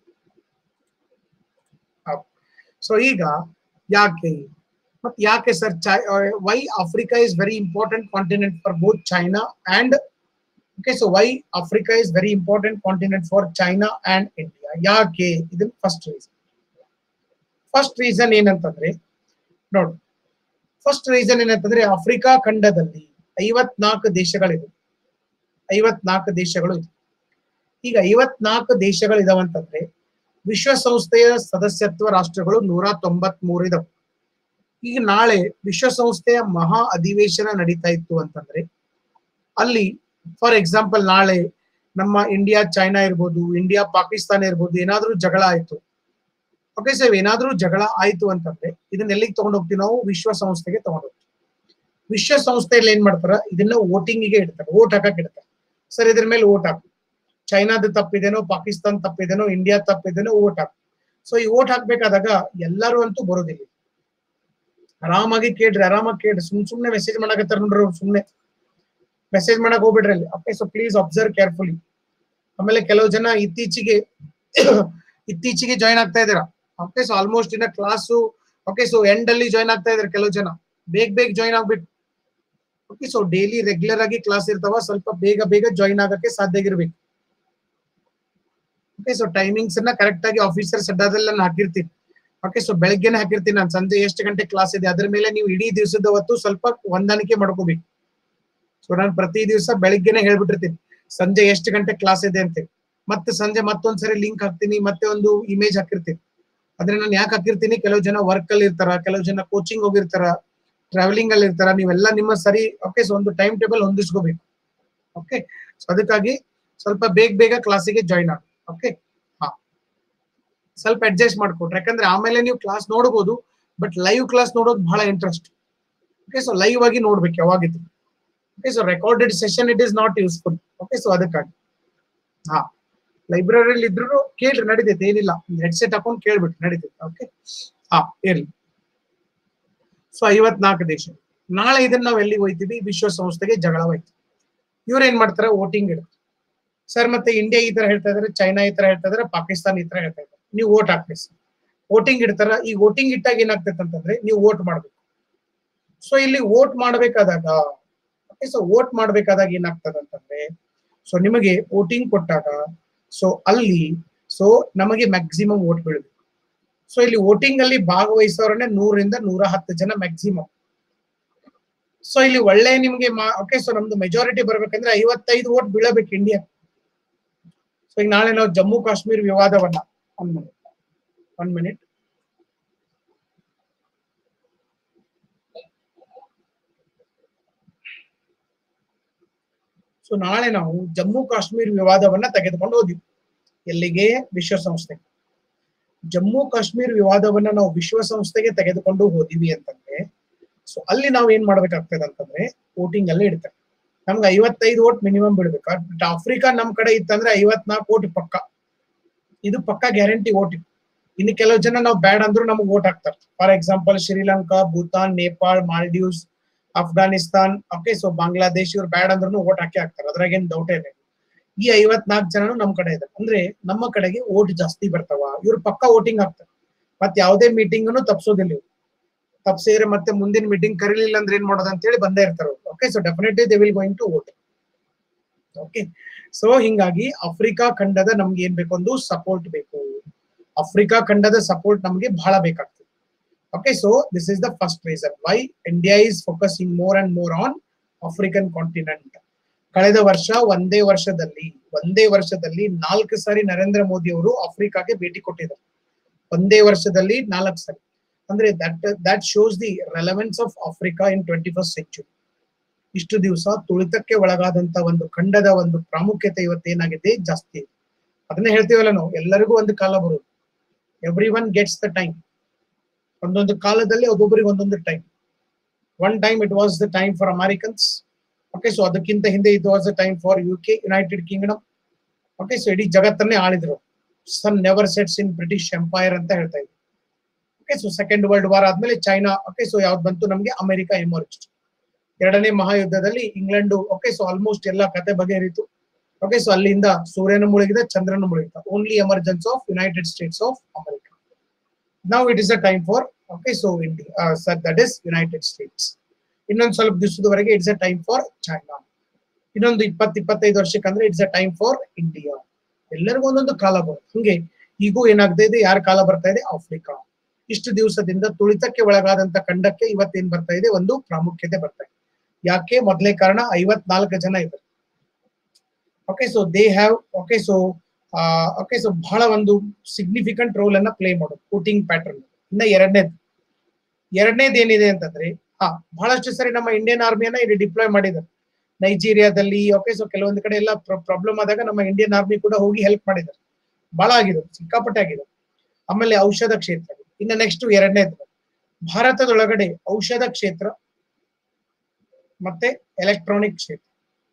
ಸೊ ಈಗ ಯಾಕೆ ಮತ್ತೆ ಯಾಕೆ sir why Africa is very important continent for both China and okay so why Africa is very important continent for China and India ಯಾಕೆ ಇದು ಫಸ್ಟ್ ರೀಸನ್ ಫಸ್ಟ್ ರೀಸನ್ ಏನಂತಂದ್ರೆ ನೋಡಿ ಫಸ್ಟ್ ರೀಸನ್ ಏನಂತಂದ್ರೆ ಆಫ್ರಿಕಾ ಖಂಡದಲ್ಲಿ ಐವತ್ನಾಲ್ಕು ದೇಶಗಳಿವೆ ಐವತ್ನಾಲ್ಕು ದೇಶಗಳು ಇದೆ ಈಗ ಐವತ್ನಾಲ್ಕು ದೇಶಗಳು ಇದಾವಂತಂದ್ರೆ ವಿಶ್ವಸಂಸ್ಥೆಯ ಸದಸ್ಯತ್ವ ರಾಷ್ಟ್ರಗಳು ನೂರ ತೊಂಬತ್ ಮೂರು ಇದಾವೆ ಈಗ ನಾಳೆ ವಿಶ್ವಸಂಸ್ಥೆಯ ಮಹಾ ಅಧಿವೇಶನ ನಡೀತಾ ಇತ್ತು ಅಂತಂದ್ರೆ ಅಲ್ಲಿ ಫಾರ್ ಎಕ್ಸಾಂಪಲ್ ನಾಳೆ ನಮ್ಮ ಇಂಡಿಯಾ ಚೈನಾ ಇರ್ಬೋದು ಇಂಡಿಯಾ ಪಾಕಿಸ್ತಾನ ಇರ್ಬೋದು ಏನಾದ್ರೂ ಜಗಳ ಆಯ್ತು ಓಕೆ ಸರ್ ಏನಾದ್ರೂ ಜಗಳ ಆಯ್ತು ಅಂತಂದ್ರೆ ಇದನ್ನ ಎಲ್ಲಿಗೆ ತಗೊಂಡು ಹೋಗ್ತೀವಿ ನಾವು ವಿಶ್ವಸಂಸ್ಥೆಗೆ ತಗೊಂಡು ಹೋಗ್ತೀವಿ ವಿಶ್ವಸಂಸ್ಥೆಯಲ್ಲಿ ಏನ್ ಮಾಡ್ತಾರ ಇದನ್ನ ವೋಟಿಂಗಿಗೆ ಇಡ್ತಾರೆ ವೋಟ್ ಹಾಕಕ್ ಇಡ್ತಾರೆ ಸರ್ ಇದ್ರ ಮೇಲೆ ವೋಟ್ ಹಾಕು ಚೈನಾದ ತಪ್ಪಿದೇನೋ ಪಾಕಿಸ್ತಾನ ತಪ್ಪಿದೇನೋ ಇಂಡಿಯಾ ತಪ್ಪಿದೇನೋ ವೋಟ್ ಹಾಕು ಸೊ ಈ ವೋಟ್ ಹಾಕ್ಬೇಕಾದಾಗ ಎಲ್ಲರೂ ಅಂತೂ ಬರೋದಿಲ್ಲ ಆರಾಮಾಗಿ ಕೇಳ್ರಿ ಆರಾಮಾಗಿ ಕೇಳ್ರಿ ಸುಮ್ ಸುಮ್ನೆ ಮೆಸೇಜ್ ಮಾಡಕತ್ತಾರ ನೋಡ್ರಿ ಸುಮ್ನೆ ಮೆಸೇಜ್ ಮಾಡಕ್ ಹೋಗ್ಬಿಡ್ರಿ ಅಲ್ಲಿ okay so please observe carefully ಆಮೇಲೆ ಕೆಲವು ಜನ ಇತ್ತೀಚೆಗೆ ಇತ್ತೀಚೆಗೆ ಜಾಯ್ನ್ ಆಗ್ತಾ ಇದ್ದೀರಾ ಓಕೆ ಸೊ ಆಲ್ಮೋಸ್ಟ್ ಇನ್ನ ಕ್ಲಾಸು ಓಕೆ ಸೊ ಎಂಡ್ ಅಲ್ಲಿ ಜಾಯ್ನ್ ಆಗ್ತಾ ಇದಾರೆ ಕೆಲವು ಜನ ಬೇಗ ಬೇಗ ಜಾಯ್ನ್ ಆಗ್ಬಿಟ್ಟು ಓಕೆ ಸೊ ಡೈಲಿ ರೆಗ್ಯುಲರ್ ಆಗಿ ಕ್ಲಾಸ್ ಇರ್ತಾವ ಸ್ವಲ್ಪ ಬೇಗ ಬೇಗ ಜಾಯ್ನ್ ಆಗಕ್ಕೆ ಸಾಧ್ಯ ಆಗಿರ್ಬೇಕು ಓಕೆ ಸೊ ಟೈಮಿಂಗ್ಸ್ ಅನ್ನ ಕರೆಕ್ಟ್ ಆಗಿ ಆಫೀಸರ್ಸ್ ಅಡ್ಡಾದಲ್ಲಿ ನಾನು ಹಾಕಿರ್ತೀನಿ ಓಕೆ ಸೊ ಬೆಳಗ್ಗೆನೆ ಹಾಕಿರ್ತೀನಿ ನಾನು ಸಂಜೆ ಎಷ್ಟು ಗಂಟೆ ಕ್ಲಾಸ್ ಇದೆ ಅದ್ರ ಮೇಲೆ ನೀವು ಇಡೀ ದಿವಸದ ಹೊತ್ತು ಸ್ವಲ್ಪ ಹೊಂದಾಣಿಕೆ ಮಾಡ್ಕೋಬೇಕು ಸೊ ನಾನು ಪ್ರತಿ ದಿವಸ ಬೆಳಿಗ್ಗೆನೆ ಹೇಳ್ಬಿಟ್ಟಿರ್ತೀನಿ ಸಂಜೆ ಎಷ್ಟು ಗಂಟೆ ಕ್ಲಾಸ್ ಇದೆ ಅಂತ ಮತ್ತೆ ಸಂಜೆ ಮತ್ತೊಂದ್ಸರಿ ಲಿಂಕ್ ಹಾಕ್ತೀನಿ ಮತ್ತೆ ಒಂದು ಇಮೇಜ್ ಹಾಕಿರ್ತೀನಿ ಆದ್ರೆ ನಾನು ಯಾಕೆ ಹಾಕಿರ್ತೀನಿ ಕೆಲವು ಜನ ವರ್ಕ್ ಅಲ್ಲಿ ಇರ್ತಾರ ಕೆಲವು ಜನ ಕೋಚಿಂಗ್ ಹೋಗಿರ್ತಾರ ಟ್ರಾವೆಲಿಂಗ್ ಅಲ್ಲಿ ಇರ್ತಾರ ನೀವೆಲ್ಲ ನಿಮ್ಮ ಸರಿ ಓಕೆ ಸೊ ಒಂದು ಟೈಮ್ ಟೇಬಲ್ ಹೊಂದಿಸ್ಕೋಬೇಕು ಓಕೆ ಸೊ ಅದಕ್ಕಾಗಿ ಸ್ವಲ್ಪ ಬೇಗ ಬೇಗ ಕ್ಲಾಸಿಗೆ ಜಾಯಿನ್ ಆಗಿ ಓಕೆ ಹಾ ಸ್ವಲ್ಪ ಅಡ್ಜಸ್ಟ್ ಮಾಡ್ಕೊಟ್ರೆ ಯಾಕಂದ್ರೆ ಆಮೇಲೆ ನೀವು ಕ್ಲಾಸ್ ನೋಡಬಹುದು ಬಟ್ ಲೈವ್ ಕ್ಲಾಸ್ ನೋಡೋದು ಬಹಳ ಇಂಟ್ರೆಸ್ಟ್ ಓಕೆ ಸೊ ಲೈವ್ ಆಗಿ ನೋಡ್ಬೇಕು ಯಾವಾಗಿದ್ರು okay so recorded session it is not useful okay so ಅದಕ್ಕಾಗಿ ಹಾ ಲೈಬ್ರರಿಯಲ್ಲಿ ಇದ್ರು ಕೇಳ್ರಿ ನಡೀತೈತೆ ಏನಿಲ್ಲ ಹೆಡ್ಸೆಟ್ ಹಾಕೊಂಡು ಕೇಳ್ಬಿಟ್ಟು ನಡೀತೈತೆ ಓಕೆ ಹಾ ಇರ್ಲಿ ಸೊ ಐವತ್ನಾಲ್ಕು ದೇಶ ನಾಳೆ ಇದನ್ನ ನಾವು ಎಲ್ಲಿಗೆ ಹೋಯ್ತೀವಿ ವಿಶ್ವಸಂಸ್ಥೆಗೆ ಜಗಳ ಹೋಯ್ತು ಇವ್ರು ಏನ್ ಮಾಡ್ತಾರೆ ವೋಟಿಂಗ್ ಇಡ್ತಾರೆ ಸರ್ ಮತ್ತೆ ಇಂಡಿಯಾ ಈ ತರ ಹೇಳ್ತಾ ಇದಾರೆ ಚೈನಾ ಈ ತರ ಹೇಳ್ತಾ ಇದಾರೆ ಪಾಕಿಸ್ತಾನ ಈ ತರ ಹೇಳ್ತಾ ಇದಾರೆ ನೀವು ವೋಟ್ ಹಾಕ್ರಿ ಸರ್ ವೋಟಿಂಗ್ ಇಡ್ತಾರ ಈ ವೋಟಿಂಗ್ ಇಟ್ಟಾಗ ಏನಾಗ್ತೈತೆ ಅಂತಂದ್ರೆ ನೀವು ವೋಟ್ ಮಾಡ್ಬೇಕು ಸೊ ಇಲ್ಲಿ ವೋಟ್ ಮಾಡ್ಬೇಕಾದಾಗ ಓಕೆ ಸೊ ವೋಟ್ ಮಾಡ್ಬೇಕಾದಾಗ ಏನಾಗ್ತದೆ ಅಂತಂದ್ರೆ ಸೊ ನಿಮಗೆ ವೋಟಿಂಗ್ ಕೊಟ್ಟಾಗ ಸೊ ಅಲ್ಲಿ ಸೊ ನಮಗೆ ಮ್ಯಾಕ್ಸಿಮಮ್ ವೋಟ್ ಬೀಳಬೇಕು ಸೊ ಇಲ್ಲಿ ವೋಟಿಂಗ್ ಅಲ್ಲಿ ಭಾಗವಹಿಸೋರನ್ನೇ ನೂರಿಂದ ನೂರ ಹತ್ತು ಜನ ಮ್ಯಾಕ್ಸಿಮಮ್ ಸೊ ಇಲ್ಲಿ ಒಳ್ಳೆ ನಿಮ್ಗೆ ಓಕೆ ಸೊ ನಮ್ದು ಮೆಜಾರಿಟಿ ಬರ್ಬೇಕಂದ್ರೆ ಐವತ್ತೈದು ವೋಟ್ ಬೀಳಬೇಕು ಇಂಡಿಯಾ ಸೊ ಈಗ ನಾಳೆ ನಾವು ಜಮ್ಮು ಕಾಶ್ಮೀರ್ ವಿವಾದವನ್ನ one minute one minute so ನಾಳೆ ನಾವು ಜಮ್ಮು ಕಾಶ್ಮೀರ್ ವಿವಾದವನ್ನ ತೆಗೆದುಕೊಂಡು ಹೋದ್ವಿ ಎಲ್ಲಿಗೆ ವಿಶ್ವಸಂಸ್ಥೆ ಜಮ್ಮು ಕಾಶ್ಮೀರ್ ವಿವಾದವನ್ನ ನಾವು ವಿಶ್ವಸಂಸ್ಥೆಗೆ ತೆಗೆದುಕೊಂಡು ಹೋದಿವಿ ಅಂತಂದ್ರೆ ಸೊ ಅಲ್ಲಿ ನಾವು ಏನ್ ಮಾಡ್ಬೇಕಾಗ್ತದೆ ಅಂತಂದ್ರೆ ವೋಟಿಂಗ್ ಅಲ್ಲಿ ಇಡ್ತಾರೆ ನಮ್ಗೆ ಐವತ್ತೈದು ವೋಟ್ ಮಿನಿಮಮ್ ಬಿಡ್ಬೇಕು ಬಟ್ ಆಫ್ರಿಕಾ ನಮ್ ಕಡೆ ಇತ್ತಂದ್ರೆ ಐವತ್ನಾಲ್ಕು ವೋಟ್ ಪಕ್ಕ ಇದು ಪಕ್ಕ ಗ್ಯಾರಂಟಿ ವೋಟ್ ಇನ್ನು ಕೆಲವು ಜನ ನಾವು ಬ್ಯಾಡ್ ಅಂದ್ರೂ ನಮ್ಗೆ ವೋಟ್ ಹಾಕ್ತಾರೆ for example Sri Lanka Bhutan Nepal Maldives Afghanistan okay so Bangladesh ಇವ್ರು ಬ್ಯಾಡ್ ಅಂದ್ರೂ ವೋಟ್ ಹಾಕಿ ಹಾಕ್ತಾರೆ ಅದ್ರಾಗ ಏನ್ ಡೌಟ್ ಇಲ್ಲ ಈ ಐವತ್ನಾಲ್ಕು ಜನನು ನಮ್ ಕಡೆ ಇದೆ ಅಂದ್ರೆ ನಮ್ಮ ಕಡೆಗೆ ವೋಟ್ ಜಾಸ್ತಿ ಬರ್ತಾವ ಇವ್ರು ಪಕ್ಕ ವೋಟಿಂಗ್ ಹಾಕ್ತಾರೆ ಮತ್ತೆ ಯಾವುದೇ ಮೀಟಿಂಗ್ ಅನ್ನು ತಪ್ಸೋದಿಲ್ಲ ಇವ್ರು ತಪ್ಸಿದ್ರೆ ಮತ್ತೆ ಮುಂದಿನ ಮೀಟಿಂಗ್ ಕರೀಲಿಲ್ಲ ಅಂದ್ರೆ ಏನ್ ಮಾಡೋದು ಅಂತ ಹೇಳಿ ಬಂದೇ ಇರ್ತಾರೆ okay so definitely they will going to vote okay so ಹಿಂಗಾಗಿ ಆಫ್ರಿಕಾ ಖಂಡದ ನಮ್ಗೆ ಏನ್ ಬೇಕು ಒಂದು ಸಪೋರ್ಟ್ ಬೇಕು ಆಫ್ರಿಕಾ ಖಂಡದ ಸಪೋರ್ಟ್ ನಮ್ಗೆ ಬಹಳ ಬೇಕಾಗ್ತದೆ okay so this is the first reason why India is focusing more and more on African continent ಕಳೆದ ವರ್ಷ ಒಂದೇ ವರ್ಷದಲ್ಲಿ ಒಂದೇ ವರ್ಷದಲ್ಲಿ ನಾಲ್ಕು ಸಾರಿ ನರೇಂದ್ರ ಮೋದಿ ಅವರು ಆಫ್ರಿಕಾಗೆ ಭೇಟಿ ಕೊಟ್ಟಿದ್ದಾರೆ ಒಂದೇ ವರ್ಷದಲ್ಲಿ ನಾಲ್ಕು ಸಾರಿ ಅಂದ್ರೆ that that shows the relevance of Africa in twenty first century ಇಷ್ಟು ದಿವಸ ತುಳಿತಕ್ಕೆ ಒಳಗಾದಂತ ಒಂದು ಖಂಡದ ಒಂದು ಪ್ರಾಮುಖ್ಯತೆ ಇವತ್ತೇನಾಗಿದೆ ಜಾಸ್ತಿ ಇದೆ ಅದನ್ನೇ ಹೇಳ್ತೀವಲ್ಲ ನಾವು ಎಲ್ಲರಿಗೂ ಒಂದು ಕಾಲ ಬರುವುದು every one gets the time ಒಂದೊಂದು ಕಾಲದಲ್ಲಿ ಒಬ್ಬೊಬ್ಬರಿಗೆ ಒಂದೊಂದು time one time it was the time for Americans okay so ಅದಕ್ಕಿಂತ ಹಿಂದೆ it was the time for U K United Kingdom okay so ಇಡೀ ಜಗತ್ತನ್ನೇ ಆಳಿದ್ರು sun never sets in British empire ಅಂತ ಹೇಳ್ತಾ ಇದ್ರು okay so second world war ಆದ್ಮೇಲೆ China okay so ಯಾವ್ದು ಬಂತು ನಮಗೆ ಅಮೆರಿಕ ಎಮರ್ಜ್ ಎರಡನೇ ಮಹಾಯುದ್ಧದಲ್ಲಿ ಇಂಗ್ಲೆಂಡ್ ಓಕೆ ಸೊ ಆಲ್ಮೋಸ್ಟ್ ಎಲ್ಲ ಕತೆ ಬಗೆಹರಿತು ಓಕೆ ಸೊ ಅಲ್ಲಿಂದ ಸೂರ್ಯನ ಮುಳುಗಿದ ಚಂದ್ರನ ಮುಳುಗಿದ only emergence of United States of America ನಾವು it is a time for okay so India sir that is United States ಇನ್ನೊಂದು ಸ್ವಲ್ಪ ದಿವಸದವರೆಗೆ it's a time for China ಇನ್ನೊಂದು ಇಪ್ಪತ್ತು ಇಪ್ಪತ್ತೈದು ವರ್ಷಕ್ಕೆ ಅಂದ್ರೆ it's a time for India ಎಲ್ಲರಿಗೂ ಒಂದೊಂದು ಕಾಲ ಬರುತ್ತೆ ಹಂಗೆ ಈಗೂ ಏನಾಗ್ತಾ ಇದೆ ಯಾರ ಕಾಲ ಬರ್ತಾ ಇದೆ ಆಫ್ರಿಕಾ ಇಷ್ಟು ದಿವಸದಿಂದ ತುಳಿತಕ್ಕೆ ಒಳಗಾದಂತ ಖಂಡಕ್ಕೆ ಇವತ್ತೇನ್ ಬರ್ತಾ ಇದೆ ಒಂದು ಪ್ರಾಮುಖ್ಯತೆ ಬರ್ತಾ ಇದೆ ಯಾಕೆ ಮೊದಲೇ ಕಾರಣ ಐವತ್ನಾಲ್ಕು ಜನ ಇದ್ದಾರೆ okay so they have okay so okay so ಬಹಳ ಒಂದು ಸಿಗ್ನಿಫಿಕೆಂಟ್ ರೋಲ್ ಅನ್ನ ಪ್ಲೇ ಮಾಡೋದು ವೋಟಿಂಗ್ ಪ್ಯಾಟರ್ನ್ ಇನ್ನ ಎರಡನೇದು ಎರಡನೇದು ಏನಿದೆ ಅಂತಂದ್ರೆ ಹಾ ಬಹಳಷ್ಟು ಸರಿ ನಮ್ಮ ಇಂಡಿಯನ್ ಆರ್ಮಿಯನ್ನ ಇಲ್ಲಿ ಡಿಪ್ಲಾಯ್ ಮಾಡಿದ್ದಾರೆ ನೈಜೀರಿಯಾದಲ್ಲಿ ಓಕೆ ಸೊ ಕೆಲವೊಂದು ಕಡೆ ಎಲ್ಲ ಪ್ರಾಬ್ಲಮ್ ಆದಾಗ ನಮ್ಮ ಇಂಡಿಯನ್ ಆರ್ಮಿ ಕೂಡ ಹೋಗಿ ಹೆಲ್ಪ್ ಮಾಡಿದ್ದಾರೆ ಬಹಳ ಆಗಿದೆ ಸಿಕ್ಕಾಪಟ್ಟೆ ಆಗಿದೆ ಆಮೇಲೆ ಔಷಧ ಕ್ಷೇತ್ರ ಇನ್ನು ನೆಕ್ಸ್ಟ್ ಎರಡನೇದು ಭಾರತದೊಳಗಡೆ ಔಷಧ ಕ್ಷೇತ್ರ ಮತ್ತೆ ಎಲೆಕ್ಟ್ರಾನಿಕ್ ಕ್ಷೇತ್ರ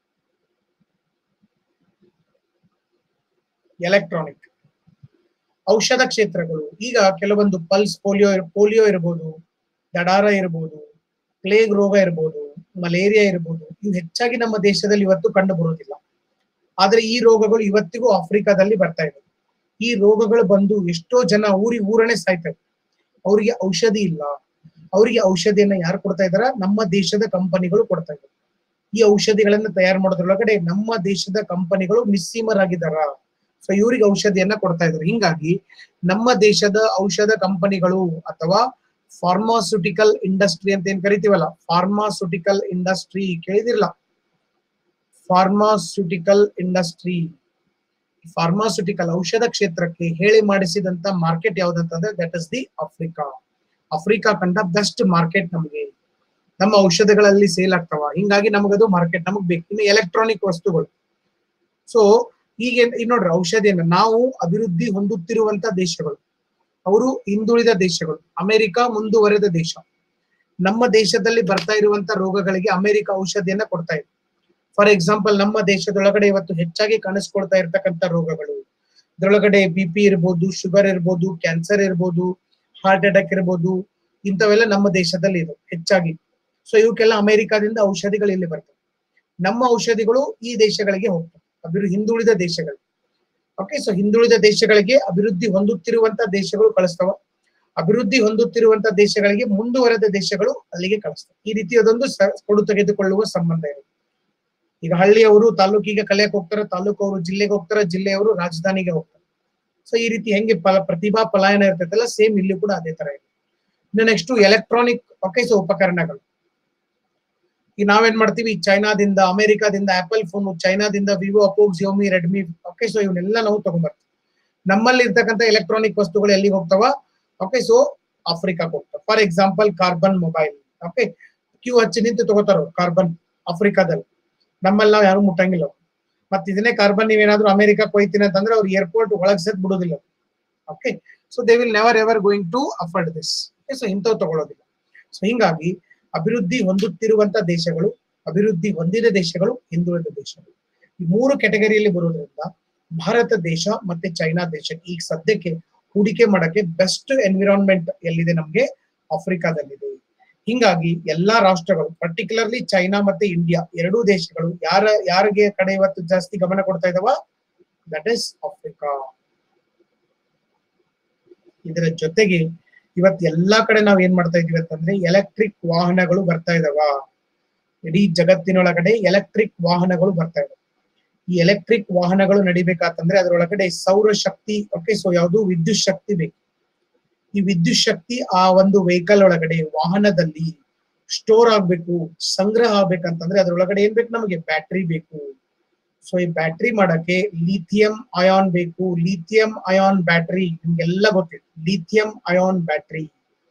ಎಲೆಕ್ಟ್ರಾನಿಕ್ ಔಷಧ ಕ್ಷೇತ್ರಗಳು ಈಗ ಕೆಲವೊಂದು ಪಲ್ಸ್ ಪೋಲಿಯೋ ಪೋಲಿಯೋ ಇರ್ಬೋದು ದಡಾರ ಇರ್ಬೋದು ಪ್ಲೇಗ್ ರೋಗ ಇರ್ಬೋದು ಮಲೇರಿಯಾ ಇರ್ಬೋದು ಇವು ಹೆಚ್ಚಾಗಿ ನಮ್ಮ ದೇಶದಲ್ಲಿ ಇವತ್ತು ಕಂಡು ಬರುವುದಿಲ್ಲ ಆದ್ರೆ ಈ ರೋಗಗಳು ಇವತ್ತಿಗೂ ಆಫ್ರಿಕಾದಲ್ಲಿ ಬರ್ತಾ ಇದೆ ಈ ರೋಗಗಳು ಬಂದು ಎಷ್ಟೋ ಜನ ಊರಿ ಊರನೇ ಸಾಯ್ತಾರೆ ಅವರಿಗೆ ಔಷಧಿ ಇಲ್ಲ ಅವರಿಗೆ ಔಷಧಿಯನ್ನ ಯಾರು ಕೊಡ್ತಾ ಇದಾರ ನಮ್ಮ ದೇಶದ ಕಂಪನಿಗಳು ಕೊಡ್ತಾ ಇದ್ದಾರೆ ಈ ಔಷಧಿಗಳನ್ನ ತಯಾರು ಮಾಡೋದ್ರೊಳಗಡೆ ನಮ್ಮ ದೇಶದ ಕಂಪನಿಗಳು ನಿಸ್ಸೀಮರಾಗಿದ್ದಾರ ಸೊ ಇವರಿಗೆ ಔಷಧಿಯನ್ನ ಕೊಡ್ತಾ ಇದ್ದಾರೆ ಹಿಂಗಾಗಿ ನಮ್ಮ ದೇಶದ ಔಷಧ ಕಂಪನಿಗಳು ಅಥವಾ ಫಾರ್ಮಾಸ್ಯೂಟಿಕಲ್ ಇಂಡಸ್ಟ್ರಿ ಅಂತ ಏನ್ ಕರಿತೀವಲ್ಲ ಫಾರ್ಮಾಸ್ಯೂಟಿಕಲ್ ಇಂಡಸ್ಟ್ರಿ ಕೇಳಿದಿರಲ್ಲ ಫಾರ್ಮಾಸ್ಯೂಟಿಕಲ್ ಇಂಡಸ್ಟ್ರಿ ಫಾರ್ಮಾಸ್ಯೂಟಿಕಲ್ ಔಷಧ ಕ್ಷೇತ್ರಕ್ಕೆ ಹೇಳಿ ಮಾಡಿಸಿದಂತ ಮಾರ್ಕೆಟ್ ಯಾವ್ದಂತಂದ್ರೆ that is the Africa Africa ಕಂಡ ಬೆಸ್ಟ್ ಮಾರ್ಕೆಟ್ ನಮಗೆ ನಮ್ಮ ಔಷಧಗಳಲ್ಲಿ ಸೇಲ್ ಆಗ್ತಾವ ಹಿಂಗಾಗಿ ನಮಗದು ಮಾರ್ಕೆಟ್ ನಮಗ್ ಬೇಕು ಇನ್ನು ಎಲೆಕ್ಟ್ರಾನಿಕ್ ವಸ್ತುಗಳು ಸೊ ಈಗ ಈಗ ನೋಡ್ರಿ ಔಷಧಿಯನ್ನ ನಾವು ಅಭಿವೃದ್ಧಿ ಹೊಂದುತ್ತಿರುವಂತ ದೇಶಗಳು ಅವರು ಹಿಂದುಳಿದ ದೇಶಗಳು ಅಮೆರಿಕ ಮುಂದುವರೆದ ದೇಶ ನಮ್ಮ ದೇಶದಲ್ಲಿ ಬರ್ತಾ ಇರುವಂತ ರೋಗಗಳಿಗೆ ಅಮೆರಿಕ ಔಷಧಿಯನ್ನ ಕೊಡ್ತಾ ಇದೆ ಫಾರ್ ಎಕ್ಸಾಂಪಲ್ ನಮ್ಮ ದೇಶದೊಳಗಡೆ ಇವತ್ತು ಹೆಚ್ಚಾಗಿ ಕಾಣಿಸ್ಕೊಳ್ತಾ ಇರ್ತಕ್ಕಂಥ ರೋಗಗಳು ಇದ್ರೊಳಗಡೆ ಬಿ ಪಿ ಇರ್ಬೋದು ಶುಗರ್ ಇರ್ಬೋದು ಕ್ಯಾನ್ಸರ್ ಇರ್ಬೋದು ಹಾರ್ಟ್ ಅಟ್ಯಾಕ್ ಇರ್ಬೋದು ಇಂಥವೆಲ್ಲ ನಮ್ಮ ದೇಶದಲ್ಲಿ ಇದೆ ಹೆಚ್ಚಾಗಿ ಸೊ ಇವಕ್ಕೆಲ್ಲ ಅಮೆರಿಕಾದಿಂದ ಔಷಧಿಗಳು ಇಲ್ಲಿ ಬರ್ತವೆ ನಮ್ಮ ಔಷಧಿಗಳು ಈ ದೇಶಗಳಿಗೆ ಹೋಗ್ತವೆ ಅಭಿವೃ ಹಿಂದುಳಿದ ದೇಶಗಳು ಓಕೆ ಸೊ ಹಿಂದುಳಿದ ದೇಶಗಳಿಗೆ ಅಭಿವೃದ್ಧಿ ಹೊಂದುತ್ತಿರುವಂತ ದೇಶಗಳು ಕಳಿಸ್ತವ ಅಭಿವೃದ್ಧಿ ಹೊಂದುತ್ತಿರುವಂತ ದೇಶಗಳಿಗೆ ಮುಂದುವರೆದ ದೇಶಗಳು ಅಲ್ಲಿಗೆ ಕಳಿಸ್ತವೆ ಈ ರೀತಿಯದೊಂದು ಸ- ಕೊಡು ತೆಗೆದುಕೊಳ್ಳುವ ಸಂಬಂಧ ಇದೆ ಈಗ ಹಳ್ಳಿಯವರು ತಾಲೂಕಿಗೆ ಕಲಿಯಕ್ ಹೋಗ್ತಾರೆ ತಾಲೂಕು ಅವರು ಜಿಲ್ಲೆಗೆ ಹೋಗ್ತಾರೆ ಜಿಲ್ಲೆಯವರು ರಾಜಧಾನಿಗೆ ಹೋಗ್ತಾರೆ ಸೊ ಈ ರೀತಿ ಹೆಂಗೆ ಫಲ ಪ್ರತಿಭಾ ಪಲಾಯನ ಇರ್ತೈತಲ್ಲ ಸೇಮ್ ಇಲ್ಲಿ ಕೂಡ ಅದೇ ತರ ಇದೆ ಇನ್ನು ನೆಕ್ಸ್ಟ್ ಎಲೆಕ್ಟ್ರಾನಿಕ್ ಓಕೆ ಸೊ ಉಪಕರಣಗಳು ಈಗ ನಾವೇನ್ ಮಾಡ್ತೀವಿ ಚೈನಾದಿಂದ ಅಮೆರಿಕಾದಿಂದ ಆಪಲ್ ಫೋನ್ ಚೈನಾದಿಂದ Vivo Oppo Xiaomi Redmi okay so ಇವನ್ನೆಲ್ಲ ನಾವು ತಗೊಂಡ್ಬರ್ತೀವಿ ನಮ್ಮಲ್ಲಿ ಇರ್ತಕ್ಕಂಥ ಎಲೆಕ್ಟ್ರಾನಿಕ್ ವಸ್ತುಗಳು ಎಲ್ಲಿಗೆ ಹೋಗ್ತಾವ ಓಕೆ ಸೊ ಆಫ್ರಿಕಾಕ್ಕೆ ಹೋಗ್ತಾವ for example Karbonn mobile okay queue ಹಚ್ಚಿ ನಿಂತು ತಗೋತಾರ ಕಾರ್ಬನ್ ಆಫ್ರಿಕಾದಲ್ಲಿ ನಮ್ಮಲ್ಲಿ ನಾವು ಯಾರು ಮುಟ್ಟಂಗಿಲ್ಲ ಮತ್ತೆ ಇದನ್ನೇ ಕಾರ್ಬನ್ ನೀವೇನಾದ್ರೂ ಅಮೆರಿಕಕ್ಕೆ ಹೋಯ್ತೀನಿ ಅಂತಂದ್ರೆ ಅವ್ರು ಏರ್ಪೋರ್ಟ್ ಒಳಗ್ ಸೆತ್ ಬಿಡೋದಿಲ್ಲ okay so they will never ever going to afford this so ಇಂಥವು ತಗೊಳ್ಳೋದಿಲ್ಲ ಸೊ ಹಿಂಗಾಗಿ ಅಭಿವೃದ್ಧಿ ಹೊಂದುತ್ತಿರುವಂತ ದೇಶಗಳು ಅಭಿವೃದ್ಧಿ ಹೊಂದಿದ ದೇಶಗಳು ಹಿಂದುಳಿದ ದೇಶಗಳು ಈ ಮೂರು ಕೆಟಗರಿಯಲ್ಲಿ ಬರೋದ್ರಿಂದ ಭಾರತ ದೇಶ ಮತ್ತೆ ಚೈನಾ ದೇಶ ಈಗ ಸದ್ಯಕ್ಕೆ ಹೂಡಿಕೆ ಮಾಡಕ್ಕೆ ಬೆಸ್ಟ್ ಎನ್ವಿರಾನ್ಮೆಂಟ್ ಎಲ್ಲಿದೆ ನಮ್ಗೆ ಆಫ್ರಿಕಾದಲ್ಲಿದೆ ಹಿಂಗಾಗಿ ಎಲ್ಲಾ ರಾಷ್ಟ್ರಗಳು ಪರ್ಟಿಕ್ಯುಲರ್ಲಿ ಚೈನಾ ಮತ್ತೆ ಇಂಡಿಯಾ ಎರಡೂ ದೇಶಗಳು ಯಾರ ಯಾರಿಗೆ ಕಡೆ ಇವತ್ತು ಜಾಸ್ತಿ ಗಮನ ಕೊಡ್ತಾ ಇದಾವ ದಟ್ ಇಸ್ ಆಫ್ರಿಕಾ ಇದರ ಜೊತೆಗೆ ಇವತ್ ಎಲ್ಲಾ ಕಡೆ ನಾವ್ ಏನ್ ಮಾಡ್ತಾ ಇದೀವಿ ಅಂತಂದ್ರೆ ಎಲೆಕ್ಟ್ರಿಕ್ ವಾಹನಗಳು ಬರ್ತಾ ಇದಾವ ಇಡೀ ಜಗತ್ತಿನೊಳಗಡೆ ಎಲೆಕ್ಟ್ರಿಕ್ ವಾಹನಗಳು ಬರ್ತಾ ಇದಾವೆ ಈ ಎಲೆಕ್ಟ್ರಿಕ್ ವಾಹನಗಳು ನಡಿಬೇಕಾತಂದ್ರೆ ಅದರೊಳಗಡೆ ಸೌರ ಶಕ್ತಿ ಓಕೆ ಸೊ ಯಾವುದು ವಿದ್ಯುತ್ ಶಕ್ತಿ ಬೇಕು ಈ ವಿದ್ಯುತ್ ಶಕ್ತಿ ಆ ಒಂದು ವೆಹಿಕಲ್ ಒಳಗಡೆ ವಾಹನದಲ್ಲಿ ಸ್ಟೋರ್ ಆಗ್ಬೇಕು ಸಂಗ್ರಹ ಆಗ್ಬೇಕಂತಂದ್ರೆ ಅದ್ರೊಳಗಡೆ ಏನ್ ಬೇಕು ನಮಗೆ ಬ್ಯಾಟ್ರಿ ಬೇಕು ಸೊ ಈ ಬ್ಯಾಟ್ರಿ ಮಾಡಕ್ಕೆ ಲಿಥಿಯಂ ಅಯಾನ್ ಬೇಕು ಲಿಥಿಯಂ ಅಯಾನ್ ಬ್ಯಾಟ್ರಿ ನಿಮ್ಗೆಲ್ಲ ಗೊತ್ತಿದೆ ಲಿಥಿಯಂ ಅಯಾನ್ ಬ್ಯಾಟ್ರಿ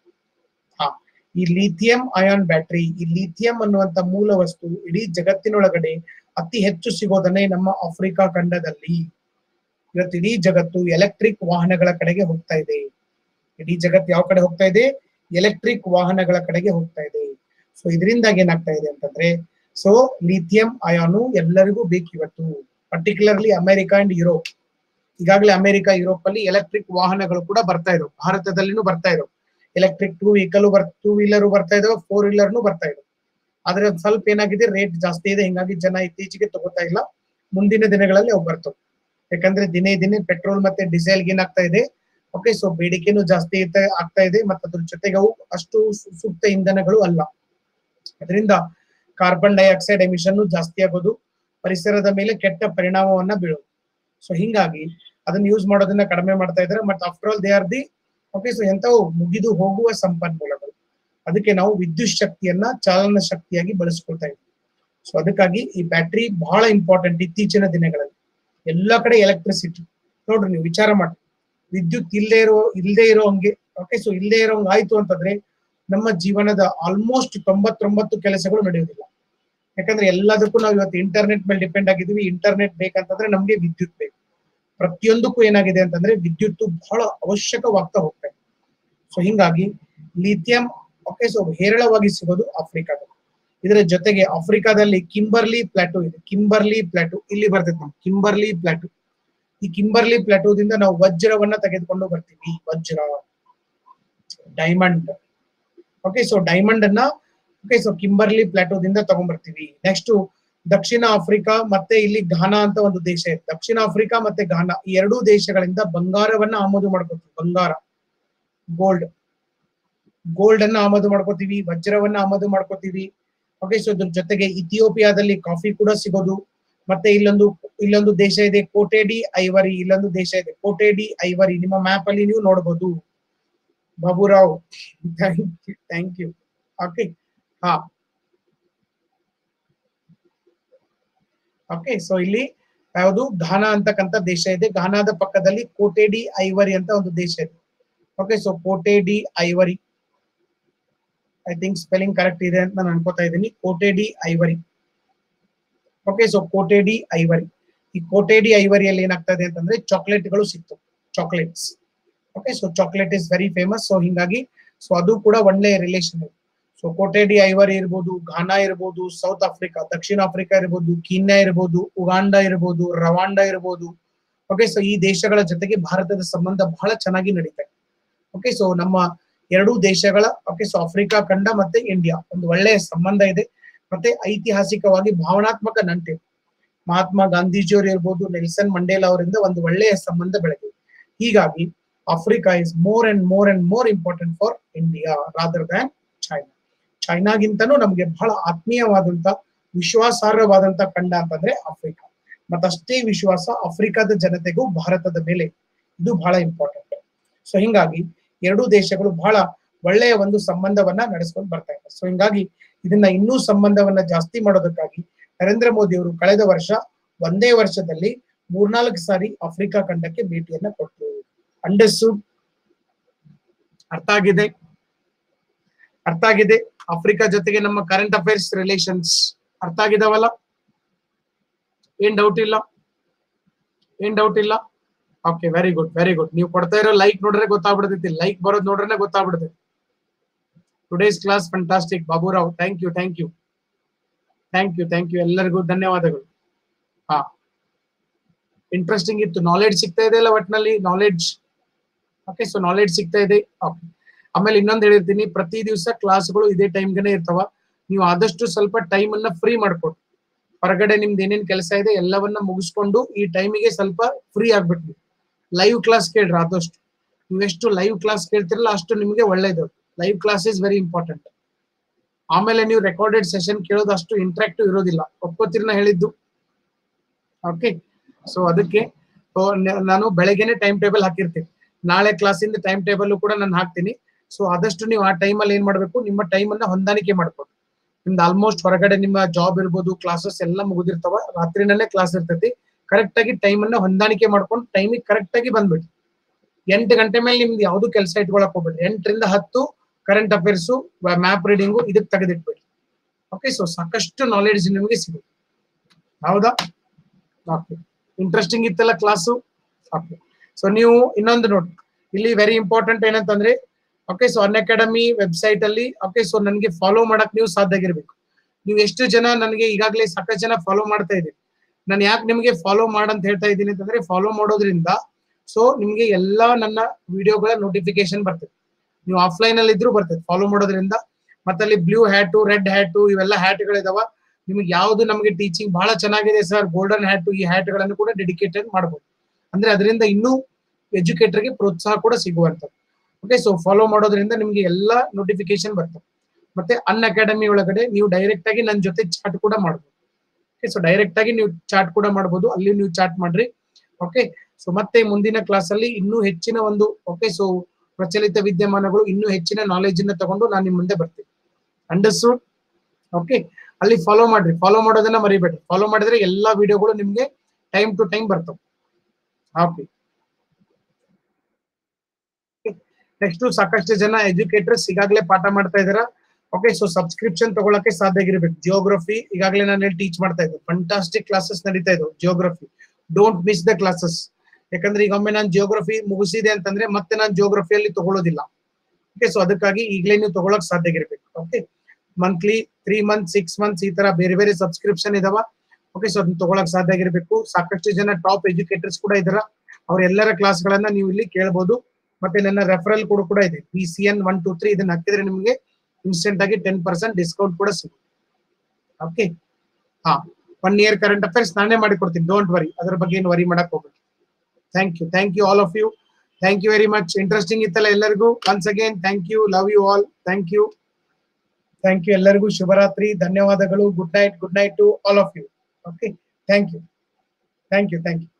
ಹಾ ಈ ಲಿಥಿಯಂ ಅಯಾನ್ ಬ್ಯಾಟ್ರಿ ಈ ಲಿಥಿಯಂ ಅನ್ನುವಂತ ಮೂಲ ವಸ್ತು ಇಡೀ ಜಗತ್ತಿನೊಳಗಡೆ ಅತಿ ಹೆಚ್ಚು ಸಿಗೋದನ್ನೇ ನಮ್ಮ ಆಫ್ರಿಕಾ ಖಂಡದಲ್ಲಿ ಇವತ್ತು ಇಡೀ ಜಗತ್ತು ಎಲೆಕ್ಟ್ರಿಕ್ ವಾಹನಗಳ ಕಡೆಗೆ ಹೋಗ್ತಾ ಇದೆ ಇಡೀ ಜಗತ್ತು ಯಾವ ಕಡೆ ಹೋಗ್ತಾ ಇದೆ ಎಲೆಕ್ಟ್ರಿಕ್ ವಾಹನಗಳ ಕಡೆಗೆ ಹೋಗ್ತಾ ಇದೆ ಸೊ ಇದರಿಂದಾಗಿ ಏನಾಗ್ತಾ ಇದೆ ಅಂತಂದ್ರೆ ಸೊ ಲಿಥಿಯಂ ಅಯಾನು ಎಲ್ಲರಿಗೂ ಬೇಕು ಇವತ್ತು ಪರ್ಟಿಕ್ಯುಲರ್ಲಿ ಅಮೆರಿಕ ಅಂಡ್ ಯುರೋಪ್ ಈಗಾಗಲೇ ಅಮೆರಿಕ ಯುರೋಪ್ ಅಲ್ಲಿ ಎಲೆಕ್ಟ್ರಿಕ್ ವಾಹನಗಳು ಕೂಡ ಬರ್ತಾ ಇದಾವೆ ಭಾರತದಲ್ಲಿನೂ ಬರ್ತಾ ಇದಾವೆ ಎಲೆಕ್ಟ್ರಿಕ್ ಟೂ ವೆಹಿಕಲ್ ಬರ್ ಟೂ ವೀಲರ್ ಬರ್ತಾ ಇದಾವೆ ಫೋರ್ ವೀಲರ್ನು ಬರ್ತಾ ಇದಾವೆ ಆದ್ರೆ ಒಂದ್ ಸ್ವಲ್ಪ ಏನಾಗಿದೆ ರೇಟ್ ಜಾಸ್ತಿ ಇದೆ ಹಿಂಗಾಗಿ ಜನ ಇತ್ತೀಚೆಗೆ ತಗೋತಾ ಇಲ್ಲ ಮುಂದಿನ ದಿನಗಳಲ್ಲಿ ಅವು ಬರ್ತವೆ ಯಾಕಂದ್ರೆ ದಿನೇ ದಿನೇ ಪೆಟ್ರೋಲ್ ಮತ್ತೆ ಡೀಸೆಲ್ ಏನಾಗ್ತಾ ಇದೆ ಓಕೆ ಸೊ ಬೇಡಿಕೆನೂ ಜಾಸ್ತಿ ಇರ್ತ- ಆಗ್ತಾ ಇದೆ ಮತ್ತೆ ಅದ್ರ ಜೊತೆಗೆ ಅವು ಅಷ್ಟು ಸು- ಸೂಕ್ತ ಇಂಧನಗಳು ಅಲ್ಲ ಅದರಿಂದ ಕಾರ್ಬನ್ ಡೈಆಕ್ಸೈಡ್ ಎಮಿಷನ್ ಜಾಸ್ತಿ ಆಗೋದು ಪರಿಸರದ ಮೇಲೆ ಕೆಟ್ಟ ಪರಿಣಾಮವನ್ನ ಬೀಳೋದು ಸೊ ಹಿಂಗಾಗಿ ಅದನ್ನ ಯೂಸ್ ಮಾಡೋದನ್ನ ಕಡಿಮೆ ಮಾಡ್ತಾ ಇದ್ದಾರೆ but after all they are the okay so ಎಂತವು ಮುಗಿದು ಹೋಗುವ ಸಂಪನ್ಮೂಲಗಳು ಅದಕ್ಕೆ ನಾವು ವಿದ್ಯುತ್ ಶಕ್ತಿಯನ್ನ ಚಾಲನ ಶಕ್ತಿಯಾಗಿ ಬಳಸ್ಕೊಳ್ತಾ ಇದ್ದೀವಿ ಸೊ ಅದಕ್ಕಾಗಿ ಈ ಬ್ಯಾಟ್ರಿ ಬಹಳ ಇಂಪಾರ್ಟೆಂಟ್ ಇತ್ತೀಚಿನ ದಿನಗಳಲ್ಲಿ ಎಲ್ಲಾ ಕಡೆ ಎಲೆಕ್ಟ್ರಿಸಿಟಿ ನೋಡ್ರಿ ನೀವು ವಿಚಾರ ಮಾಡಿ ವಿದ್ಯುತ್ ಇಲ್ಲದೆ ಇರೋ ಇಲ್ಲದೆ ಇರೋ ಹಂಗೆ ಓಕೆ ಸೊ ಇಲ್ಲದೆ ಇರೋ ಹಂಗೆ ಆಯ್ತು ಅಂತಂದ್ರೆ ನಮ್ಮ ಜೀವನದ ಆಲ್ಮೋಸ್ಟ್ ತೊಂಬತ್ತೊಂಬತ್ತು ಕೆಲಸಗಳು ನಡೆಯುವುದಿಲ್ಲ ಯಾಕಂದ್ರೆ ಎಲ್ಲದಕ್ಕೂ ನಾವು ಇವತ್ತು ಇಂಟರ್ನೆಟ್ ಮೇಲೆ ಡಿಪೆಂಡ್ ಆಗಿದ್ದೀವಿ ಇಂಟರ್ನೆಟ್ ಬೇಕಂತಂದ್ರೆ ನಮ್ಗೆ ವಿದ್ಯುತ್ ಬೇಕು ಪ್ರತಿಯೊಂದಕ್ಕೂ ಏನಾಗಿದೆ ಅಂತಂದ್ರೆ ವಿದ್ಯುತ್ ಬಹಳ ಅವಶ್ಯಕವಾಗ್ತಾ ಹೋಗ್ತಾ ಇದೆ ಸೊ ಹಿಂಗಾಗಿ ಲಿಥಿಯಂ ಓಕೆ ಸೊ ಹೇರಳವಾಗಿ ಸಿಗೋದು ಆಫ್ರಿಕಾದಲ್ಲಿ ಇದರ ಜೊತೆಗೆ ಆಫ್ರಿಕಾದಲ್ಲಿ ಕಿಂಬರ್ಲಿ ಪ್ಲಾಟೂ ಇದೆ ಕಿಂಬರ್ಲಿ ಪ್ಲಾಟೂ ಇಲ್ಲಿ ಬರ್ತೈತೆ ನಮ್ಗೆ ಕಿಂಬರ್ಲಿ ಪ್ಲಾಟೂ ಈ ಕಿಂಬರ್ಲಿ ಪ್ಲಾಟೂದಿಂದ ನಾವು ವಜ್ರವನ್ನ ತೆಗೆದುಕೊಂಡು ಬರ್ತೀವಿ ವಜ್ರ ಡೈಮಂಡ್ ಓಕೆ ಸೊ ಡೈಮಂಡ್ ಅನ್ನ ಓಕೆ ಸೊ ಕಿಂಬರ್ಲಿ ಪ್ಲಾಟೋದಿಂದ ತಗೊಂಡ್ಬರ್ತೀವಿ ನೆಕ್ಸ್ಟ್ ದಕ್ಷಿಣ ಆಫ್ರಿಕಾ ಮತ್ತೆ ಇಲ್ಲಿ ಘಾನಾ ಅಂತ ಒಂದು ದೇಶ ಇದೆ ದಕ್ಷಿಣ ಆಫ್ರಿಕಾ ಮತ್ತೆ ಘಾನಾ ಈ ಎರಡೂ ದೇಶಗಳಿಂದ ಬಂಗಾರವನ್ನ ಆಮದು ಮಾಡ್ಕೋತೀವಿ ಬಂಗಾರ ಗೋಲ್ಡ್ ಗೋಲ್ಡ್ ಅನ್ನ ಆಮದು ಮಾಡ್ಕೋತೀವಿ ವಜ್ರವನ್ನ ಆಮದು ಮಾಡ್ಕೋತೀವಿ ಓಕೆ ಸೊ ಇದ್ರ ಜೊತೆಗೆ ಇಥಿಯೋಪಿಯಾದಲ್ಲಿ ಕಾಫಿ ಕೂಡ ಸಿಗೋದು ಮತ್ತೆ ಇಲ್ಲೊಂದು ಇಲ್ಲೊಂದು ದೇಶ ಇದೆ ಕೋಟೆಡಿ ಐವರಿ ಇಲ್ಲೊಂದು ದೇಶ ಇದೆ ಕೋಟೆಡಿ ಐವರಿ ನಿಮ್ಮ ಮ್ಯಾಪ್ ಅಲ್ಲಿ ನೀವು ನೋಡಬಹುದು Baburao thank you thank you okay ಹಾ ಓಕೆ ಸೊ ಇಲ್ಲಿ ಯಾವುದು ಘಾನಾ ಅಂತಕ್ಕಂಥ ದೇಶ ಇದೆ ಘಾನಾದ ಪಕ್ಕದಲ್ಲಿ ಕೋಟೆಡಿ ಐವರಿ ಅಂತ ಒಂದು ದೇಶ ಇದೆ okay so Cote d'Ivoire I think spelling correct ಇದೆ ಅಂತ ನಾನು ಅನ್ಕೋತಾ ಇದ್ದೀನಿ Cote d'Ivoire okay so Cote d'Ivoire ಈ ಕೋಟೆಡಿ ಐವರಿಯಲ್ಲಿ ಏನಾಗ್ತದೆ ಅಂತಂದ್ರೆ ಚಾಕ್ಲೇಟ್ಗಳು ಸಿಕ್ತು chocolates okay so chocolate is very famous so ಹಿಂಗಾಗಿ ಸೊ ಅದು ಕೂಡ ಒಳ್ಳೆಯ ರಿಲೇಷನ್ ಇದೆ ಸೊ ಕೋಟೆಡಿ ಐವರಿ ಇರ್ಬೋದು ಘಾನಾ ಇರ್ಬೋದು ಸೌತ್ ಆಫ್ರಿಕಾ ದಕ್ಷಿಣ ಆಫ್ರಿಕಾ ಇರ್ಬೋದು ಕೀನ್ಯಾ ಇರ್ಬೋದು ಉಗಾಂಡ ಇರ್ಬೋದು ರವಾಂಡ ಇರ್ಬೋದು ಓಕೆ ಸೊ ಈ ದೇಶಗಳ ಜೊತೆಗೆ ಭಾರತದ ಸಂಬಂಧ ಬಹಳ ಚೆನ್ನಾಗಿ ನಡೀತಾ ಇದೆ ಓಕೆ ಸೊ ನಮ್ಮ ಎರಡೂ ದೇಶಗಳ ಓಕೆ ಸೊ ಆಫ್ರಿಕಾ ಖಂಡ ಮತ್ತೆ ಇಂಡಿಯಾ ಒಂದು ಒಳ್ಳೆಯ ಸಂಬಂಧ ಇದೆ ಮತ್ತೆ ಐತಿಹಾಸಿಕವಾಗಿ ಭಾವನಾತ್ಮಕ ನಂಟಿದೆ ಮಹಾತ್ಮ ಗಾಂಧೀಜಿಯವರು ಇರ್ಬೋದು ನೆಲ್ಸನ್ ಮಂಡೇಲಾ ಅವರಿಂದ ಒಂದು ಒಳ್ಳೆಯ ಸಂಬಂಧ ಬೆಳೆದಿದೆ ಹೀಗಾಗಿ Africa is more and more and more important for India rather than China ಚೈನಾಗಿಂತನೂ ನಮಗೆ ಬಹಳ ಆತ್ಮೀಯವಾದಂತ ವಿಶ್ವಾಸಾರ್ಹವಾದಂತ ಖಂಡ ಅಂತಂದ್ರೆ ಆಫ್ರಿಕಾ ಮತ್ತಷ್ಟೇ ವಿಶ್ವಾಸ ಆಫ್ರಿಕಾದ ಜನತೆಗೂ ಭಾರತದ ಮೇಲೆ ಇದು ಬಹಳ ಇಂಪಾರ್ಟೆಂಟ್ ಸೊ ಹಿಂಗಾಗಿ ಎರಡೂ ದೇಶಗಳು ಬಹಳ ಒಳ್ಳೆಯ ಒಂದು ಸಂಬಂಧವನ್ನ ನಡೆಸ್ಕೊಂಡು ಬರ್ತಾ ಇದ್ದಾರೆ ಸೊ ಹಿಂಗಾಗಿ ಇದನ್ನ ಇನ್ನೂ ಸಂಬಂಧವನ್ನ ಜಾಸ್ತಿ ಮಾಡೋದಕ್ಕಾಗಿ ನರೇಂದ್ರ ಮೋದಿ ಅವರು ಕಳೆದ ವರ್ಷ ಒಂದೇ ವರ್ಷದಲ್ಲಿ ಮೂರ್ನಾಲ್ಕು ಸಾರಿ ಆಫ್ರಿಕಾ ಖಂಡಕ್ಕೆ ಭೇಟಿಯನ್ನ ಕೊಟ್ಟರು ಅಂಡರ್ಸ್ಟುಡ್ ಅರ್ಥ ಆಗಿದೆ ಅರ್ಥ ಆಗಿದೆ ಆಫ್ರಿಕಾ ಜೊತೆಗೆ ನಮ್ಮ ಕರೆಂಟ್ ಅಫೇರ್ಸ್ ರಿಲೇಷನ್ಸ್ ಅರ್ಥ ಆಗಿದಾವಲ್ಲ ಏನ್ ಡೌಟ್ ಇಲ್ಲ ಏನ್ ಡೌಟ್ ಇಲ್ಲ okay very good very good ನೀವು ಕೊಡ್ತಾ ಇರೋ ಲೈಕ್ ನೋಡ್ರೆ ಗೊತ್ತಾಗ್ಬಿಡ್ತೈತಿ ಲೈಕ್ ಬರೋದ್ ನೋಡ್ರೆ ಗೊತ್ತಾಗ್ಬಿಡ್ತೈತಿ today's class fantastic Baburao thank you thank you thank you thank you ಎಲ್ಲರಿಗೂ ಧನ್ಯವಾದಗಳು ಹಾ ಇಂಟ್ರೆಸ್ಟಿಂಗ್ ಇತ್ತು ನಾಲೆಡ್ಜ್ ಸಿಗ್ತಾ ಇದೆ ಅಲ್ಲ ಒಟ್ನಲ್ಲಿ ನಾಲೆಡ್ಜ್ ಓಕೆ ಸೊ ನಾಲೆಡ್ಜ್ ಸಿಗ್ತಾ ಇದೆ ಓಕೆ ಆಮೇಲೆ ಇನ್ನೊಂದು ಹೇಳಿರ್ತೀನಿ ಪ್ರತಿ ದಿವಸ ಕ್ಲಾಸ್ಗಳು ಇದೇ ಟೈಮ್ಗೆನೆ ಇರ್ತಾವ ನೀವು ಆದಷ್ಟು ಸ್ವಲ್ಪ ಟೈಮ್ ಅನ್ನ ಫ್ರೀ ಮಾಡ್ಕೊಡಿ ಹೊರಗಡೆ ನಿಮ್ದು ಏನೇನ್ ಕೆಲಸ ಇದೆ ಎಲ್ಲವನ್ನ ಮುಗಿಸ್ಕೊಂಡು ಈ ಟೈಮಿಗೆ ಸ್ವಲ್ಪ ಫ್ರೀ ಆಗ್ಬಿಟ್ವಿ ಲೈವ್ ಕ್ಲಾಸ್ ಕೇಳ್ರಿ ಆದಷ್ಟು ನೀವೆಷ್ಟು ಲೈವ್ ಕ್ಲಾಸ್ ಕೇಳ್ತಿರಲ್ಲ ಅಷ್ಟು ನಿಮಗೆ ಒಳ್ಳೇದು live class is very important ಆಮೇಲೆ ನೀವು ರೆಕಾರ್ಡೆಡ್ ಸೆಷನ್ ಕೇಳೋದು ಅಷ್ಟು ಇಂಟ್ರಾಕ್ಟಿವ್ ಇರೋದಿಲ್ಲ ಒಪ್ಕೋತಿರ್ನ ಹೇಳಿದ್ದು ಓಕೆ ಸೊ ಅದಕ್ಕೆ so ನ- ನಾನು ಬೆಳಗ್ಗೆನೆ ಟೈಮ್ ಟೇಬಲ್ ಹಾಕಿರ್ತೀನಿ ನಾಳೆ ಕ್ಲಾಸಿಂದ ಟೈಮ್ ಟೇಬಲ್ ಕೂಡ ನಾನು ಹಾಕ್ತೀನಿ ಸೊ ಆದಷ್ಟು ನೀವು ಆ ಟೈಮಲ್ಲಿ ಏನ್ ಮಾಡ್ಬೇಕು ನಿಮ್ಮ ಟೈಮ್ ಅನ್ನ ಹೊಂದಾಣಿಕೆ ಮಾಡ್ಕೊಂಡು ನಿಮ್ದು ಆಲ್ಮೋಸ್ಟ್ ಹೊರಗಡೆ ನಿಮ್ಮ ಜಾಬ್ ಇರ್ಬೋದು ಕ್ಲಾಸಸ್ ಎಲ್ಲ ಮುಗಿದಿರ್ತಾವ ರಾತ್ರಿನಲ್ಲೇ ಕ್ಲಾಸ್ ಇರ್ತೈತಿ ಕರೆಕ್ಟ್ ಆಗಿ ಟೈಮ್ ಅನ್ನ ಹೊಂದಾಣಿಕೆ ಮಾಡ್ಕೊಂಡು ಟೈಮಿಗೆ ಕರೆಕ್ಟ್ ಆಗಿ ಬಂದ್ಬಿಡಿ ಎಂಟು ಗಂಟೆ ಮೇಲೆ ನಿಮ್ದು ಯಾವ್ದು ಕೆಲಸ ಇಟ್ಕೊಳಕ್ ಹೋಗ್ಬೇಡಿ ಎಂಟರಿಂದ ಹತ್ತು ಕರೆಂಟ್ ಅಫೇರ್ಸ್ ಮ್ಯಾಪ್ ರೀಡಿಂಗು ಇದಕ್ಕೆ ತೆಗೆದಿಟ್ಬೇಡಿ ಓಕೆ ಸೊ ಸಾಕಷ್ಟು ನಾಲೆಡ್ಜ್ ನಿಮಗೆ ಸಿಗುತ್ತೆ ಹೌದಾ ಓಕೆ ಇಂಟ್ರೆಸ್ಟಿಂಗ್ ಇತ್ತಲ್ಲ ಕ್ಲಾಸು ಓಕೆ ಸೊ ನೀವು ಇನ್ನೊಂದು ನೋಡಿ ಇಲ್ಲಿ ವೆರಿ ಇಂಪಾರ್ಟೆಂಟ್ ಏನಂತಂದ್ರೆ okay so Unacademy website ಅಲ್ಲಿ ಓಕೆ ಸೊ ನನಗೆ ಫಾಲೋ ಮಾಡಕ್ ನೀವು ಸಾಧ್ಯ ಆಗಿರ್ಬೇಕು ನೀವು ಎಷ್ಟು ಜನ ನನಗೆ ಈಗಾಗಲೇ ಸಾಕಷ್ಟು ಜನ ಫಾಲೋ ಮಾಡ್ತಾ ಇದ್ದೀರಿ ನಾನು ಯಾಕೆ ನಿಮಗೆ ಫಾಲೋ ಮಾಡಂತ ಹೇಳ್ತಾ ಇದ್ದೀನಿ ಅಂತಂದ್ರೆ ಫಾಲೋ ಮಾಡೋದ್ರಿಂದ ಸೊ ನಿಮಗೆ ಎಲ್ಲಾ ನನ್ನ ವಿಡಿಯೋಗಳ ನೋಟಿಫಿಕೇಶನ್ ಬರ್ತದೆ ನೀವು ಆಫ್ಲೈನ್ ಅಲ್ಲಿ ಇದ್ರೂ ಬರ್ತದೆ ಫಾಲೋ ಮಾಡೋದ್ರಿಂದ ಮತ್ತೆ ಅಲ್ಲಿ ಬ್ಲೂ ಹ್ಯಾಟು ರೆಡ್ ಹ್ಯಾಟು ಇವೆಲ್ಲ ಹ್ಯಾಟ್ಗಳಿದಾವ ನಿಮಗೆ ಯಾವ್ದು ನಮಗೆ ಟೀಚಿಂಗ್ ಬಹಳ ಚೆನ್ನಾಗಿದೆ ಸರ್ ಗೋಲ್ಡನ್ ಹ್ಯಾಟು ಈ ಹ್ಯಾಟ್ಗಳನ್ನು ಕೂಡ ಡೆಡಿಕೇಟೆಡ್ ಮಾಡಬಹುದು ಅಂದ್ರೆ ಅದರಿಂದ ಇನ್ನೂ ಎಜುಕೇಟರ್ಗೆ ಪ್ರೋತ್ಸಾಹ ಕೂಡ ಸಿಗುವಂಥದ್ದು ಓಕೆ ಸೊ ಫಾಲೋ ಮಾಡೋದ್ರಿಂದ ನಿಮ್ಗೆ ಎಲ್ಲಾ ನೋಟಿಫಿಕೇಶನ್ ಬರ್ತವೆ ಮತ್ತೆ ಅನ್ ಅಕಾಡೆಮಿ ಒಳಗಡೆ ನೀವು ಡೈರೆಕ್ಟ್ ಆಗಿ ನನ್ನ ಜೊತೆ ಚಾಟ್ ಕೂಡ ಮಾಡ್ಬೋದು ಓಕೆ ಸೊ ಡೈರೆಕ್ಟ್ ಆಗಿ ನೀವು ಚಾಟ್ ಕೂಡ ಮಾಡ್ಬೋದು ಅಲ್ಲಿ ನೀವು ಚಾಟ್ ಮಾಡ್ರಿ ಓಕೆ ಸೊ ಮತ್ತೆ ಮುಂದಿನ ಕ್ಲಾಸ್ ಅಲ್ಲಿ ಇನ್ನೂ ಹೆಚ್ಚಿನ ಒಂದು ಓಕೆ ಸೊ ಪ್ರಚಲಿತ ವಿದ್ಯಮಾನಗಳು ಇನ್ನೂ ಹೆಚ್ಚಿನ ನಾಲೆಜ್ ಅನ್ನ ತಗೊಂಡು ನಾನು ನಿಮ್ ಮುಂದೆ ಬರ್ತೀನಿ ಅಂಡರ್ಸ್ಟೂಡ್ ಓಕೆ ಅಲ್ಲಿ ಫಾಲೋ ಮಾಡ್ರಿ ಫಾಲೋ ಮಾಡೋದನ್ನ ಮರಿಬೇಡ್ರಿ ಫಾಲೋ ಮಾಡಿದ್ರೆ ಎಲ್ಲಾ ವಿಡಿಯೋಗಳು ನಿಮ್ಗೆ ಟೈಮ್ ಟು ಟೈಮ್ ಬರ್ತವೆ ಓಕೆ ನೆಕ್ಸ್ಟ್ ಸಾಕಷ್ಟು ಜನ ಎಜುಕೇಟರ್ಸ್ ಈಗಾಗಲೇ ಪಾಠ ಮಾಡ್ತಾ ಇದಾರ ಓಕೆ ಸೊ ಸಬ್ಸ್ಕ್ರಿಪ್ಷನ್ ತಗೊಳಕ್ಕೆ ಸಾಧ್ಯ ಆಗಿರ್ಬೇಕು ಜಿಯೋಗ್ರಫಿ ಈಗಾಗಲೇ ನಾನು ಟೀಚ್ ಮಾಡ್ತಾ ಇದ್ದೆ ಫಂಟಾಸ್ಟಿಕ್ ಕ್ಲಾಸಸ್ ನಡೀತಾ ಇದ್ವು geography don't miss the classes ಯಾಕಂದ್ರೆ ಈಗ ಒಮ್ಮೆ ನಾನು ಜಿಯೋಗ್ರಫಿ ಮುಗಿಸಿದೆ ಅಂತಂದ್ರೆ ಮತ್ತೆ ನಾನು ಜಿಯೋಗ್ರಫಿಯಲ್ಲಿ ತಗೊಳ್ಳೋದಿಲ್ಲ ಓಕೆ ಸೊ ಅದಕ್ಕಾಗಿ ಈಗಲೇ ನೀವು ತಗೊಳಕ್ ಸಾಧ್ಯ ಆಗಿರ್ಬೇಕು okay monthly three month six months ಈ ತರ ಬೇರೆ ಬೇರೆ ಸಬ್ಸ್ಕ್ರಿಪ್ಷನ್ ಇದಾವ ಓಕೆ ಸೊ ಅದನ್ನ ತಗೊಳಕ್ ಸಾಧ್ಯ ಆಗಿರ್ಬೇಕು ಸಾಕಷ್ಟು ಜನ ಟಾಪ್ ಎಜುಕೇಟರ್ಸ್ ಕೂಡ ಇದಾರ ಅವ್ರ ಎಲ್ಲರ ಕ್ಲಾಸ್ಗಳನ್ನ ನೀವು ಇಲ್ಲಿ ಕೇಳಬಹುದು ಮತ್ತೆ ನನ್ನ ರೆಫರಲ್ ಕೋಡ್ ಕೂಡ ಇದೆ P C N one two three ಇದನ್ನ ಹಾಕಿದ್ರೆ ನಿಮಗೆ ಇನ್ಸ್ಟೆಂಟ್ ಆಗಿ ಟೆನ್ ಪರ್ಸೆಂಟ್ ಡಿಸ್ಕೌಂಟ್ ಕೂಡ ಸಿಗುತ್ತೆ ಓಕೆ ಹಾ ಒನ್ ಇಯರ್ ಕರೆಂಟ್ ಅಫೇರ್ಸ್ ನಾನೇ ಮಾಡಿಕೊಡ್ತೀನಿ ಡೋಂಟ್ ವರಿ ಅದ್ರ ಬಗ್ಗೆ ಏನು ವರಿ ಮಾಡಕ್ ಹೋಗ್ಬೇಡಿ thank you thank you all of you thank you very much interesting ಇತ್ತಲ್ಲ ಎಲ್ಲರಿಗೂ once again thank you love you all thank you thank you ಎಲ್ಲರಿಗೂ ಶುಭರಾತ್ರಿ ಧನ್ಯವಾದಗಳು good night good night to all of you okay thank you thank you thank you